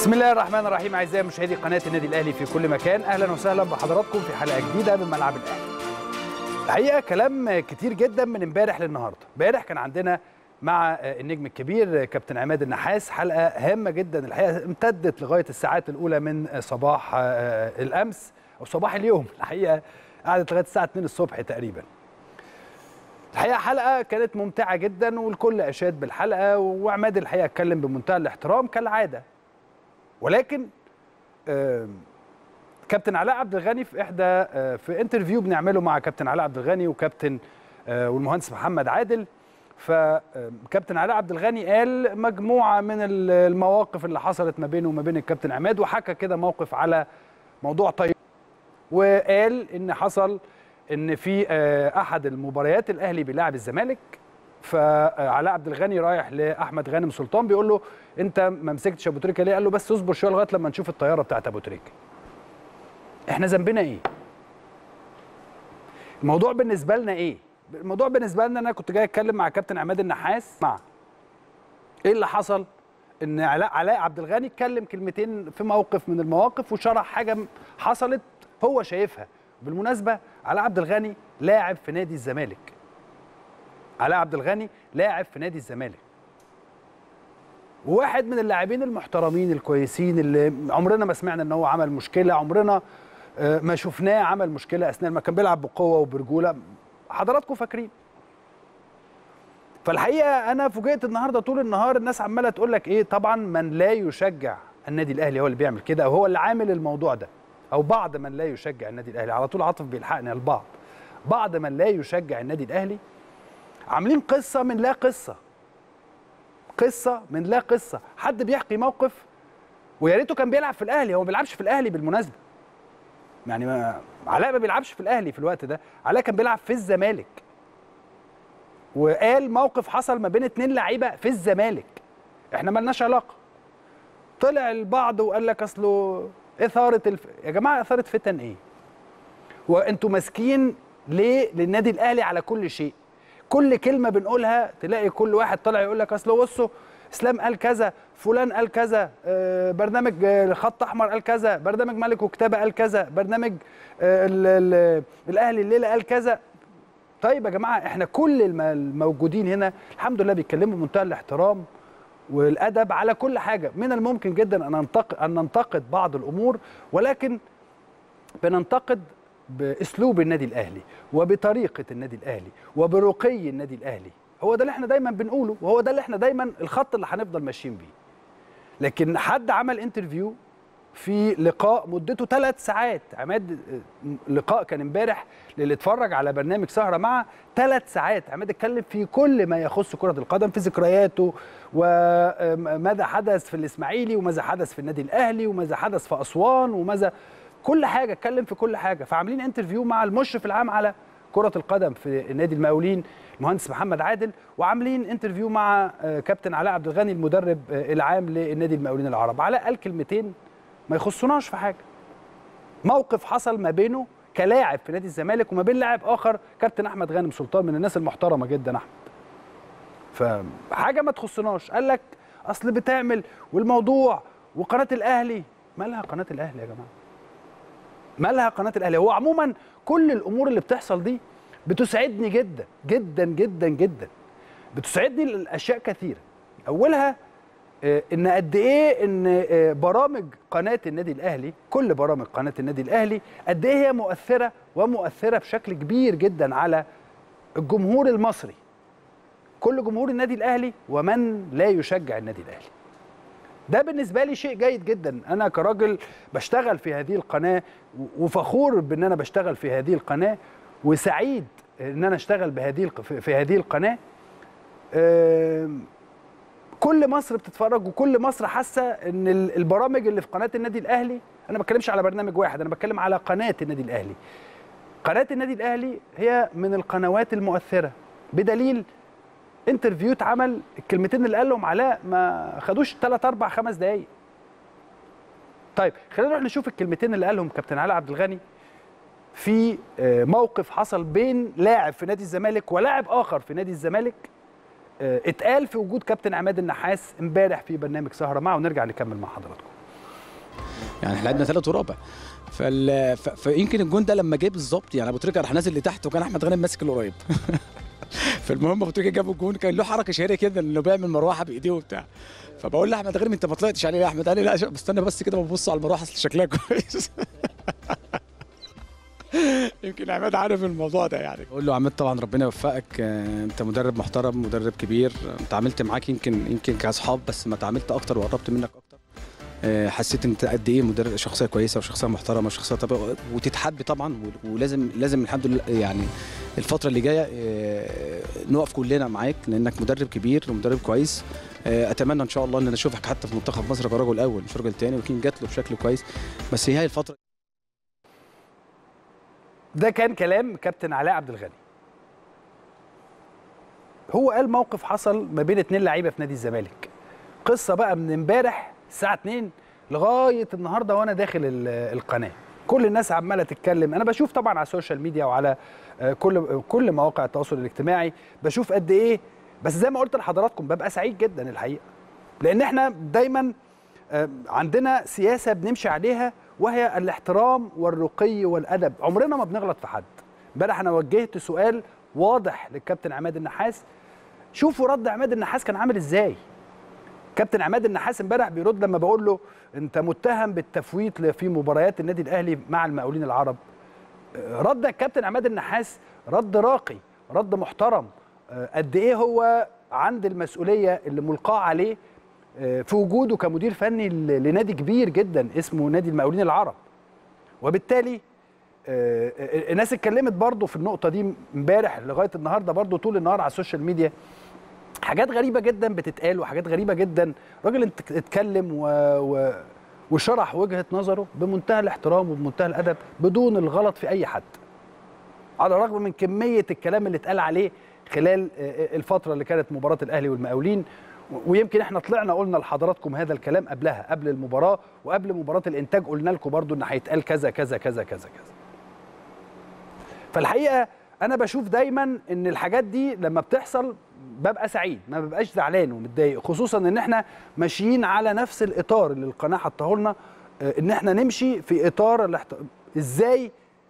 بسم الله الرحمن الرحيم اعزائي مشاهدي قناه النادي الاهلي في كل مكان اهلا وسهلا بحضراتكم في حلقه جديده من ملعب الاهلي. الحقيقه كلام كتير جدا من امبارح للنهارده، امبارح كان عندنا مع النجم الكبير كابتن عماد النحاس حلقه هامه جدا الحقيقه امتدت لغايه الساعات الاولى من صباح الامس او صباح اليوم الحقيقه قعدت لغايه الساعه 2 الصبح تقريبا. الحقيقه حلقه كانت ممتعه جدا والكل اشاد بالحلقه وعماد الحقيقه اتكلم بمنتهى الاحترام كالعاده ولكن كابتن علاء عبد الغني في احدى في انترفيو بنعمله مع كابتن علاء عبد الغني وكابتن والمهندس محمد عادل فكابتن علاء عبد الغني قال مجموعه من المواقف اللي حصلت ما بينه وما بين الكابتن عماد وحكى كده موقف على موضوع طيب وقال ان حصل ان في احد المباريات الاهلي بيلاعب الزمالك فعلاء عبد الغني رايح لاحمد غانم سلطان بيقول له انت ما مسكتش ابو تريكه ليه؟ قال له بس اصبر شويه لغايه لما نشوف الطياره بتاعت ابو تريكه. احنا ذنبنا ايه؟ الموضوع بالنسبه لنا ايه؟ الموضوع بالنسبه لنا انا كنت جاي اتكلم مع كابتن عماد النحاس مع ايه اللي حصل؟ ان علاء علاء عبد الغني اتكلم كلمتين في موقف من المواقف وشرح حاجه حصلت هو شايفها. بالمناسبه علاء عبد الغني لاعب في نادي الزمالك. علاء عبد الغني لاعب في نادي الزمالك وواحد من اللاعبين المحترمين الكويسين اللي عمرنا ما سمعنا ان هو عمل مشكله عمرنا ما شفناه عمل مشكله اثناء ما كان بيلعب بقوه وبرجوله حضراتكم فاكرين فالحقيقه انا فوجئت النهارده طول النهار الناس عماله تقول لك ايه طبعا من لا يشجع النادي الاهلي هو اللي بيعمل كده او هو اللي عامل الموضوع ده او بعض من لا يشجع النادي الاهلي على طول عاطف بيلحقني البعض بعض من لا يشجع النادي الاهلي عاملين قصه من لا قصه قصه من لا قصه حد بيحكي موقف ويا ريته كان بيلعب في الاهلي هو ما بيلعبش في الاهلي بالمناسبه يعني ما علاء ما بيلعبش في الاهلي في الوقت ده علاء كان بيلعب في الزمالك وقال موقف حصل ما بين اتنين لعيبه في الزمالك احنا ملناش علاقه طلع البعض وقال لك اصله اثاره الف... يا جماعه اثاره فتن ايه وانتوا ماسكين ليه للنادي الاهلي على كل شيء كل كلمه بنقولها تلاقي كل واحد طالع يقول لك اصل بصوا اسلام قال كذا فلان قال كذا برنامج خط احمر قال كذا برنامج ملك وكتابه قال كذا برنامج الاهلي الليله قال كذا طيب يا جماعه احنا كل الموجودين هنا الحمد لله بيتكلموا بمنتهى الاحترام والادب على كل حاجه من الممكن جدا ان ننتقد ان ننتقد بعض الامور ولكن بننتقد باسلوب النادي الاهلي وبطريقه النادي الاهلي وبرقي النادي الاهلي هو ده اللي احنا دايما بنقوله وهو ده اللي احنا دايما الخط اللي هنفضل ماشيين بيه لكن حد عمل انترفيو في لقاء مدته ثلاث ساعات عماد لقاء كان امبارح للي اتفرج على برنامج سهره مع ثلاث ساعات عماد اتكلم في كل ما يخص كره القدم في ذكرياته وماذا حدث في الاسماعيلي وماذا حدث في النادي الاهلي وماذا حدث في اسوان وماذا كل حاجه اتكلم في كل حاجه فعاملين انترفيو مع المشرف العام على كره القدم في نادي المقاولين المهندس محمد عادل وعاملين انترفيو مع كابتن علاء عبد الغني المدرب العام للنادي المقاولين العرب علاء قال كلمتين ما يخصوناش في حاجه موقف حصل ما بينه كلاعب في نادي الزمالك وما بين لاعب اخر كابتن احمد غانم سلطان من الناس المحترمه جدا احمد فحاجه ما تخصناش قال لك اصل بتعمل والموضوع وقناه الاهلي مالها قناه الاهلي يا جماعه مالها قناه الاهلي هو عموما كل الامور اللي بتحصل دي بتسعدني جدا جدا جدا جدا بتسعدني الاشياء كثيره اولها ان قد ايه ان برامج قناه النادي الاهلي كل برامج قناه النادي الاهلي قد ايه هي مؤثره ومؤثره بشكل كبير جدا على الجمهور المصري كل جمهور النادي الاهلي ومن لا يشجع النادي الاهلي ده بالنسبه لي شيء جيد جدا انا كراجل بشتغل في هذه القناه وفخور بان انا بشتغل في هذه القناه وسعيد ان انا اشتغل بهذه في هذه القناه كل مصر بتتفرج وكل مصر حاسه ان البرامج اللي في قناه النادي الاهلي انا ما بتكلمش على برنامج واحد انا بتكلم على قناه النادي الاهلي قناه النادي الاهلي هي من القنوات المؤثره بدليل انترفيو اتعمل الكلمتين اللي قالهم علاء ما خدوش 3 4 5 دقايق طيب خلينا نروح نشوف الكلمتين اللي قالهم كابتن علاء عبد الغني في موقف حصل بين لاعب في نادي الزمالك ولاعب اخر في نادي الزمالك اتقال في وجود كابتن عماد النحاس امبارح في برنامج سهره معه ونرجع نكمل مع حضراتكم يعني احنا لعبنا ثلاث ورابع فال... ف... فيمكن الجون ده لما جه بالظبط يعني ابو تريكه راح نازل لتحت وكان احمد غانم ماسك القريب فالمهم ابو تريكه جاب الجون كان له حركه شهيره كده انه بيعمل مروحه بايديه وبتاع فبقول لاحمد غانم انت ما طلعتش عليه يا احمد قال لي لا بستنى بس كده ببص على المروحه اصل شكلها كويس يمكن عماد عارف الموضوع ده يعني اقول له عماد طبعا ربنا يوفقك آه، انت مدرب محترم مدرب كبير آه، اتعاملت معاك يمكن يمكن كاصحاب بس ما اتعاملت اكتر وقربت منك اكتر آه، حسيت انت قد ايه مدرب شخصيه كويسه وشخصيه محترمه وشخصيه طبيعية وتتحب طبعا و- ولازم لازم الحمد لله يعني الفتره اللي جايه آه، نقف كلنا معاك لانك مدرب كبير ومدرب كويس آه، اتمنى ان شاء الله ان انا اشوفك حتى في منتخب مصر كرجل اول مش راجل تاني ويمكن جات له بشكل كويس بس هي الفتره ده كان كلام كابتن علاء عبد الغني هو قال موقف حصل ما بين اتنين لعيبه في نادي الزمالك قصه بقى من امبارح الساعه 2 لغايه النهارده وانا داخل ال- القناه كل الناس عماله تتكلم انا بشوف طبعا على السوشيال ميديا وعلى آه، كل كل مواقع التواصل الاجتماعي بشوف قد ايه بس زي ما قلت لحضراتكم ببقى سعيد جدا الحقيقه لان احنا دايما آه، عندنا سياسه بنمشي عليها وهي الاحترام والرقي والادب عمرنا ما بنغلط في حد امبارح انا وجهت سؤال واضح للكابتن عماد النحاس شوفوا رد عماد النحاس كان عامل ازاي كابتن عماد النحاس امبارح بيرد لما بقول له انت متهم بالتفويت في مباريات النادي الاهلي مع المقاولين العرب آه، رد الكابتن عماد النحاس رد راقي رد محترم آه، قد ايه هو عند المسؤوليه اللي ملقاه عليه آه، في وجوده كمدير فني ل- لنادي كبير جدا اسمه نادي المقاولين العرب وبالتالي آه، آه، الناس اتكلمت برضو في النقطه دي امبارح لغايه النهارده برضو طول النهار على السوشيال ميديا حاجات غريبه جدا بتتقال وحاجات غريبه جدا راجل انت اتكلم و... و... وشرح وجهه نظره بمنتهى الاحترام وبمنتهى الادب بدون الغلط في اي حد على الرغم من كميه الكلام اللي اتقال عليه خلال آه، الفتره اللي كانت مباراه الاهلي والمقاولين و- ويمكن احنا طلعنا قلنا لحضراتكم هذا الكلام قبلها قبل المباراه وقبل مباراه الانتاج قلنا لكم برضو ان هيتقال كذا كذا كذا كذا كذا فالحقيقه انا بشوف دايما ان الحاجات دي لما بتحصل ببقى سعيد ما ببقاش زعلان ومتضايق خصوصا ان احنا ماشيين على نفس الاطار اللي القناه حطاه لنا آه، ان احنا نمشي في اطار الاحت... ازاي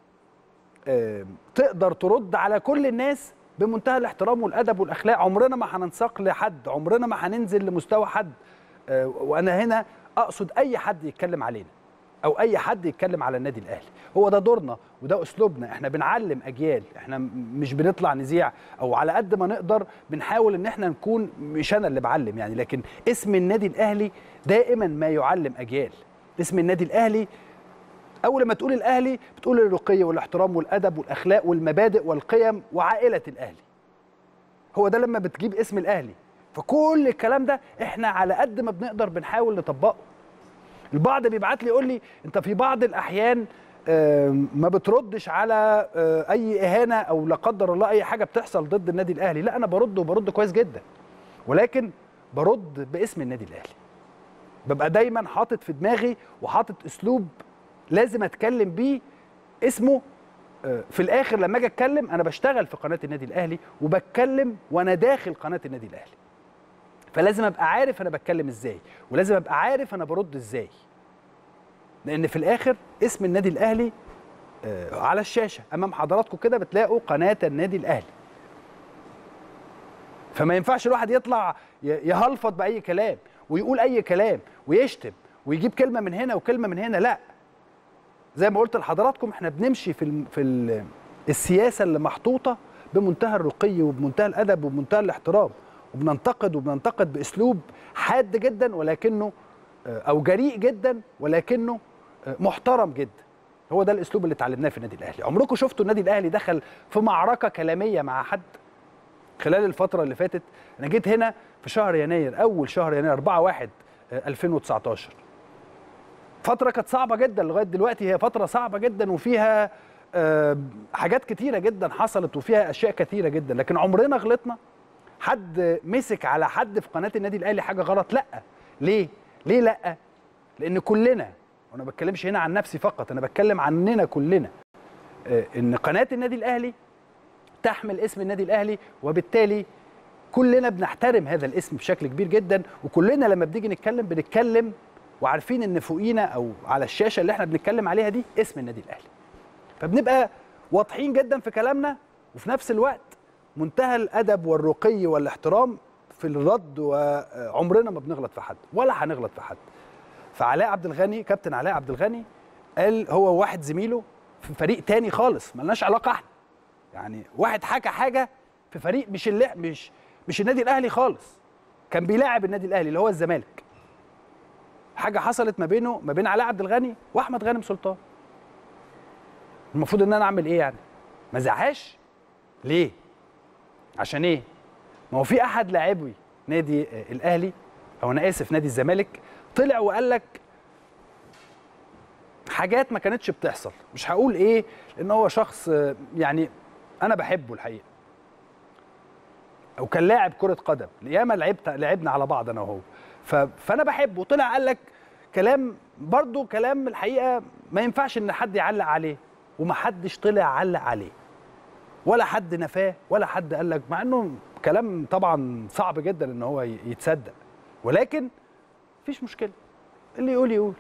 آه، تقدر ترد على كل الناس بمنتهى الاحترام والادب والاخلاق عمرنا ما هننساق لحد عمرنا ما هننزل لمستوى حد آه، وانا هنا اقصد اي حد يتكلم علينا او اي حد يتكلم على النادي الاهلي هو ده دورنا وده اسلوبنا احنا بنعلم اجيال احنا م- مش بنطلع نذيع او على قد ما نقدر بنحاول ان احنا نكون مش انا اللي بعلم يعني لكن اسم النادي الاهلي دائما ما يعلم اجيال اسم النادي الاهلي اول ما تقول الاهلي بتقول الرقي والاحترام والادب والاخلاق والمبادئ والقيم وعائله الاهلي هو ده لما بتجيب اسم الاهلي فكل الكلام ده احنا على قد ما بنقدر بنحاول نطبقه البعض بيبعت لي يقول لي انت في بعض الاحيان آم، ما بتردش على آه، اي اهانه او لا قدر الله اي حاجه بتحصل ضد النادي الاهلي لا انا برد وبرد كويس جدا ولكن برد باسم النادي الاهلي ببقى دايما حاطط في دماغي وحاطط اسلوب لازم اتكلم بيه اسمه آه، في الاخر لما اجي اتكلم انا بشتغل في قناه النادي الاهلي وبتكلم وانا داخل قناه النادي الاهلي فلازم ابقى عارف انا بتكلم ازاي ولازم ابقى عارف انا برد ازاي لان في الاخر اسم النادي الاهلي آه، على الشاشه امام حضراتكم كده بتلاقوا قناه النادي الاهلي فما ينفعش الواحد يطلع ي- يهلفط باي كلام ويقول اي كلام ويشتم ويجيب كلمه من هنا وكلمه من هنا لا زي ما قلت لحضراتكم احنا بنمشي في الم- في ال- السياسه اللي محطوطه بمنتهى الرقي وبمنتهى الادب وبمنتهى الاحترام وبننتقد وبننتقد باسلوب حاد جدا ولكنه آه، او جريء جدا ولكنه آه، محترم جدا هو ده الاسلوب اللي اتعلمناه في النادي الاهلي عمركم شفتوا النادي الاهلي دخل في معركه كلاميه مع حد خلال الفتره اللي فاتت انا جيت هنا في شهر يناير اول شهر يناير 4 1 2019 فتره كانت صعبه جدا لغايه دلوقتي هي فتره صعبه جدا وفيها آه، حاجات كتيره جدا حصلت وفيها اشياء كتيره جدا لكن عمرنا غلطنا حد مسك على حد في قناه النادي الاهلي حاجه غلط لا ليه ليه لا لان كلنا وانا ما بتكلمش هنا عن نفسي فقط انا بتكلم عننا كلنا آه، ان قناه النادي الاهلي تحمل اسم النادي الاهلي وبالتالي كلنا بنحترم هذا الاسم بشكل كبير جدا وكلنا لما بنيجي نتكلم بنتكلم وعارفين ان فوقينا او على الشاشه اللي احنا بنتكلم عليها دي اسم النادي الاهلي فبنبقى واضحين جدا في كلامنا وفي نفس الوقت منتهى الادب والرقي والاحترام في الرد وعمرنا ما بنغلط في حد ولا هنغلط في حد فعلاء عبد الغني كابتن علاء عبد الغني قال هو واحد زميله في فريق تاني خالص ملناش علاقه احنا يعني واحد حكى حاجه في فريق مش اللي مش مش النادي الاهلي خالص كان بيلاعب النادي الاهلي اللي هو الزمالك حاجه حصلت ما بينه ما بين علاء عبد الغني واحمد غانم سلطان المفروض ان انا اعمل ايه يعني ما زعهاش ليه عشان ايه ما هو في احد لاعبي نادي آه، الاهلي او انا اسف نادي الزمالك طلع وقال لك حاجات ما كانتش بتحصل مش هقول ايه لان هو شخص آه، يعني انا بحبه الحقيقه او كان لاعب كره قدم ياما لعبت لعبنا على بعض انا وهو ف... فانا بحبه طلع قال لك كلام برضو كلام الحقيقه ما ينفعش ان حد يعلق عليه ومحدش طلع علق عليه ولا حد نفاه ولا حد قال لك مع انه كلام طبعا صعب جدا ان هو ي- يتصدق ولكن مفيش مشكله اللي يقول يقول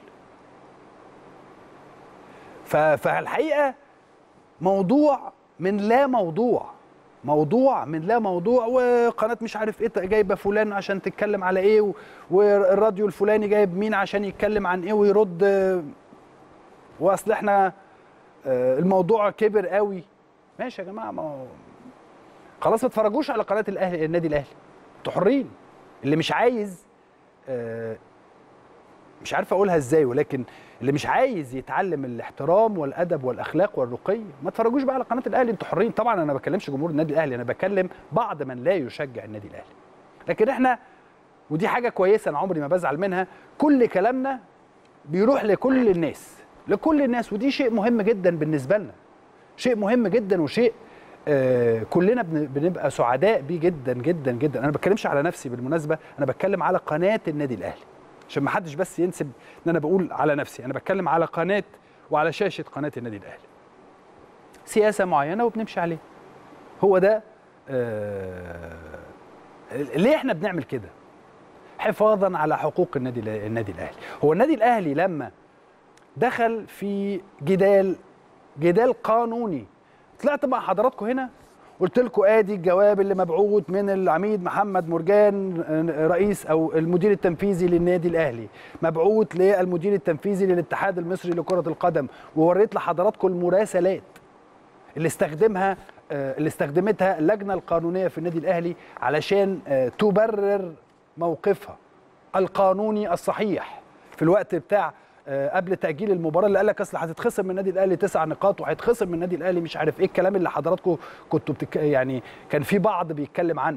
ف- فالحقيقه موضوع من لا موضوع موضوع من لا موضوع وقناه مش عارف ايه جايبه فلان عشان تتكلم على ايه و- والراديو الفلاني جايب مين عشان يتكلم عن ايه ويرد آه، واصل احنا آه، الموضوع كبر قوي ماشي يا جماعه ما هو خلاص ما تتفرجوش على قناه الاهلي النادي الاهلي انتوا حرين اللي مش عايز آه، مش عارف اقولها ازاي ولكن اللي مش عايز يتعلم الاحترام والادب والاخلاق والرقي ما تتفرجوش بقى على قناه الاهلي انتوا حرين طبعا انا ما بكلمش جمهور النادي الاهلي انا بكلم بعض من لا يشجع النادي الاهلي لكن احنا ودي حاجه كويسه انا عمري ما بزعل منها كل كلامنا بيروح لكل الناس لكل الناس ودي شيء مهم جدا بالنسبه لنا شيء مهم جدا وشيء آه كلنا بن- بنبقى سعداء بيه جدا جدا جدا انا ما بتكلمش على نفسي بالمناسبه انا بتكلم على قناه النادي الاهلي عشان ما حدش بس ينسب ان انا بقول على نفسي انا بتكلم على قناه وعلى شاشه قناه النادي الاهلي سياسه معينه وبنمشي عليها هو ده آه ليه احنا بنعمل كده حفاظا على حقوق النادي النادي الاهلي هو النادي الاهلي لما دخل في جدال جدال قانوني طلعت مع حضراتكم هنا قلت لكم ادي الجواب اللي مبعوث من العميد محمد مرجان رئيس او المدير التنفيذي للنادي الاهلي مبعوث للمدير التنفيذي للاتحاد المصري لكره القدم ووريت لحضراتكم المراسلات اللي استخدمها آه، اللي استخدمتها اللجنه القانونيه في النادي الاهلي علشان آه، تبرر موقفها القانوني الصحيح في الوقت بتاع آه، قبل تاجيل المباراه اللي قال لك اصل هتتخصم من النادي الاهلي تسع نقاط وهيتخصم من النادي الاهلي مش عارف ايه الكلام اللي حضراتكم كنتوا بتك... يعني كان في بعض بيتكلم عنه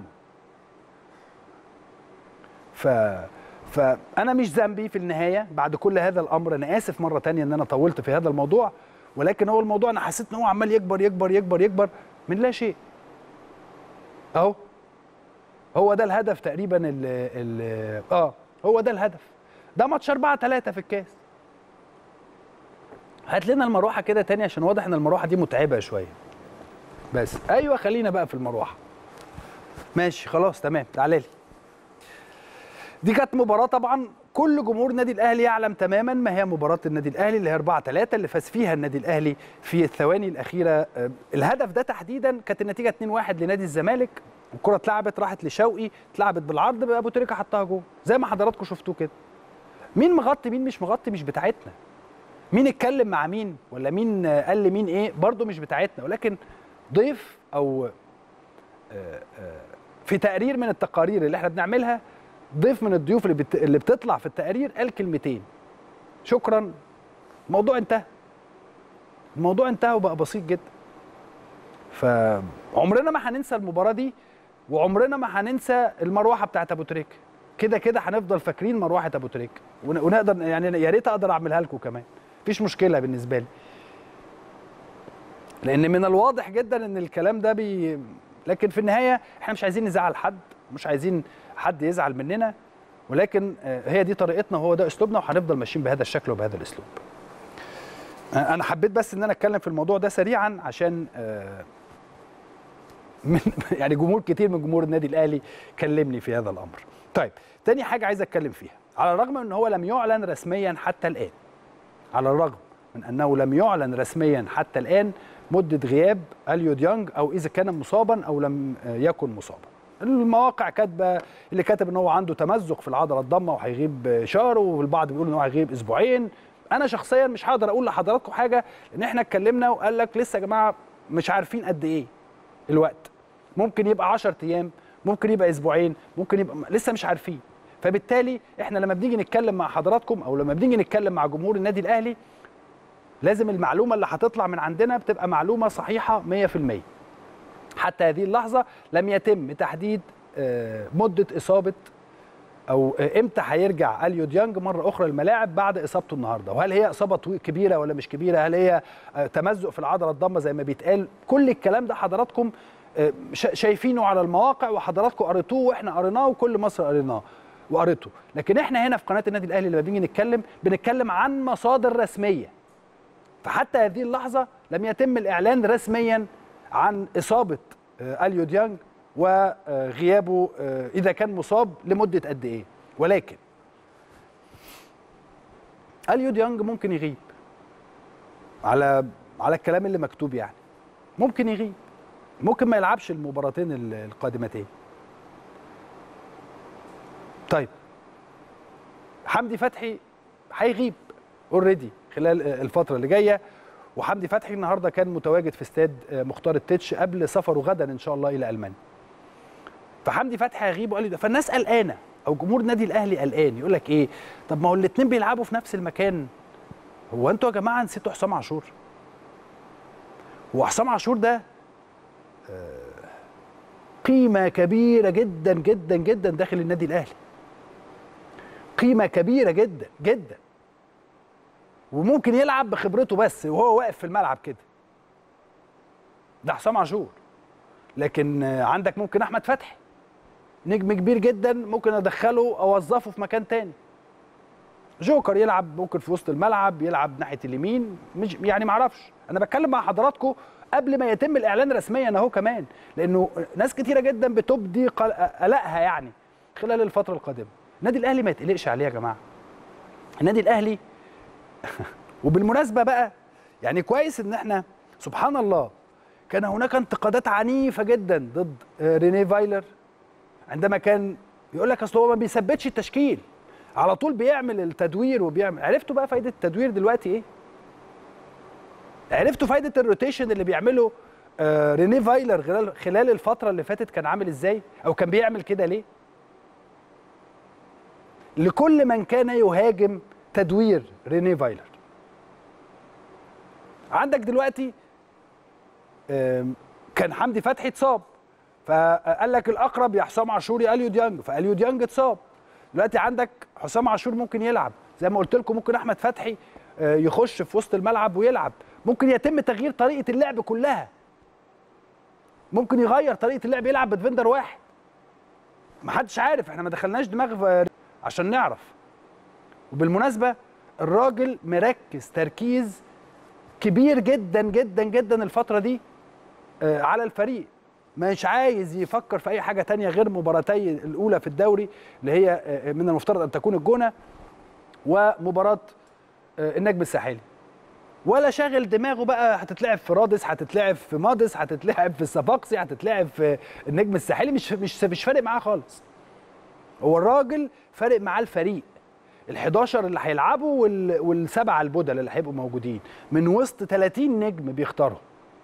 ف فانا مش ذنبي في النهايه بعد كل هذا الامر انا اسف مره تانية ان انا طولت في هذا الموضوع ولكن هو الموضوع انا حسيت ان هو عمال يكبر يكبر يكبر يكبر من لا شيء اهو هو ده الهدف تقريبا ال ال اه هو ده الهدف ده ماتش 4 3 في الكاس هات لنا المروحه كده تاني عشان واضح ان المروحه دي متعبه شويه بس ايوه خلينا بقى في المروحه ماشي خلاص تمام تعالى لي دي كانت مباراه طبعا كل جمهور النادي الاهلي يعلم تماما ما هي مباراه النادي الاهلي اللي هي 4 3 اللي فاز فيها النادي الاهلي في الثواني الاخيره آه، الهدف ده تحديدا كانت النتيجه 2 1 لنادي الزمالك الكره اتلعبت راحت لشوقي اتلعبت بالعرض بقى ابو تريكه حطها جول زي ما حضراتكم شفتوه كده مين مغطي مين مش مغطي مش بتاعتنا مين اتكلم مع مين ولا مين آه، قال لمين ايه برضو مش بتاعتنا ولكن ضيف او آه، آه، في تقرير من التقارير اللي احنا بنعملها ضيف من الضيوف اللي بت... اللي بتطلع في التقارير قال كلمتين شكرا الموضوع انتهى الموضوع انتهى وبقى بسيط جدا فعمرنا ما هننسى المباراه دي وعمرنا ما هننسى المروحه بتاعت ابو تريكه كده كده هنفضل فاكرين مروحه ابو تريكه ون- ونقدر يعني يا ريت اقدر اعملها لكم كمان مفيش مشكله بالنسبه لي لان من الواضح جدا ان الكلام ده بي لكن في النهايه احنا مش عايزين نزعل حد مش عايزين حد يزعل مننا ولكن آه، هي دي طريقتنا وهو ده اسلوبنا وهنفضل ماشيين بهذا الشكل وبهذا الاسلوب آه، انا حبيت بس ان انا اتكلم في الموضوع ده سريعا عشان آه، من يعني جمهور كتير من جمهور النادي الاهلي كلمني في هذا الامر طيب تاني حاجه عايز اتكلم فيها على الرغم من ان هو لم يعلن رسميا حتى الان على الرغم من انه لم يعلن رسميا حتى الان مده غياب اليو ديانج او اذا كان مصابا او لم يكن مصابا المواقع كاتبه اللي كاتب ان هو عنده تمزق في العضله الضمه وهيغيب شهر والبعض بيقول ان هو هيغيب اسبوعين انا شخصيا مش هقدر اقول لحضراتكم حاجه لان احنا اتكلمنا وقال لك لسه يا جماعه مش عارفين قد ايه الوقت ممكن يبقى 10 ايام ممكن يبقى اسبوعين ممكن يبقى لسه مش عارفين فبالتالي احنا لما بنيجي نتكلم مع حضراتكم او لما بنيجي نتكلم مع جمهور النادي الاهلي لازم المعلومه اللي هتطلع من عندنا بتبقى معلومه صحيحه 100% حتى هذه اللحظه لم يتم تحديد مده اصابه او امتى هيرجع اليو ديانج مره اخرى الملاعب بعد اصابته النهارده وهل هي اصابه كبيره ولا مش كبيره هل هي تمزق في العضله الضمه زي ما بيتقال كل الكلام ده حضراتكم شايفينه على المواقع وحضراتكم قريتوه واحنا قريناه وكل مصر قريناه وقريته لكن احنا هنا في قناه النادي الاهلي لما بنيجي نتكلم بنتكلم عن مصادر رسميه فحتى هذه اللحظه لم يتم الاعلان رسميا عن اصابه اليو ديانج وغيابه اذا كان مصاب لمده قد ايه ولكن اليو ديانج ممكن يغيب على على الكلام اللي مكتوب يعني ممكن يغيب ممكن ما يلعبش المباراتين القادمتين طيب حمدي فتحي هيغيب اوريدي خلال الفتره اللي جايه وحمدي فتحي النهارده كان متواجد في استاد مختار التتش قبل سفره غدا ان شاء الله الى المانيا فحمدي فتحي هيغيب وقال لي فالناس قلقانه او جمهور النادي الاهلي قلقان يقول لك ايه طب ما هو الاثنين بيلعبوا في نفس المكان هو انتوا يا جماعه نسيتوا حسام عاشور هو حسام عاشور ده قيمه كبيره جدا جدا جدا داخل النادي الاهلي قيمه كبيره جدا جدا وممكن يلعب بخبرته بس وهو واقف في الملعب كده ده حسام عاشور لكن عندك ممكن احمد فتحي نجم كبير جدا ممكن ادخله اوظفه في مكان تاني جوكر يلعب ممكن في وسط الملعب يلعب ناحيه اليمين مش يعني ما اعرفش انا بتكلم مع حضراتكم قبل ما يتم الاعلان رسميا اهو كمان لانه ناس كتيره جدا بتبدي قلقها يعني خلال الفتره القادمه النادي الاهلي ما يتقلقش عليه يا جماعه النادي الاهلي وبالمناسبه بقى يعني كويس ان احنا سبحان الله كان هناك انتقادات عنيفه جدا ضد ريني فايلر عندما كان يقول لك اصل هو ما بيثبتش التشكيل على طول بيعمل التدوير وبيعمل عرفتوا بقى فايده التدوير دلوقتي ايه عرفتوا فايده الروتيشن اللي بيعمله آه ريني فايلر خلال خلال الفتره اللي فاتت كان عامل ازاي او كان بيعمل كده ليه لكل من كان يهاجم تدوير ريني فايلر عندك دلوقتي كان حمدي فتحي اتصاب فقال لك الاقرب يا حسام عاشور يا اليو ديانج فاليو ديانج اتصاب دلوقتي عندك حسام عاشور ممكن يلعب زي ما قلت لكم ممكن احمد فتحي يخش في وسط الملعب ويلعب ممكن يتم تغيير طريقه اللعب كلها ممكن يغير طريقه اللعب يلعب بدفندر واحد محدش عارف احنا ما دخلناش دماغ عشان نعرف وبالمناسبه الراجل مركز تركيز كبير جدا جدا جدا الفتره دي على الفريق مش عايز يفكر في اي حاجه تانية غير مباراتي الاولى في الدوري اللي هي من المفترض ان تكون الجونه ومباراه النجم الساحلي ولا شاغل دماغه بقى هتتلعب في رادس هتتلعب في مادس هتتلعب في الصفاقسي هتتلعب في النجم الساحلي مش مش مش فارق معاه خالص هو الراجل فارق معاه الفريق ال11 اللي هيلعبوا وال... والسبعه البدل اللي هيبقوا موجودين من وسط 30 نجم بيختارهم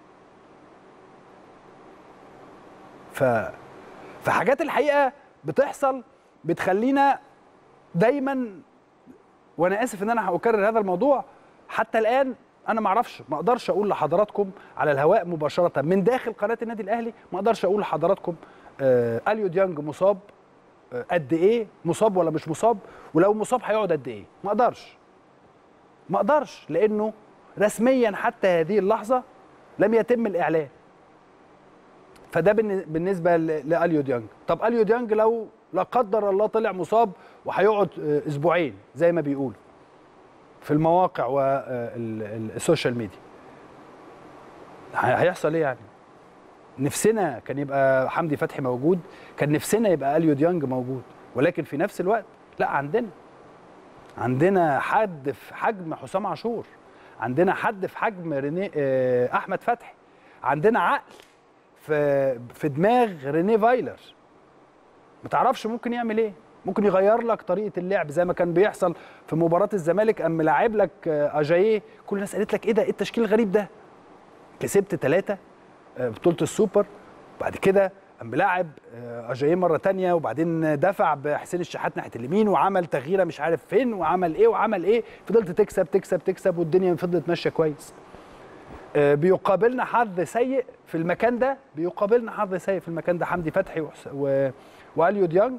ف فحاجات الحقيقه بتحصل بتخلينا دايما وانا اسف ان انا هكرر هذا الموضوع حتى الان انا ما اعرفش ما اقدرش اقول لحضراتكم على الهواء مباشره من داخل قناه النادي الاهلي ما اقدرش اقول لحضراتكم آه اليو ديانج مصاب آه قد ايه مصاب ولا مش مصاب ولو مصاب هيقعد قد ايه ما اقدرش ما اقدرش لانه رسميا حتى هذه اللحظه لم يتم الاعلان فده بالنسبه لاليو ديانج طب اليو ديانج لو لا قدر الله طلع مصاب وهيقعد اسبوعين زي ما بيقولوا في المواقع والسوشيال ميديا هيحصل ايه يعني نفسنا كان يبقى حمدي فتحي موجود كان نفسنا يبقى اليو ديانج موجود ولكن في نفس الوقت لا عندنا عندنا حد في حجم حسام عاشور عندنا حد في حجم ريني آه، احمد فتحي عندنا عقل في في دماغ رينيه فايلر ما تعرفش ممكن يعمل ايه ممكن يغير لك طريقه اللعب زي ما كان بيحصل في مباراه الزمالك اما لاعب لك آه، اجاييه كل الناس قالت لك ايه ده ايه التشكيل الغريب ده كسبت ثلاثه بطوله السوبر بعد كده قام لاعب آه، اجاييه مره تانية وبعدين دفع بحسين الشحات ناحيه اليمين وعمل تغييره مش عارف فين وعمل ايه وعمل ايه فضلت تكسب تكسب تكسب والدنيا فضلت ماشيه كويس آه، بيقابلنا حظ سيء في المكان ده بيقابلنا حظ سيء في المكان ده حمدي فتحي وحس- و... واليو ديانج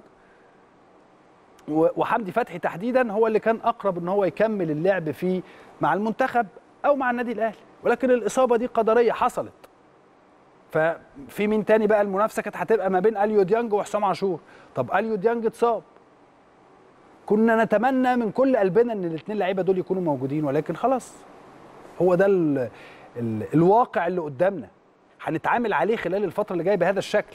و- وحمدي فتحي تحديدا هو اللي كان اقرب ان هو يكمل اللعب فيه مع المنتخب او مع النادي الاهلي ولكن الاصابه دي قدريه حصلت ففي مين تاني بقى المنافسه كانت هتبقى ما بين اليو ديانج وحسام عاشور طب اليو ديانج اتصاب كنا نتمنى من كل قلبنا ان الاثنين لعيبه دول يكونوا موجودين ولكن خلاص هو ده ال ال الواقع اللي قدامنا هنتعامل عليه خلال الفتره اللي جايه بهذا الشكل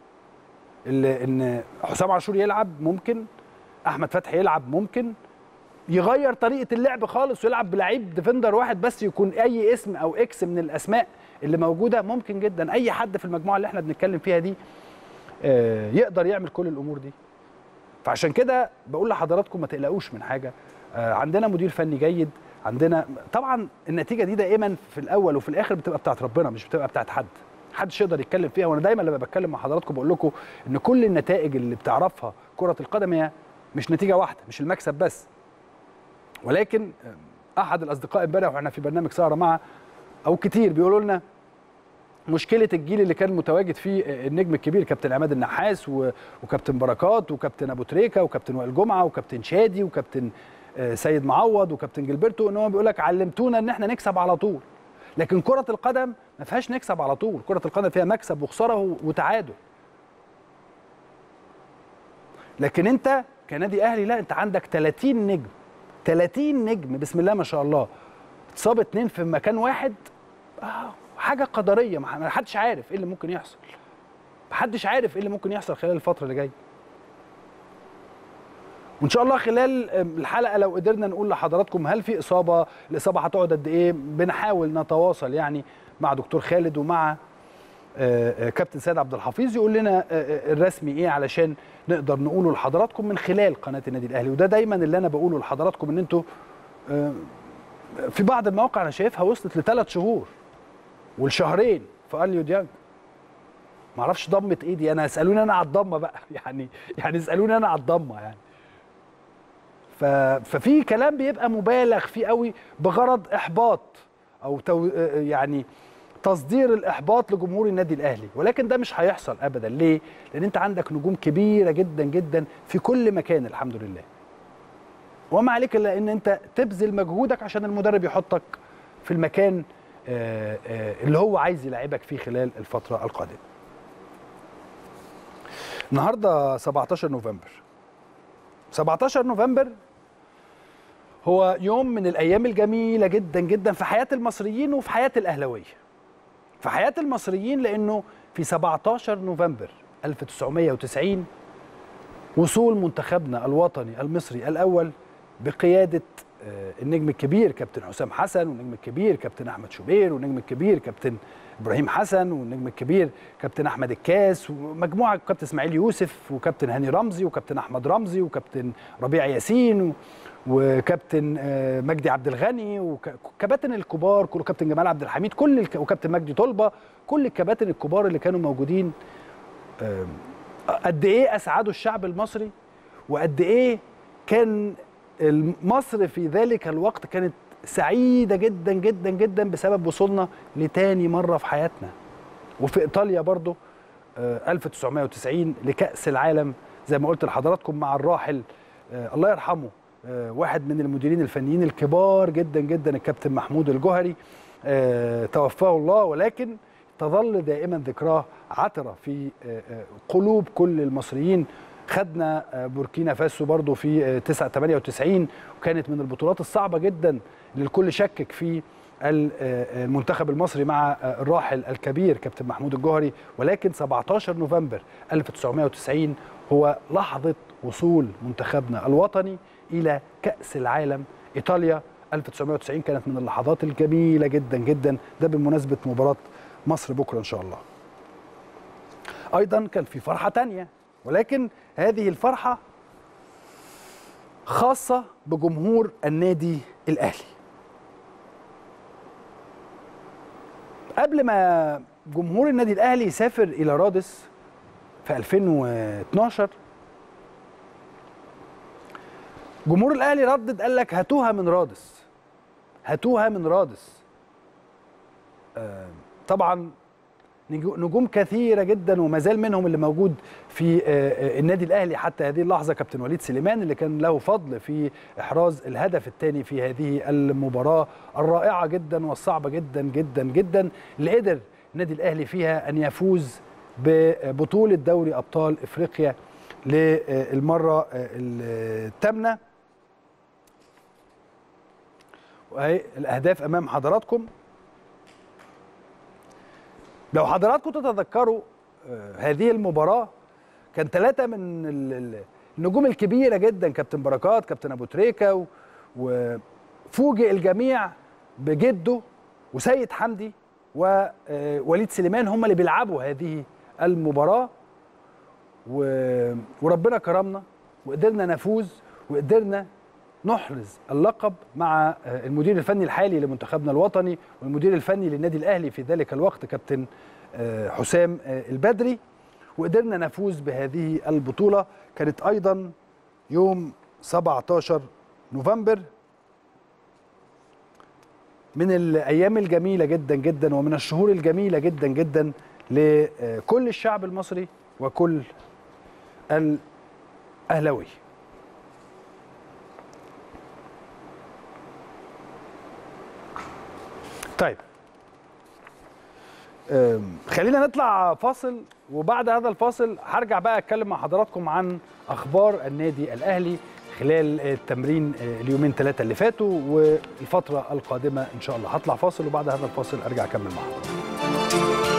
اللي ان حسام عاشور يلعب ممكن احمد فتحي يلعب ممكن يغير طريقه اللعب خالص ويلعب بلعيب ديفندر واحد بس يكون اي اسم او اكس من الاسماء اللي موجوده ممكن جدا اي حد في المجموعه اللي احنا بنتكلم فيها دي آه، يقدر يعمل كل الامور دي فعشان كده بقول لحضراتكم ما تقلقوش من حاجه آه، عندنا مدير فني جيد عندنا طبعا النتيجه دي دائما في الاول وفي الاخر بتبقى بتاعت ربنا مش بتبقى بتاعت حد محدش يقدر يتكلم فيها وانا دايما لما بتكلم مع حضراتكم بقول لكم ان كل النتائج اللي بتعرفها كره القدم هي مش نتيجه واحده مش المكسب بس ولكن آه، احد الاصدقاء امبارح واحنا في برنامج سهره مع او كتير بيقولوا لنا مشكله الجيل اللي كان متواجد فيه النجم الكبير كابتن عماد النحاس و- وكابتن بركات وكابتن ابو تريكه وكابتن وائل جمعه وكابتن شادي وكابتن آه، سيد معوض وكابتن جilberto ان هو بيقول لك علمتونا ان احنا نكسب على طول لكن كره القدم ما فيهاش نكسب على طول كره القدم فيها مكسب وخساره و- وتعادل لكن انت كنادي اهلي لا انت عندك 30 نجم 30 نجم بسم الله ما شاء الله اتصاب اتنين في مكان واحد آه حاجه قدريه ما ما حدش عارف ايه اللي ممكن يحصل ما حدش عارف ايه اللي ممكن يحصل خلال الفتره اللي جايه وان شاء الله خلال آم، الحلقه لو قدرنا نقول لحضراتكم هل في اصابه الاصابه هتقعد قد ايه بنحاول نتواصل يعني مع دكتور خالد ومع آه، آه، كابتن سيد عبد الحفيظ يقول لنا آه، آه، الرسمي ايه علشان نقدر نقوله لحضراتكم من خلال قناه النادي الاهلي وده دايما اللي انا بقوله لحضراتكم ان انتوا آه، في بعض المواقع انا شايفها وصلت لثلاث شهور والشهرين في اليو ديانج ما اعرفش ضمه ايه دي انا اسالوني انا على الضمه بقى يعني يعني اسالوني انا على الضمه يعني ف... ففي كلام بيبقى مبالغ فيه قوي بغرض احباط او تو... يعني تصدير الاحباط لجمهور النادي الاهلي ولكن ده مش هيحصل ابدا ليه لان انت عندك نجوم كبيره جدا جدا في كل مكان الحمد لله وما عليك الا ان انت تبذل مجهودك عشان المدرب يحطك في المكان آه، آه، اللي هو عايز يلعبك فيه خلال الفتره القادمه النهارده 17 نوفمبر 17 نوفمبر هو يوم من الايام الجميله جدا جدا في حياه المصريين وفي حياه الاهلاويه في حياه المصريين لانه في 17 نوفمبر 1990 وصول منتخبنا الوطني المصري الاول بقياده آه، النجم الكبير كابتن حسام حسن والنجم الكبير كابتن احمد شوبير والنجم الكبير كابتن ابراهيم حسن والنجم الكبير كابتن احمد الكاس ومجموعه كابتن اسماعيل يوسف وكابتن هاني رمزي وكابتن احمد رمزي وكابتن ربيع ياسين و- وكابتن آه، مجدي عبد الغني وكباتن الكبار كل كابتن جمال عبد الحميد كل الك... وكابتن مجدي طلبه كل الكباتن الكبار اللي كانوا موجودين آم، قد ايه اسعدوا الشعب المصري وقد ايه كان مصر في ذلك الوقت كانت سعيده جدا جدا جدا بسبب وصولنا لتاني مره في حياتنا وفي ايطاليا برضو آه، 1990 لكاس العالم زي ما قلت لحضراتكم مع الراحل آه، الله يرحمه آه، واحد من المديرين الفنيين الكبار جدا جدا الكابتن محمود الجوهري آه، توفاه الله ولكن تظل دائما ذكراه عطرة في آه، آه، قلوب كل المصريين خدنا آه، بوركينا فاسو برضو في آه، 9 98 وكانت من البطولات الصعبة جدا اللي الكل شكك في ال- آه، المنتخب المصري مع آه، الراحل الكبير كابتن محمود الجوهري ولكن 17 نوفمبر 1990 هو لحظة وصول منتخبنا الوطني الى كاس العالم ايطاليا 1990 كانت من اللحظات الجميله جدا جدا ده بمناسبه مباراه مصر بكره ان شاء الله ايضا كان في فرحه تانية ولكن هذه الفرحه خاصه بجمهور النادي الاهلي قبل ما جمهور النادي الاهلي يسافر الى رادس في 2012 جمهور الاهلي ردد قال لك هاتوها من رادس هاتوها من رادس آه طبعا نجوم كثيرة جدا وما زال منهم اللي موجود في النادي الأهلي حتى هذه اللحظة كابتن وليد سليمان اللي كان له فضل في إحراز الهدف الثاني في هذه المباراة الرائعة جدا والصعبة جدا جدا جدا اللي قدر النادي الأهلي فيها أن يفوز ببطولة دوري أبطال إفريقيا للمرة الثامنة وهي الأهداف أمام حضراتكم لو حضراتكم تتذكروا هذه المباراة كان ثلاثة من النجوم الكبيرة جدا كابتن بركات كابتن أبو تريكة وفوجئ الجميع بجده وسيد حمدي ووليد سليمان هم اللي بيلعبوا هذه المباراة وربنا كرمنا وقدرنا نفوز وقدرنا نحرز اللقب مع المدير الفني الحالي لمنتخبنا الوطني والمدير الفني للنادي الاهلي في ذلك الوقت كابتن حسام البدري وقدرنا نفوز بهذه البطوله كانت ايضا يوم 17 نوفمبر من الايام الجميله جدا جدا ومن الشهور الجميله جدا جدا لكل الشعب المصري وكل الاهلاوي طيب خلينا نطلع فاصل وبعد هذا الفاصل هرجع بقى اتكلم مع حضراتكم عن اخبار النادي الاهلي خلال التمرين اليومين ثلاثه اللي فاتوا والفتره القادمه ان شاء الله هطلع فاصل وبعد هذا الفاصل ارجع اكمل مع حضراتكم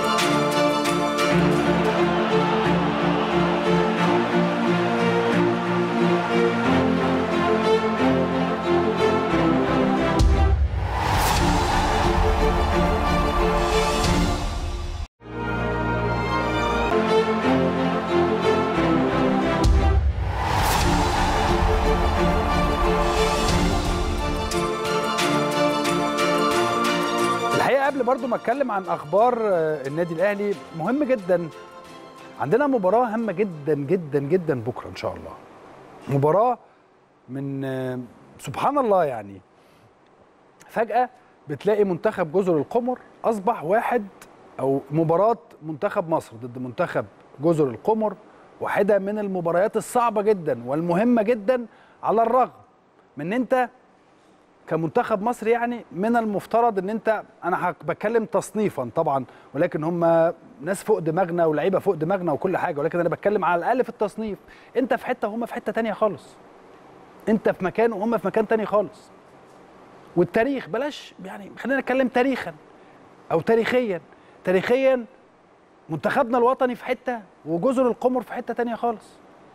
قبل برضو ما اتكلم عن اخبار النادي الاهلي مهم جدا عندنا مباراه هامه جدا جدا جدا بكره ان شاء الله مباراه من سبحان الله يعني فجاه بتلاقي منتخب جزر القمر اصبح واحد او مباراه منتخب مصر ضد منتخب جزر القمر واحده من المباريات الصعبه جدا والمهمه جدا على الرغم من ان انت كمنتخب مصر يعني من المفترض ان انت انا بتكلم تصنيفا طبعا ولكن هم ناس فوق دماغنا ولاعيبه فوق دماغنا وكل حاجه ولكن انا بتكلم على الاقل في التصنيف انت في حته وهم في حته تانية خالص انت في مكان وهم في مكان تاني خالص والتاريخ بلاش يعني خلينا نتكلم تاريخا او تاريخيا تاريخيا منتخبنا الوطني في حته وجزر القمر في حته تانية خالص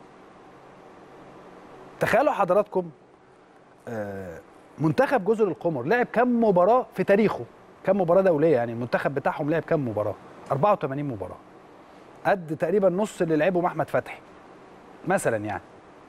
تخيلوا حضراتكم آه منتخب جزر القمر لعب كم مباراه في تاريخه كم مباراه دوليه يعني المنتخب بتاعهم لعب كم مباراه 84 مباراه قد تقريبا نص اللي لعبهم احمد فتحي مثلا يعني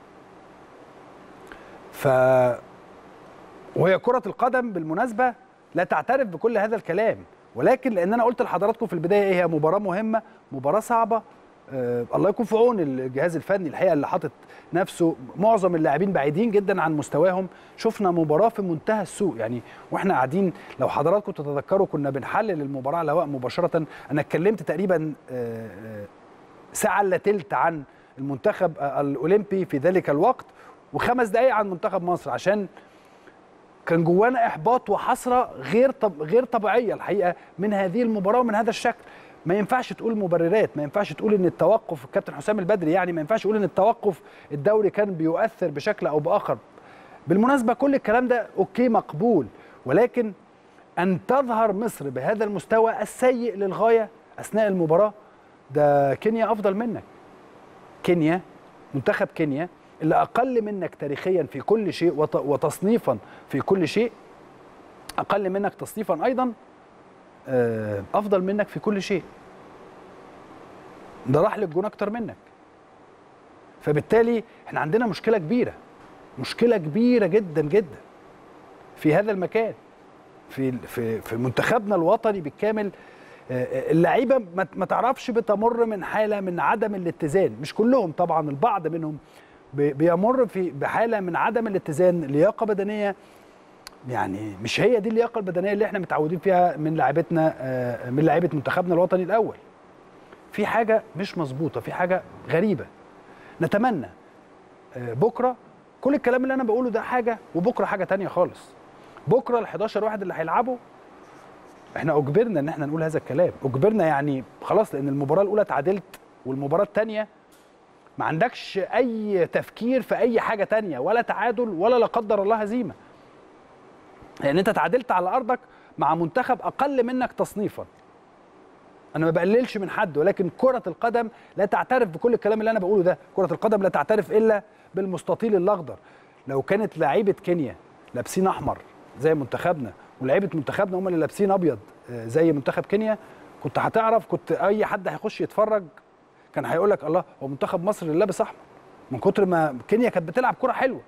ف وهي كره القدم بالمناسبه لا تعترف بكل هذا الكلام ولكن لان انا قلت لحضراتكم في البدايه ايه هي مباراه مهمه مباراه صعبه آه الله يكون في عون الجهاز الفني الحقيقه اللي حاطط نفسه معظم اللاعبين بعيدين جدا عن مستواهم شفنا مباراه في منتهى السوء يعني واحنا قاعدين لو حضراتكم تتذكروا كنا بنحلل المباراه على الهواء مباشره انا اتكلمت تقريبا آه ساعه الا تلت عن المنتخب الاولمبي في ذلك الوقت وخمس دقائق عن منتخب مصر عشان كان جوانا احباط وحسره غير طب غير طبيعيه الحقيقه من هذه المباراه ومن هذا الشكل ما ينفعش تقول مبررات ما ينفعش تقول ان التوقف الكابتن حسام البدري يعني ما ينفعش تقول ان التوقف الدوري كان بيؤثر بشكل او باخر بالمناسبه كل الكلام ده اوكي مقبول ولكن ان تظهر مصر بهذا المستوى السيء للغايه اثناء المباراه ده كينيا افضل منك كينيا منتخب كينيا اللي اقل منك تاريخيا في كل شيء وت- وتصنيفا في كل شيء اقل منك تصنيفا ايضا آه، افضل منك في كل شيء ده راح للجون اكتر منك فبالتالي احنا عندنا مشكله كبيره مشكله كبيره جدا جدا في هذا المكان في في في منتخبنا الوطني بالكامل آه، آه، اللعيبه ما ما تعرفش بتمر من حاله من عدم الاتزان مش كلهم طبعا البعض منهم بي- بيمر في بحاله من عدم الاتزان لياقه بدنيه يعني مش هي دي اللياقه البدنيه اللي احنا متعودين فيها من لاعبتنا آه، من لعيبه منتخبنا الوطني الاول في حاجه مش مظبوطه في حاجه غريبه نتمنى آه، بكره كل الكلام اللي انا بقوله ده حاجه وبكره حاجه تانية خالص بكره ال 11 واحد اللي هيلعبوا احنا اجبرنا ان احنا نقول هذا الكلام اجبرنا يعني خلاص لان المباراه الاولى اتعادلت والمباراه الثانيه ما عندكش اي تفكير في اي حاجه تانية ولا تعادل ولا لا قدر الله هزيمه لان انت تعادلت على ارضك مع منتخب اقل منك تصنيفا انا ما بقللش من حد ولكن كره القدم لا تعترف بكل الكلام اللي انا بقوله ده كره القدم لا تعترف الا بالمستطيل الاخضر لو كانت لعيبه كينيا لابسين احمر زي منتخبنا ولعيبه منتخبنا هم اللي لابسين ابيض آه، زي منتخب كينيا كنت هتعرف كنت اي حد هيخش يتفرج كان هيقول لك الله هو منتخب مصر اللي لابس احمر من كتر ما كينيا كانت بتلعب كره حلوه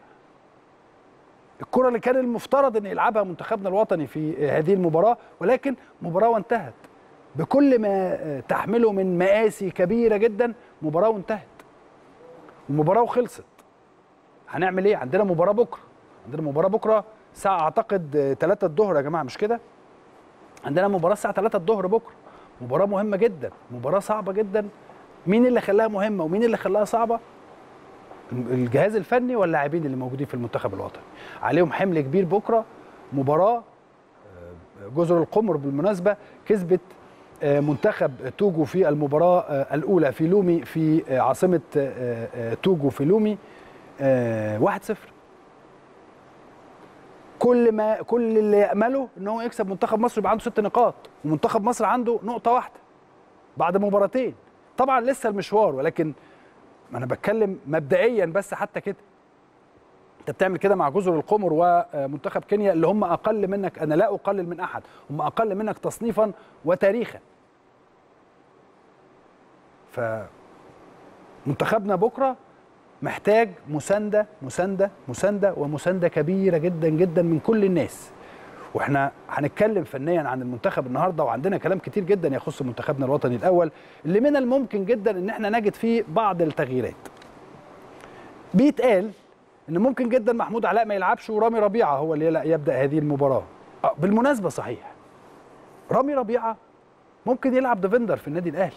الكره اللي كان المفترض ان يلعبها منتخبنا الوطني في هذه المباراه ولكن مباراه وانتهت بكل ما تحمله من مآسي كبيره جدا مباراه وانتهت ومباراه وخلصت هنعمل ايه عندنا مباراه بكره عندنا مباراه بكره الساعه اعتقد 3 الظهر يا جماعه مش كده عندنا مباراه الساعه 3 الظهر بكره مباراه مهمه جدا مباراه صعبه جدا مين اللي خلاها مهمه ومين اللي خلاها صعبه الجهاز الفني واللاعبين اللي موجودين في المنتخب الوطني عليهم حمل كبير بكره مباراه آه، جزر القمر بالمناسبه كسبت آه، منتخب توجو في المباراه آه، الاولى في لومي في آه، عاصمه آه، آه، توجو في لومي آه، 1-0 كل ما كل اللي يامله ان هو يكسب منتخب مصر يبقى عنده ست نقاط ومنتخب مصر عنده نقطه واحده بعد مباراتين طبعا لسه المشوار ولكن ما انا بتكلم مبدئيا بس حتى كده انت بتعمل كده مع جزر القمر ومنتخب كينيا اللي هم اقل منك انا لا اقلل من احد هم اقل منك تصنيفا وتاريخا ف منتخبنا بكره محتاج مسانده مسانده مسانده ومسانده كبيره جدا جدا من كل الناس واحنا هنتكلم فنيا عن المنتخب النهارده وعندنا كلام كتير جدا يخص منتخبنا الوطني الاول اللي من الممكن جدا ان احنا نجد فيه بعض التغييرات بيتقال ان ممكن جدا محمود علاء ما يلعبش ورامي ربيعه هو اللي يلا- يبدا هذه المباراه آه، بالمناسبه صحيح رامي ربيعه ممكن يلعب ديفندر في النادي الاهلي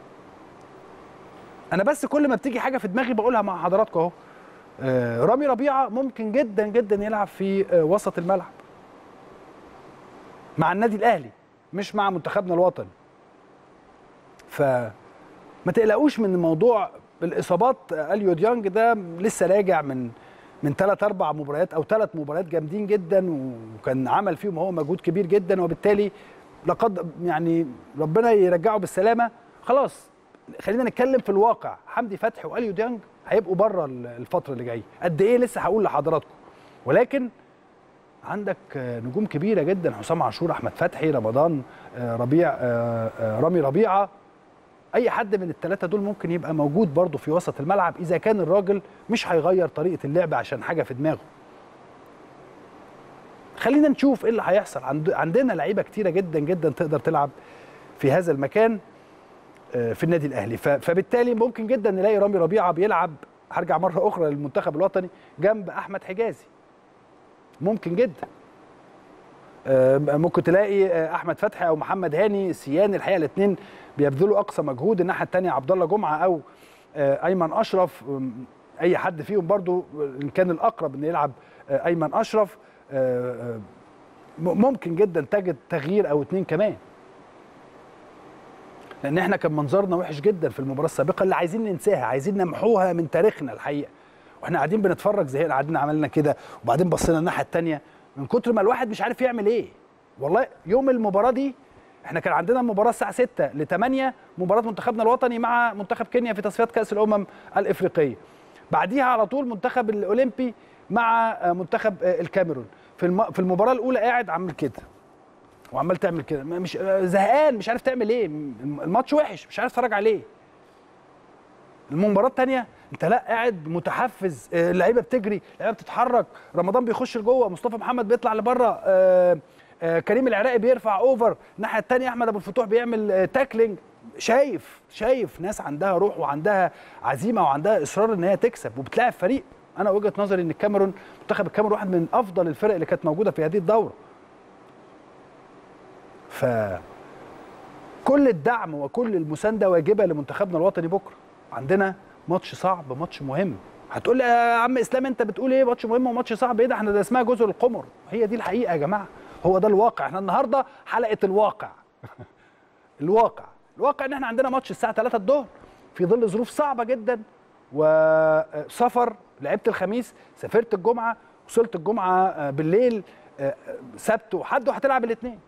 انا بس كل ما بتيجي حاجه في دماغي بقولها مع حضراتكم اهو آه، رامي ربيعه ممكن جدا جدا يلعب في آه، وسط الملعب مع النادي الاهلي مش مع منتخبنا الوطني فما تقلقوش من موضوع الاصابات اليو ديانج ده لسه راجع من من ثلاث اربع مباريات او ثلاث مباريات جامدين جدا وكان عمل فيهم هو مجهود كبير جدا وبالتالي لقد يعني ربنا يرجعه بالسلامه خلاص خلينا نتكلم في الواقع حمدي فتحي واليو ديانج هيبقوا بره الفتره اللي جايه قد ايه لسه هقول لحضراتكم ولكن عندك آه، نجوم كبيره جدا حسام عاشور احمد فتحي رمضان آه، ربيع آه، آه، رامي ربيعه اي حد من الثلاثه دول ممكن يبقى موجود برضه في وسط الملعب اذا كان الراجل مش هيغير طريقه اللعب عشان حاجه في دماغه خلينا نشوف ايه اللي هيحصل عند عندنا لعيبه كتيره جدا جدا تقدر تلعب في هذا المكان آه، في النادي الاهلي ف- فبالتالي ممكن جدا نلاقي رامي ربيعه بيلعب هرجع مره اخرى للمنتخب الوطني جنب احمد حجازي ممكن جدا آه، ممكن تلاقي آه، احمد فتحي او محمد هاني سيان الحقيقه الاثنين بيبذلوا اقصى مجهود الناحيه الثانيه عبد الله جمعه او آه، ايمن اشرف آم، اي حد فيهم برضو ان كان الاقرب ان يلعب آه، ايمن اشرف آه، آه، م- ممكن جدا تجد تغيير او اتنين كمان لان احنا كان منظرنا وحش جدا في المباراه السابقه اللي عايزين ننساها عايزين نمحوها من تاريخنا الحقيقه واحنا قاعدين بنتفرج زهقنا قاعدين عملنا كده وبعدين بصينا الناحيه الثانيه من كتر ما الواحد مش عارف يعمل ايه والله يوم المباراه دي احنا كان عندنا مباراه الساعه 6 ل 8 مباراه منتخبنا الوطني مع منتخب كينيا في تصفيات كاس الامم الافريقيه بعديها على طول منتخب الاولمبي مع آه، منتخب آه، الكاميرون في الم... في المباراه الاولى قاعد عامل كده وعمال تعمل كده ما- مش آه، زهقان مش عارف تعمل ايه م- الماتش وحش مش عارف تتفرج عليه المباراه الثانيه انت لا قاعد متحفز آه، اللعيبه بتجري اللعيبه بتتحرك رمضان بيخش لجوه مصطفى محمد بيطلع لبره آه، آه، كريم العراقي بيرفع اوفر الناحيه الثانيه احمد ابو الفتوح بيعمل آه، تاكلينج شايف شايف ناس عندها روح وعندها عزيمه وعندها اصرار ان هي تكسب وبتلاعب فريق انا وجهه نظري ان الكاميرون منتخب الكاميرون واحد من افضل الفرق اللي كانت موجوده في هذه الدوره ف كل الدعم وكل المسانده واجبه لمنتخبنا الوطني بكره عندنا ماتش صعب ماتش مهم هتقول لي يا عم اسلام انت بتقول ايه ماتش مهم وماتش صعب ايه ده احنا ده اسمها جزر القمر هي دي الحقيقه يا جماعه هو ده الواقع احنا النهارده حلقه الواقع الواقع الواقع ان احنا عندنا ماتش الساعه 3 الظهر في ظل ظروف صعبه جدا وسفر لعبت الخميس سافرت الجمعه وصلت الجمعه بالليل سبت وحد وهتلعب الاثنين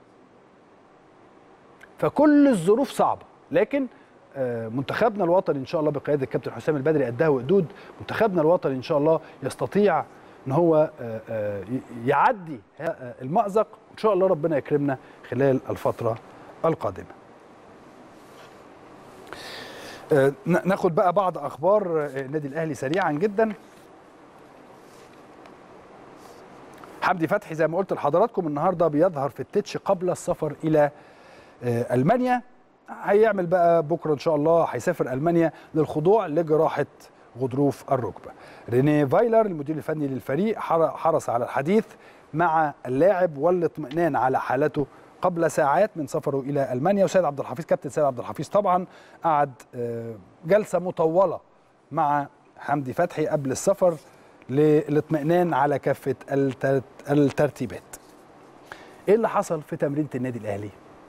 فكل الظروف صعبه لكن آه، منتخبنا الوطني ان شاء الله بقياده الكابتن حسام البدري قدها وقدود منتخبنا الوطني ان شاء الله يستطيع ان هو آه، آه، ي- يعدي ه- آه، المأزق وان شاء الله ربنا يكرمنا خلال الفتره القادمه آه، ن- ناخد بقى بعض اخبار آه، النادي الاهلي سريعا جدا حمدي فتحي زي ما قلت لحضراتكم النهارده بيظهر في التتش قبل السفر الى آه، المانيا هيعمل بقى بكره ان شاء الله هيسافر المانيا للخضوع لجراحه غضروف الركبه. ريني فايلر المدير الفني للفريق حر- حرص على الحديث مع اللاعب والاطمئنان على حالته قبل ساعات من سفره الى المانيا وسيد عبد الحفيظ كابتن سيد عبد الحفيظ طبعا قعد آه، جلسه مطوله مع حمدي فتحي قبل السفر للاطمئنان على كافه التر- الترتيبات. ايه اللي حصل في تمرينه النادي الاهلي؟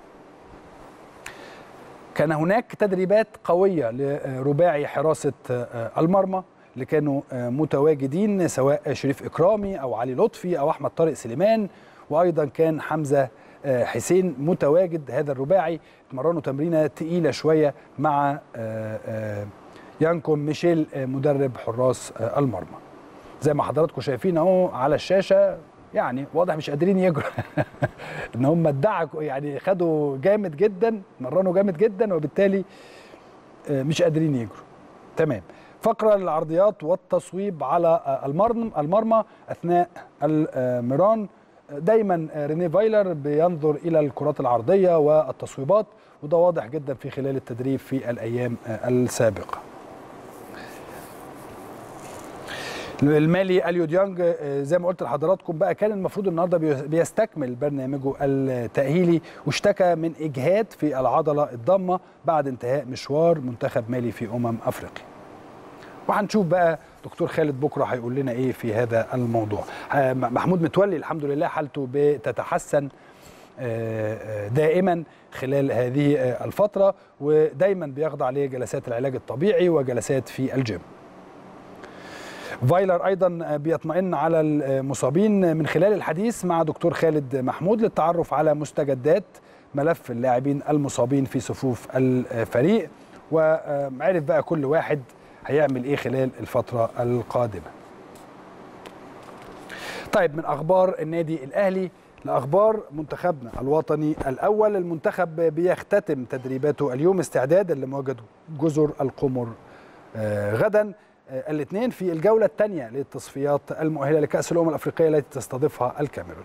كان هناك تدريبات قوية لرباعي حراسة المرمى اللي كانوا متواجدين سواء شريف إكرامي أو علي لطفي أو أحمد طارق سليمان وأيضا كان حمزة حسين متواجد هذا الرباعي اتمرنوا تمرينة تقيلة شوية مع يانكون ميشيل مدرب حراس المرمى زي ما حضراتكم شايفين اهو على الشاشه يعني واضح مش قادرين يجروا ان هم ادعكوا يعني خدوا جامد جدا مرنوا جامد جدا وبالتالي آه، مش قادرين يجروا تمام فقره للعرضيات والتصويب على آه، المرمى المرمى اثناء المران دايما آه، ريني فايلر بينظر الى الكرات العرضيه والتصويبات وده واضح جدا في خلال التدريب في الايام آه، السابقه المالي اليو ديانج آه، زي ما قلت لحضراتكم بقى كان المفروض النهارده بي- بيستكمل برنامجه التاهيلي واشتكى من اجهاد في العضله الضامه بعد انتهاء مشوار منتخب مالي في امم افريقيا. وهنشوف بقى دكتور خالد بكره هيقول لنا ايه في هذا الموضوع. آه، محمود متولي الحمد لله حالته بتتحسن آه، آه، دائما خلال هذه آه، الفتره ودايما بيخضع لجلسات العلاج الطبيعي وجلسات في الجيم. فايلر ايضا بيطمئن على المصابين من خلال الحديث مع دكتور خالد محمود للتعرف على مستجدات ملف اللاعبين المصابين في صفوف الفريق وعرف بقى كل واحد هيعمل ايه خلال الفتره القادمه. طيب من اخبار النادي الاهلي لاخبار منتخبنا الوطني الاول المنتخب بيختتم تدريباته اليوم استعدادا لمواجهه جزر القمر آه، غدا الاثنين في الجوله الثانيه للتصفيات المؤهله لكاس الامم الافريقيه التي تستضيفها الكاميرون.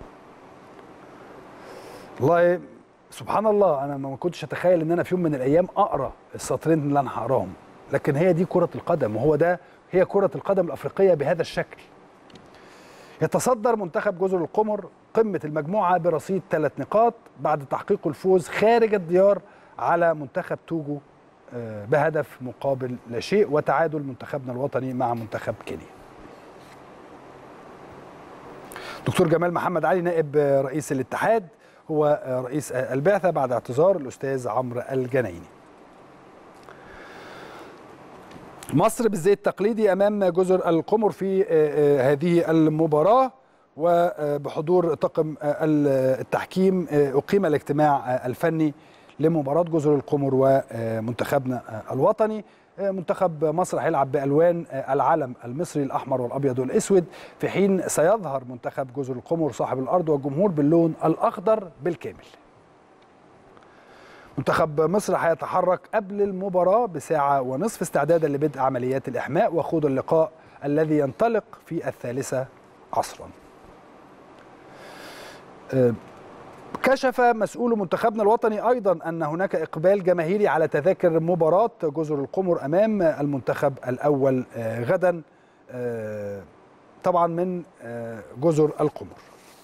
والله سبحان الله انا ما كنتش اتخيل ان انا في يوم من الايام اقرا السطرين اللي انا هقراهم لكن هي دي كره القدم وهو ده هي كره القدم الافريقيه بهذا الشكل. يتصدر منتخب جزر القمر قمه المجموعه برصيد ثلاث نقاط بعد تحقيق الفوز خارج الديار على منتخب توجو آه، بهدف مقابل لا شيء وتعادل منتخبنا الوطني مع منتخب كينيا. دكتور جمال محمد علي نائب آه، رئيس الاتحاد هو آه، رئيس آه، البعثه بعد اعتذار الاستاذ عمرو الجنايني. مصر بالزي التقليدي امام جزر القمر في آه، آه، هذه المباراه وبحضور طاقم آه، التحكيم آه، اقيم الاجتماع آه، الفني لمباراه جزر القمر ومنتخبنا آه، الوطني منتخب مصر هيلعب بالوان العلم المصري الاحمر والابيض والاسود في حين سيظهر منتخب جزر القمر صاحب الارض والجمهور باللون الاخضر بالكامل منتخب مصر هيتحرك قبل المباراة بساعة ونصف استعدادا لبدء عمليات الإحماء وخوض اللقاء الذي ينطلق في الثالثة عصرا كشف مسؤول منتخبنا الوطني أيضا أن هناك إقبال جماهيري على تذاكر مباراة جزر القمر أمام المنتخب الأول غدا طبعا من جزر القمر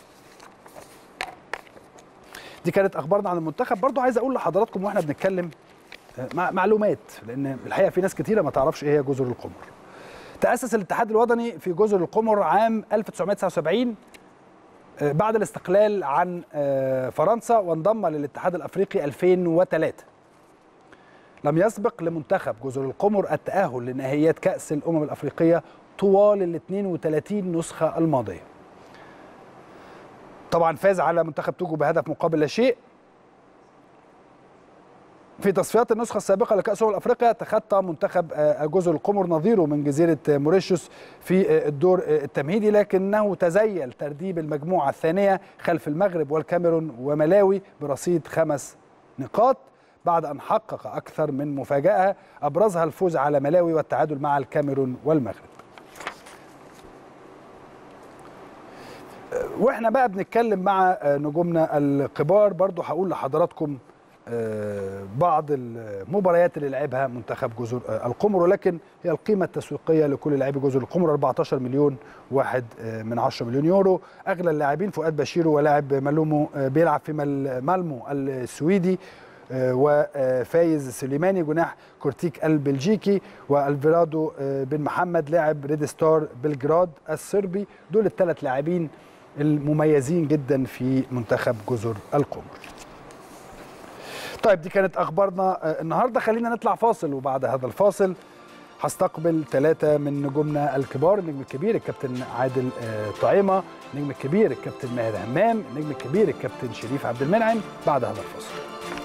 دي كانت اخبارنا عن المنتخب برضو عايز اقول لحضراتكم واحنا بنتكلم معلومات لان الحقيقه في ناس كتيره ما تعرفش ايه هي جزر القمر تاسس الاتحاد الوطني في جزر القمر عام 1979 بعد الاستقلال عن فرنسا وانضم للاتحاد الافريقي 2003 لم يسبق لمنتخب جزر القمر التاهل لنهائيات كاس الامم الافريقيه طوال ال 32 نسخه الماضيه طبعا فاز على منتخب توجو بهدف مقابل لا شيء في تصفيات النسخة السابقة لكأس أمم أفريقيا تخطى منتخب جزر القمر نظيره من جزيرة موريشيوس في الدور التمهيدي لكنه تزيل ترتيب المجموعة الثانية خلف المغرب والكاميرون وملاوي برصيد خمس نقاط بعد أن حقق أكثر من مفاجأة أبرزها الفوز على ملاوي والتعادل مع الكاميرون والمغرب واحنا بقى بنتكلم مع نجومنا الكبار برضو هقول لحضراتكم بعض المباريات اللي لعبها منتخب جزر القمر ولكن هي القيمة التسويقية لكل لاعبي جزر القمر 14 مليون واحد من 10 مليون يورو أغلى اللاعبين فؤاد بشيرو ولاعب مالومو بيلعب في مالمو السويدي وفايز سليماني جناح كورتيك البلجيكي والفيرادو بن محمد لاعب ريد ستار بلجراد الصربي دول الثلاث لاعبين المميزين جدا في منتخب جزر القمر طيب دي كانت اخبارنا النهارده خلينا نطلع فاصل وبعد هذا الفاصل هستقبل ثلاثة من نجومنا الكبار النجم الكبير الكابتن عادل طعيمة النجم الكبير الكابتن ماهر همام النجم الكبير الكابتن شريف عبد المنعم بعد هذا الفاصل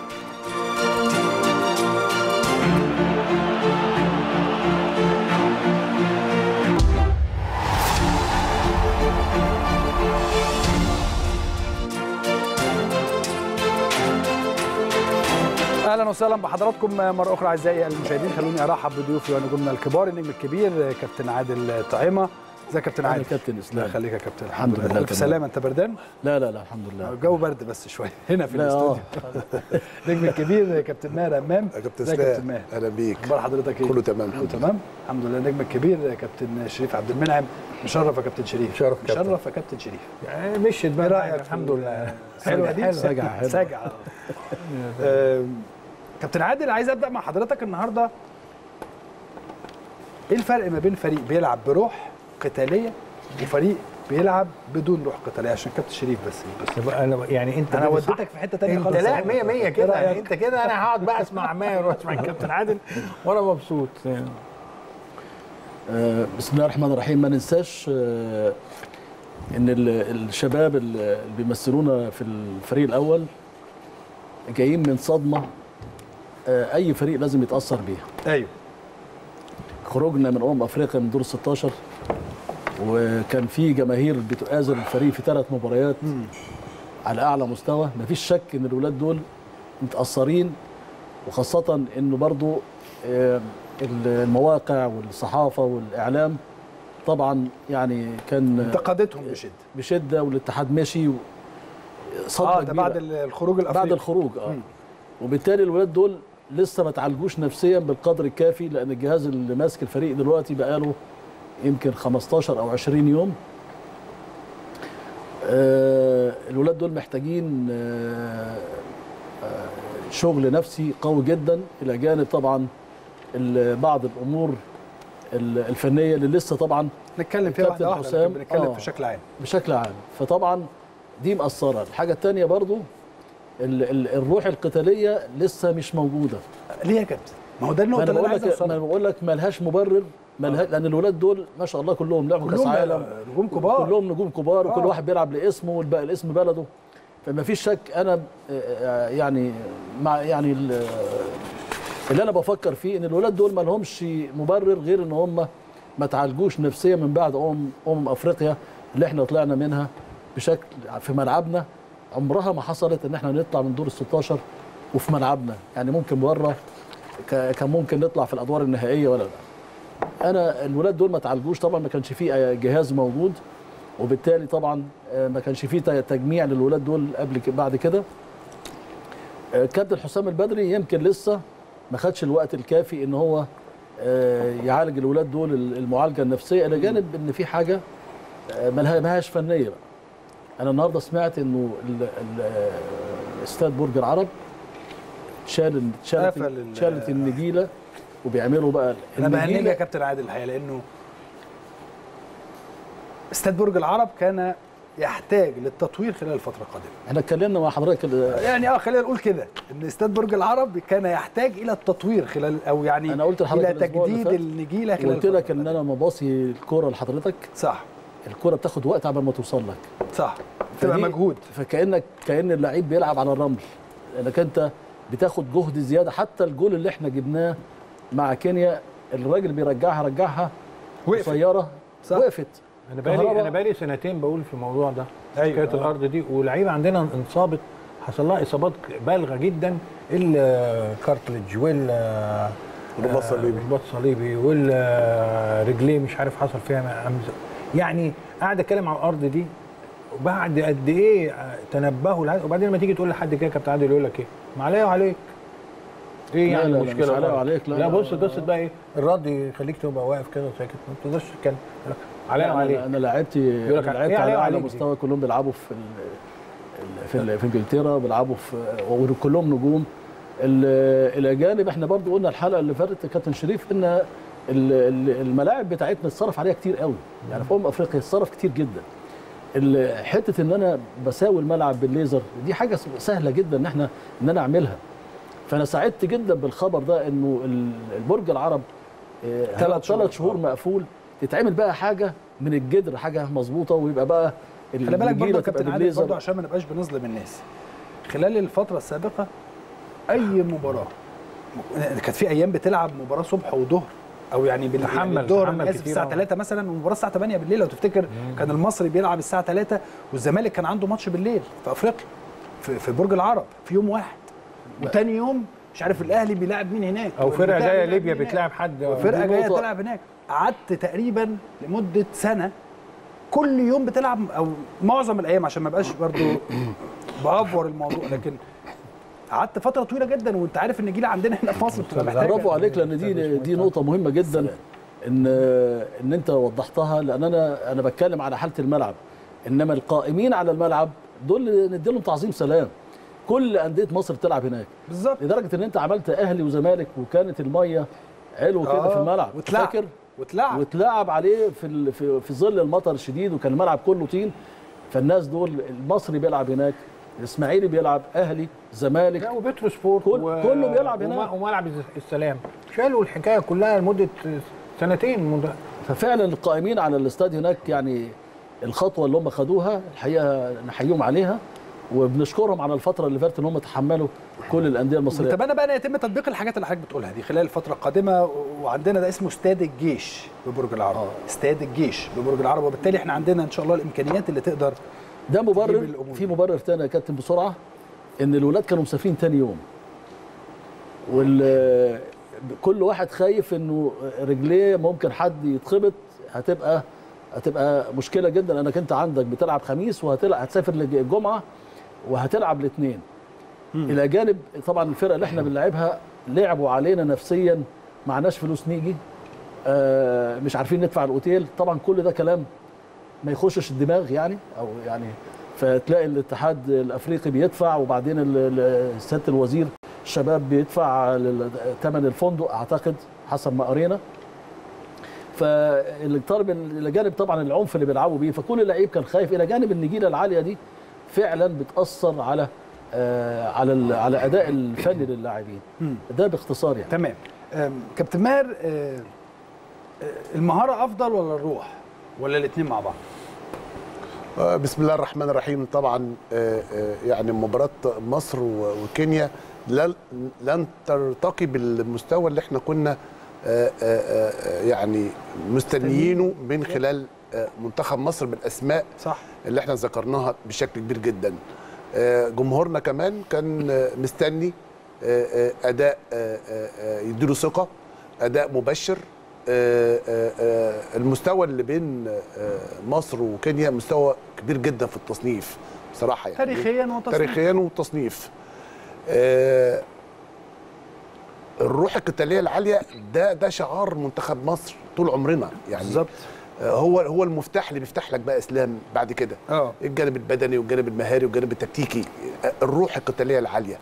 اهلا وسهلا بحضراتكم مره اخرى اعزائي المشاهدين خلوني ارحب بضيوفي ونجومنا الكبار النجم الكبير كابتن عادل طعيمه ازيك يا كابتن عادل كابتن اسلام خليك يا كابتن الحمد لله الف سلامه انت بردان لا لا لا الحمد لله الجو برد بس شويه هنا في لا، الاستوديو النجم الكبير كابتن ماهر امام يا كابتن ازيك يا كابتن اسلام ماهر اهلا بيك اخبار حضرتك ايه كله تمام كله الحمد لله. تمام الحمد لله النجم الكبير كابتن شريف عبد المنعم مشرف يا كابتن شريف شرف كابتن. مشرف يا كابتن شريف يعني مشيت ايه بقى رايك الحمد لله حلوه دي حلوة. سجع حلوة. سجع آم، كابتن عادل عايز ابدا مع حضرتك النهارده ايه الفرق ما بين فريق بيلعب بروح قتاليه وفريق بيلعب بدون روح قتاليه عشان كابتن شريف بس بس بقى انا يعني انت انا كده صح. وديتك في حته تانية انت خالص لا 100 100 إيه كده رأيك؟ يعني انت كده انا هقعد بقى اسمع ماهر واسمع الكابتن عادل وانا مبسوط يعني. آه، بسم الله الرحمن الرحيم ما ننساش آه، ان ال- الشباب اللي بيمثلونا في الفريق الاول جايين من صدمه آه، اي فريق لازم يتاثر بيها ايوه خروجنا من امم افريقيا من دور 16 وكان في جماهير بتؤازر الفريق في ثلاث مباريات على اعلى مستوى مفيش شك ان الولاد دول متاثرين وخاصه انه برضو آه، المواقع والصحافه والاعلام طبعا يعني كان انتقدتهم بشده بشده والاتحاد مشي و- صدمه اه ده كبيرة. بعد الخروج الافريقي بعد الخروج اه مم. وبالتالي الولاد دول لسه ما تعالجوش نفسيا بالقدر الكافي لان الجهاز اللي ماسك الفريق دلوقتي بقاله يمكن 15 او 20 يوم آه الولاد دول محتاجين آه آه شغل نفسي قوي جدا الى جانب طبعا ال- بعض الامور ال- الفنيه اللي لسه طبعا نتكلم فيها واحده كابتن واحده حسام، لكن بنتكلم آه. في شكل عام بشكل عام فطبعا دي مأثرة الحاجة التانية برضو ال ال الروح القتالية لسه مش موجودة ليه يا كابتن ما هو ده ما النقطه انا اللي انا بقول عايز لك ما اوصلها أنا بقول لك ملهاش مبرر ملها لان الولاد دول ما شاء الله كلهم لعبوا كاس كلهم عالم نجوم كبار كلهم نجوم كبار وكل آه. واحد بيلعب لاسمه والباقي الاسم بلده فما فيش شك انا آه، يعني مع يعني ال- اللي انا بفكر فيه ان الولاد دول ما لهمش مبرر غير ان هم ما تعالجوش نفسيا من بعد امم امم افريقيا اللي احنا طلعنا منها بشكل في ملعبنا عمرها ما حصلت ان احنا نطلع من دور ال 16 وفي ملعبنا يعني ممكن بره ك- كان ممكن نطلع في الادوار النهائيه ولا لا انا الولاد دول ما تعالجوش طبعا ما كانش فيه جهاز موجود وبالتالي طبعا آه، ما كانش فيه ت- تجميع للولاد دول قبل ك- بعد كده آه، كابتن حسام البدري يمكن لسه ما خدش الوقت الكافي ان هو آه، يعالج الولاد دول المعالجه النفسيه الى جانب ان في حاجه آه، ملها- ملهاش فنيه بقى انا النهارده سمعت انه ال- ال- آه، استاد برج العرب شال شالت قفل ال- شالت النجيله وبيعملوا بقى انا بهنيك النجيلة- يا كابتن عادل الحقيقه لانه استاد برج العرب كان يحتاج للتطوير خلال الفتره القادمه احنا اتكلمنا مع حضرتك ال- يعني اه خلينا نقول كده ان استاد برج العرب كان يحتاج الى التطوير خلال او يعني أنا قلت لحضرتك الى الأسبوع اللي تجديد فات النجيله خلال قلت الفترة لك ان القادمة. انا مباصي الكوره لحضرتك صح الكوره بتاخد وقت قبل ما توصل لك صح تبقى فدي- مجهود فكانك كان اللعيب بيلعب على الرمل انك انت بتاخد جهد زياده حتى الجول اللي احنا جبناه مع كينيا الراجل بيرجعها رجعها وقفت. قصيره صح. وقفت انا بقالي كهربا. انا بقالي سنتين بقول في الموضوع ده أيوة. حكايه الارض دي واللعيبه عندنا انصابت حصل لها اصابات بالغه جدا الكارتلج وال الرباط الصليبي. الرباط الصليبي والرجليه مش عارف حصل فيها همزه يعني قاعد اتكلم على الارض دي بعد قد ايه تنبهوا لها- وبعدين لما تيجي تقول لحد كده كابتن عادل يقول لك ايه؟ ما عليا وعليك ايه لا، يعني لا، لا، المشكله مش عليا برضه؟ وعليك، لا، لا لا، بص لا. قصه بقى ايه؟ الرد يخليك تبقى واقف كده وساكت ما تقدرش تتكلم يقول لك عليا انا وعليك انا لعبت يقول لك أنا إيه لعبت عليا على اعلى وعليك دي؟ مستوى كلهم بيلعبوا في ال- في ال- في انجلترا بيلعبوا في وكلهم نجوم ال- الاجانب احنا برضو قلنا الحلقه اللي فاتت يا كابتن شريف ان ال- ال- الملاعب بتاعتنا اتصرف عليها كتير قوي يعني في امم افريقيا اتصرف كتير جدا ال- حته ان انا بساوي الملعب بالليزر دي حاجه سهله جدا ان احنا ان انا اعملها فانا سعدت جدا بالخبر ده انه ال- البرج العرب ثلاث شهور. ثلاث شهور مقفول تتعمل بقى حاجه من الجدر حاجه مظبوطه ويبقى بقى خلي بالك برضه النجيلة يا كابتن تبقى عادل برضه بالليزر عشان ما نبقاش بنظلم الناس خلال الفتره السابقه اي مباراه كانت في ايام بتلعب مباراه صبح وظهر او يعني بال- تحمل- يعني الظهر تحمل انا اسف كتير الساعه أوي. 3 مثلا والمباراه الساعه 8 بالليل لو تفتكر كان المصري بيلعب الساعه 3 والزمالك كان عنده ماتش بالليل في افريقيا في, في برج العرب في يوم واحد وتاني يوم مش عارف الاهلي بيلاعب مين هناك او فرقه والبتاع جايه بيلاعب ليبيا مين هناك. بتلاعب حد فرقه دي جايه نقطة. تلعب هناك قعدت تقريبا لمده سنه كل يوم بتلعب او معظم الايام عشان ما بقاش برضو بافور الموضوع لكن قعدت فتره طويله جدا وانت عارف ان الجيل عندنا هنا في مصر بتبقى محتاجه برافو عليك لان دي دي نقطه مهمه جدا ان ان انت وضحتها لان انا انا بتكلم على حاله الملعب انما القائمين على الملعب دول نديلهم تعظيم سلام كل انديه مصر بتلعب هناك بالظبط لدرجه ان انت عملت اهلي وزمالك وكانت الميه علو كده في الملعب واتلعب فاكر واتلعب واتلعب عليه في ال- في, في ظل المطر الشديد وكان الملعب كله طين فالناس دول المصري بيلعب هناك الاسماعيلي بيلعب اهلي زمالك لا وبترو سبورت كل- كله بيلعب هناك. وم- وملعب السلام شالوا الحكايه كلها لمده سنتين مد- ففعلا القائمين على الاستاد هناك يعني الخطوه اللي هم خدوها الحقيقه نحييهم عليها وبنشكرهم على الفتره اللي فاتت ان هم تحملوا كل الانديه المصريه نتمنى بقى ان يتم تطبيق الحاجات اللي حضرتك بتقولها دي خلال الفتره القادمه وعندنا ده اسمه استاد الجيش ببرج العرب آه. استاد الجيش ببرج العرب وبالتالي احنا عندنا ان شاء الله الامكانيات اللي تقدر ده مبرر تجيب الأمور. في مبرر تاني يا كابتن بسرعه ان الولاد كانوا مسافرين تاني يوم وال كل واحد خايف انه رجليه ممكن حد يتخبط هتبقى هتبقى مشكله جدا لانك انت عندك بتلعب خميس وهتلعب هتسافر الجمعه وهتلعب الاثنين الى جانب طبعا الفرقه اللي احنا بنلعبها لعبوا علينا نفسيا معناش فلوس نيجي آه مش عارفين ندفع الاوتيل طبعا كل ده كلام ما يخشش الدماغ يعني او يعني فتلاقي الاتحاد الافريقي بيدفع وبعدين ال- ال- سياده الوزير الشباب بيدفع لل- ثمن الفندق اعتقد حسب ما قرينا فالطالب الى جانب طبعا العنف اللي بيلعبوا بيه فكل لعيب كان خايف الى جانب النجيله العاليه دي فعلا بتاثر على آه على ال- على اداء الفني للاعبين مم. ده باختصار يعني تمام أم، كابتن ماهر آه، آه، المهاره افضل ولا الروح ولا الاثنين مع بعض آه، بسم الله الرحمن الرحيم طبعا آه، آه، يعني مباراة مصر و- وكينيا لن لن ترتقي بالمستوى اللي احنا كنا آه، آه، آه، يعني مستنيينه من خلال آه، منتخب مصر بالاسماء صح اللي احنا ذكرناها بشكل كبير جدا آه، جمهورنا كمان كان آه، مستني آه، آه، اداء آه، آه، آه، يديله ثقه اداء مبشر آه، آه، آه، المستوى اللي بين آه، مصر وكينيا مستوى كبير جدا في التصنيف بصراحه يعني تاريخيا وتصنيف. تاريخيا وتصنيف آه، الروح القتاليه العاليه ده ده شعار منتخب مصر طول عمرنا يعني بالظبط آه، هو هو المفتاح اللي بيفتح لك بقى اسلام بعد كده اه الجانب البدني والجانب المهاري والجانب التكتيكي آه، الروح القتاليه العاليه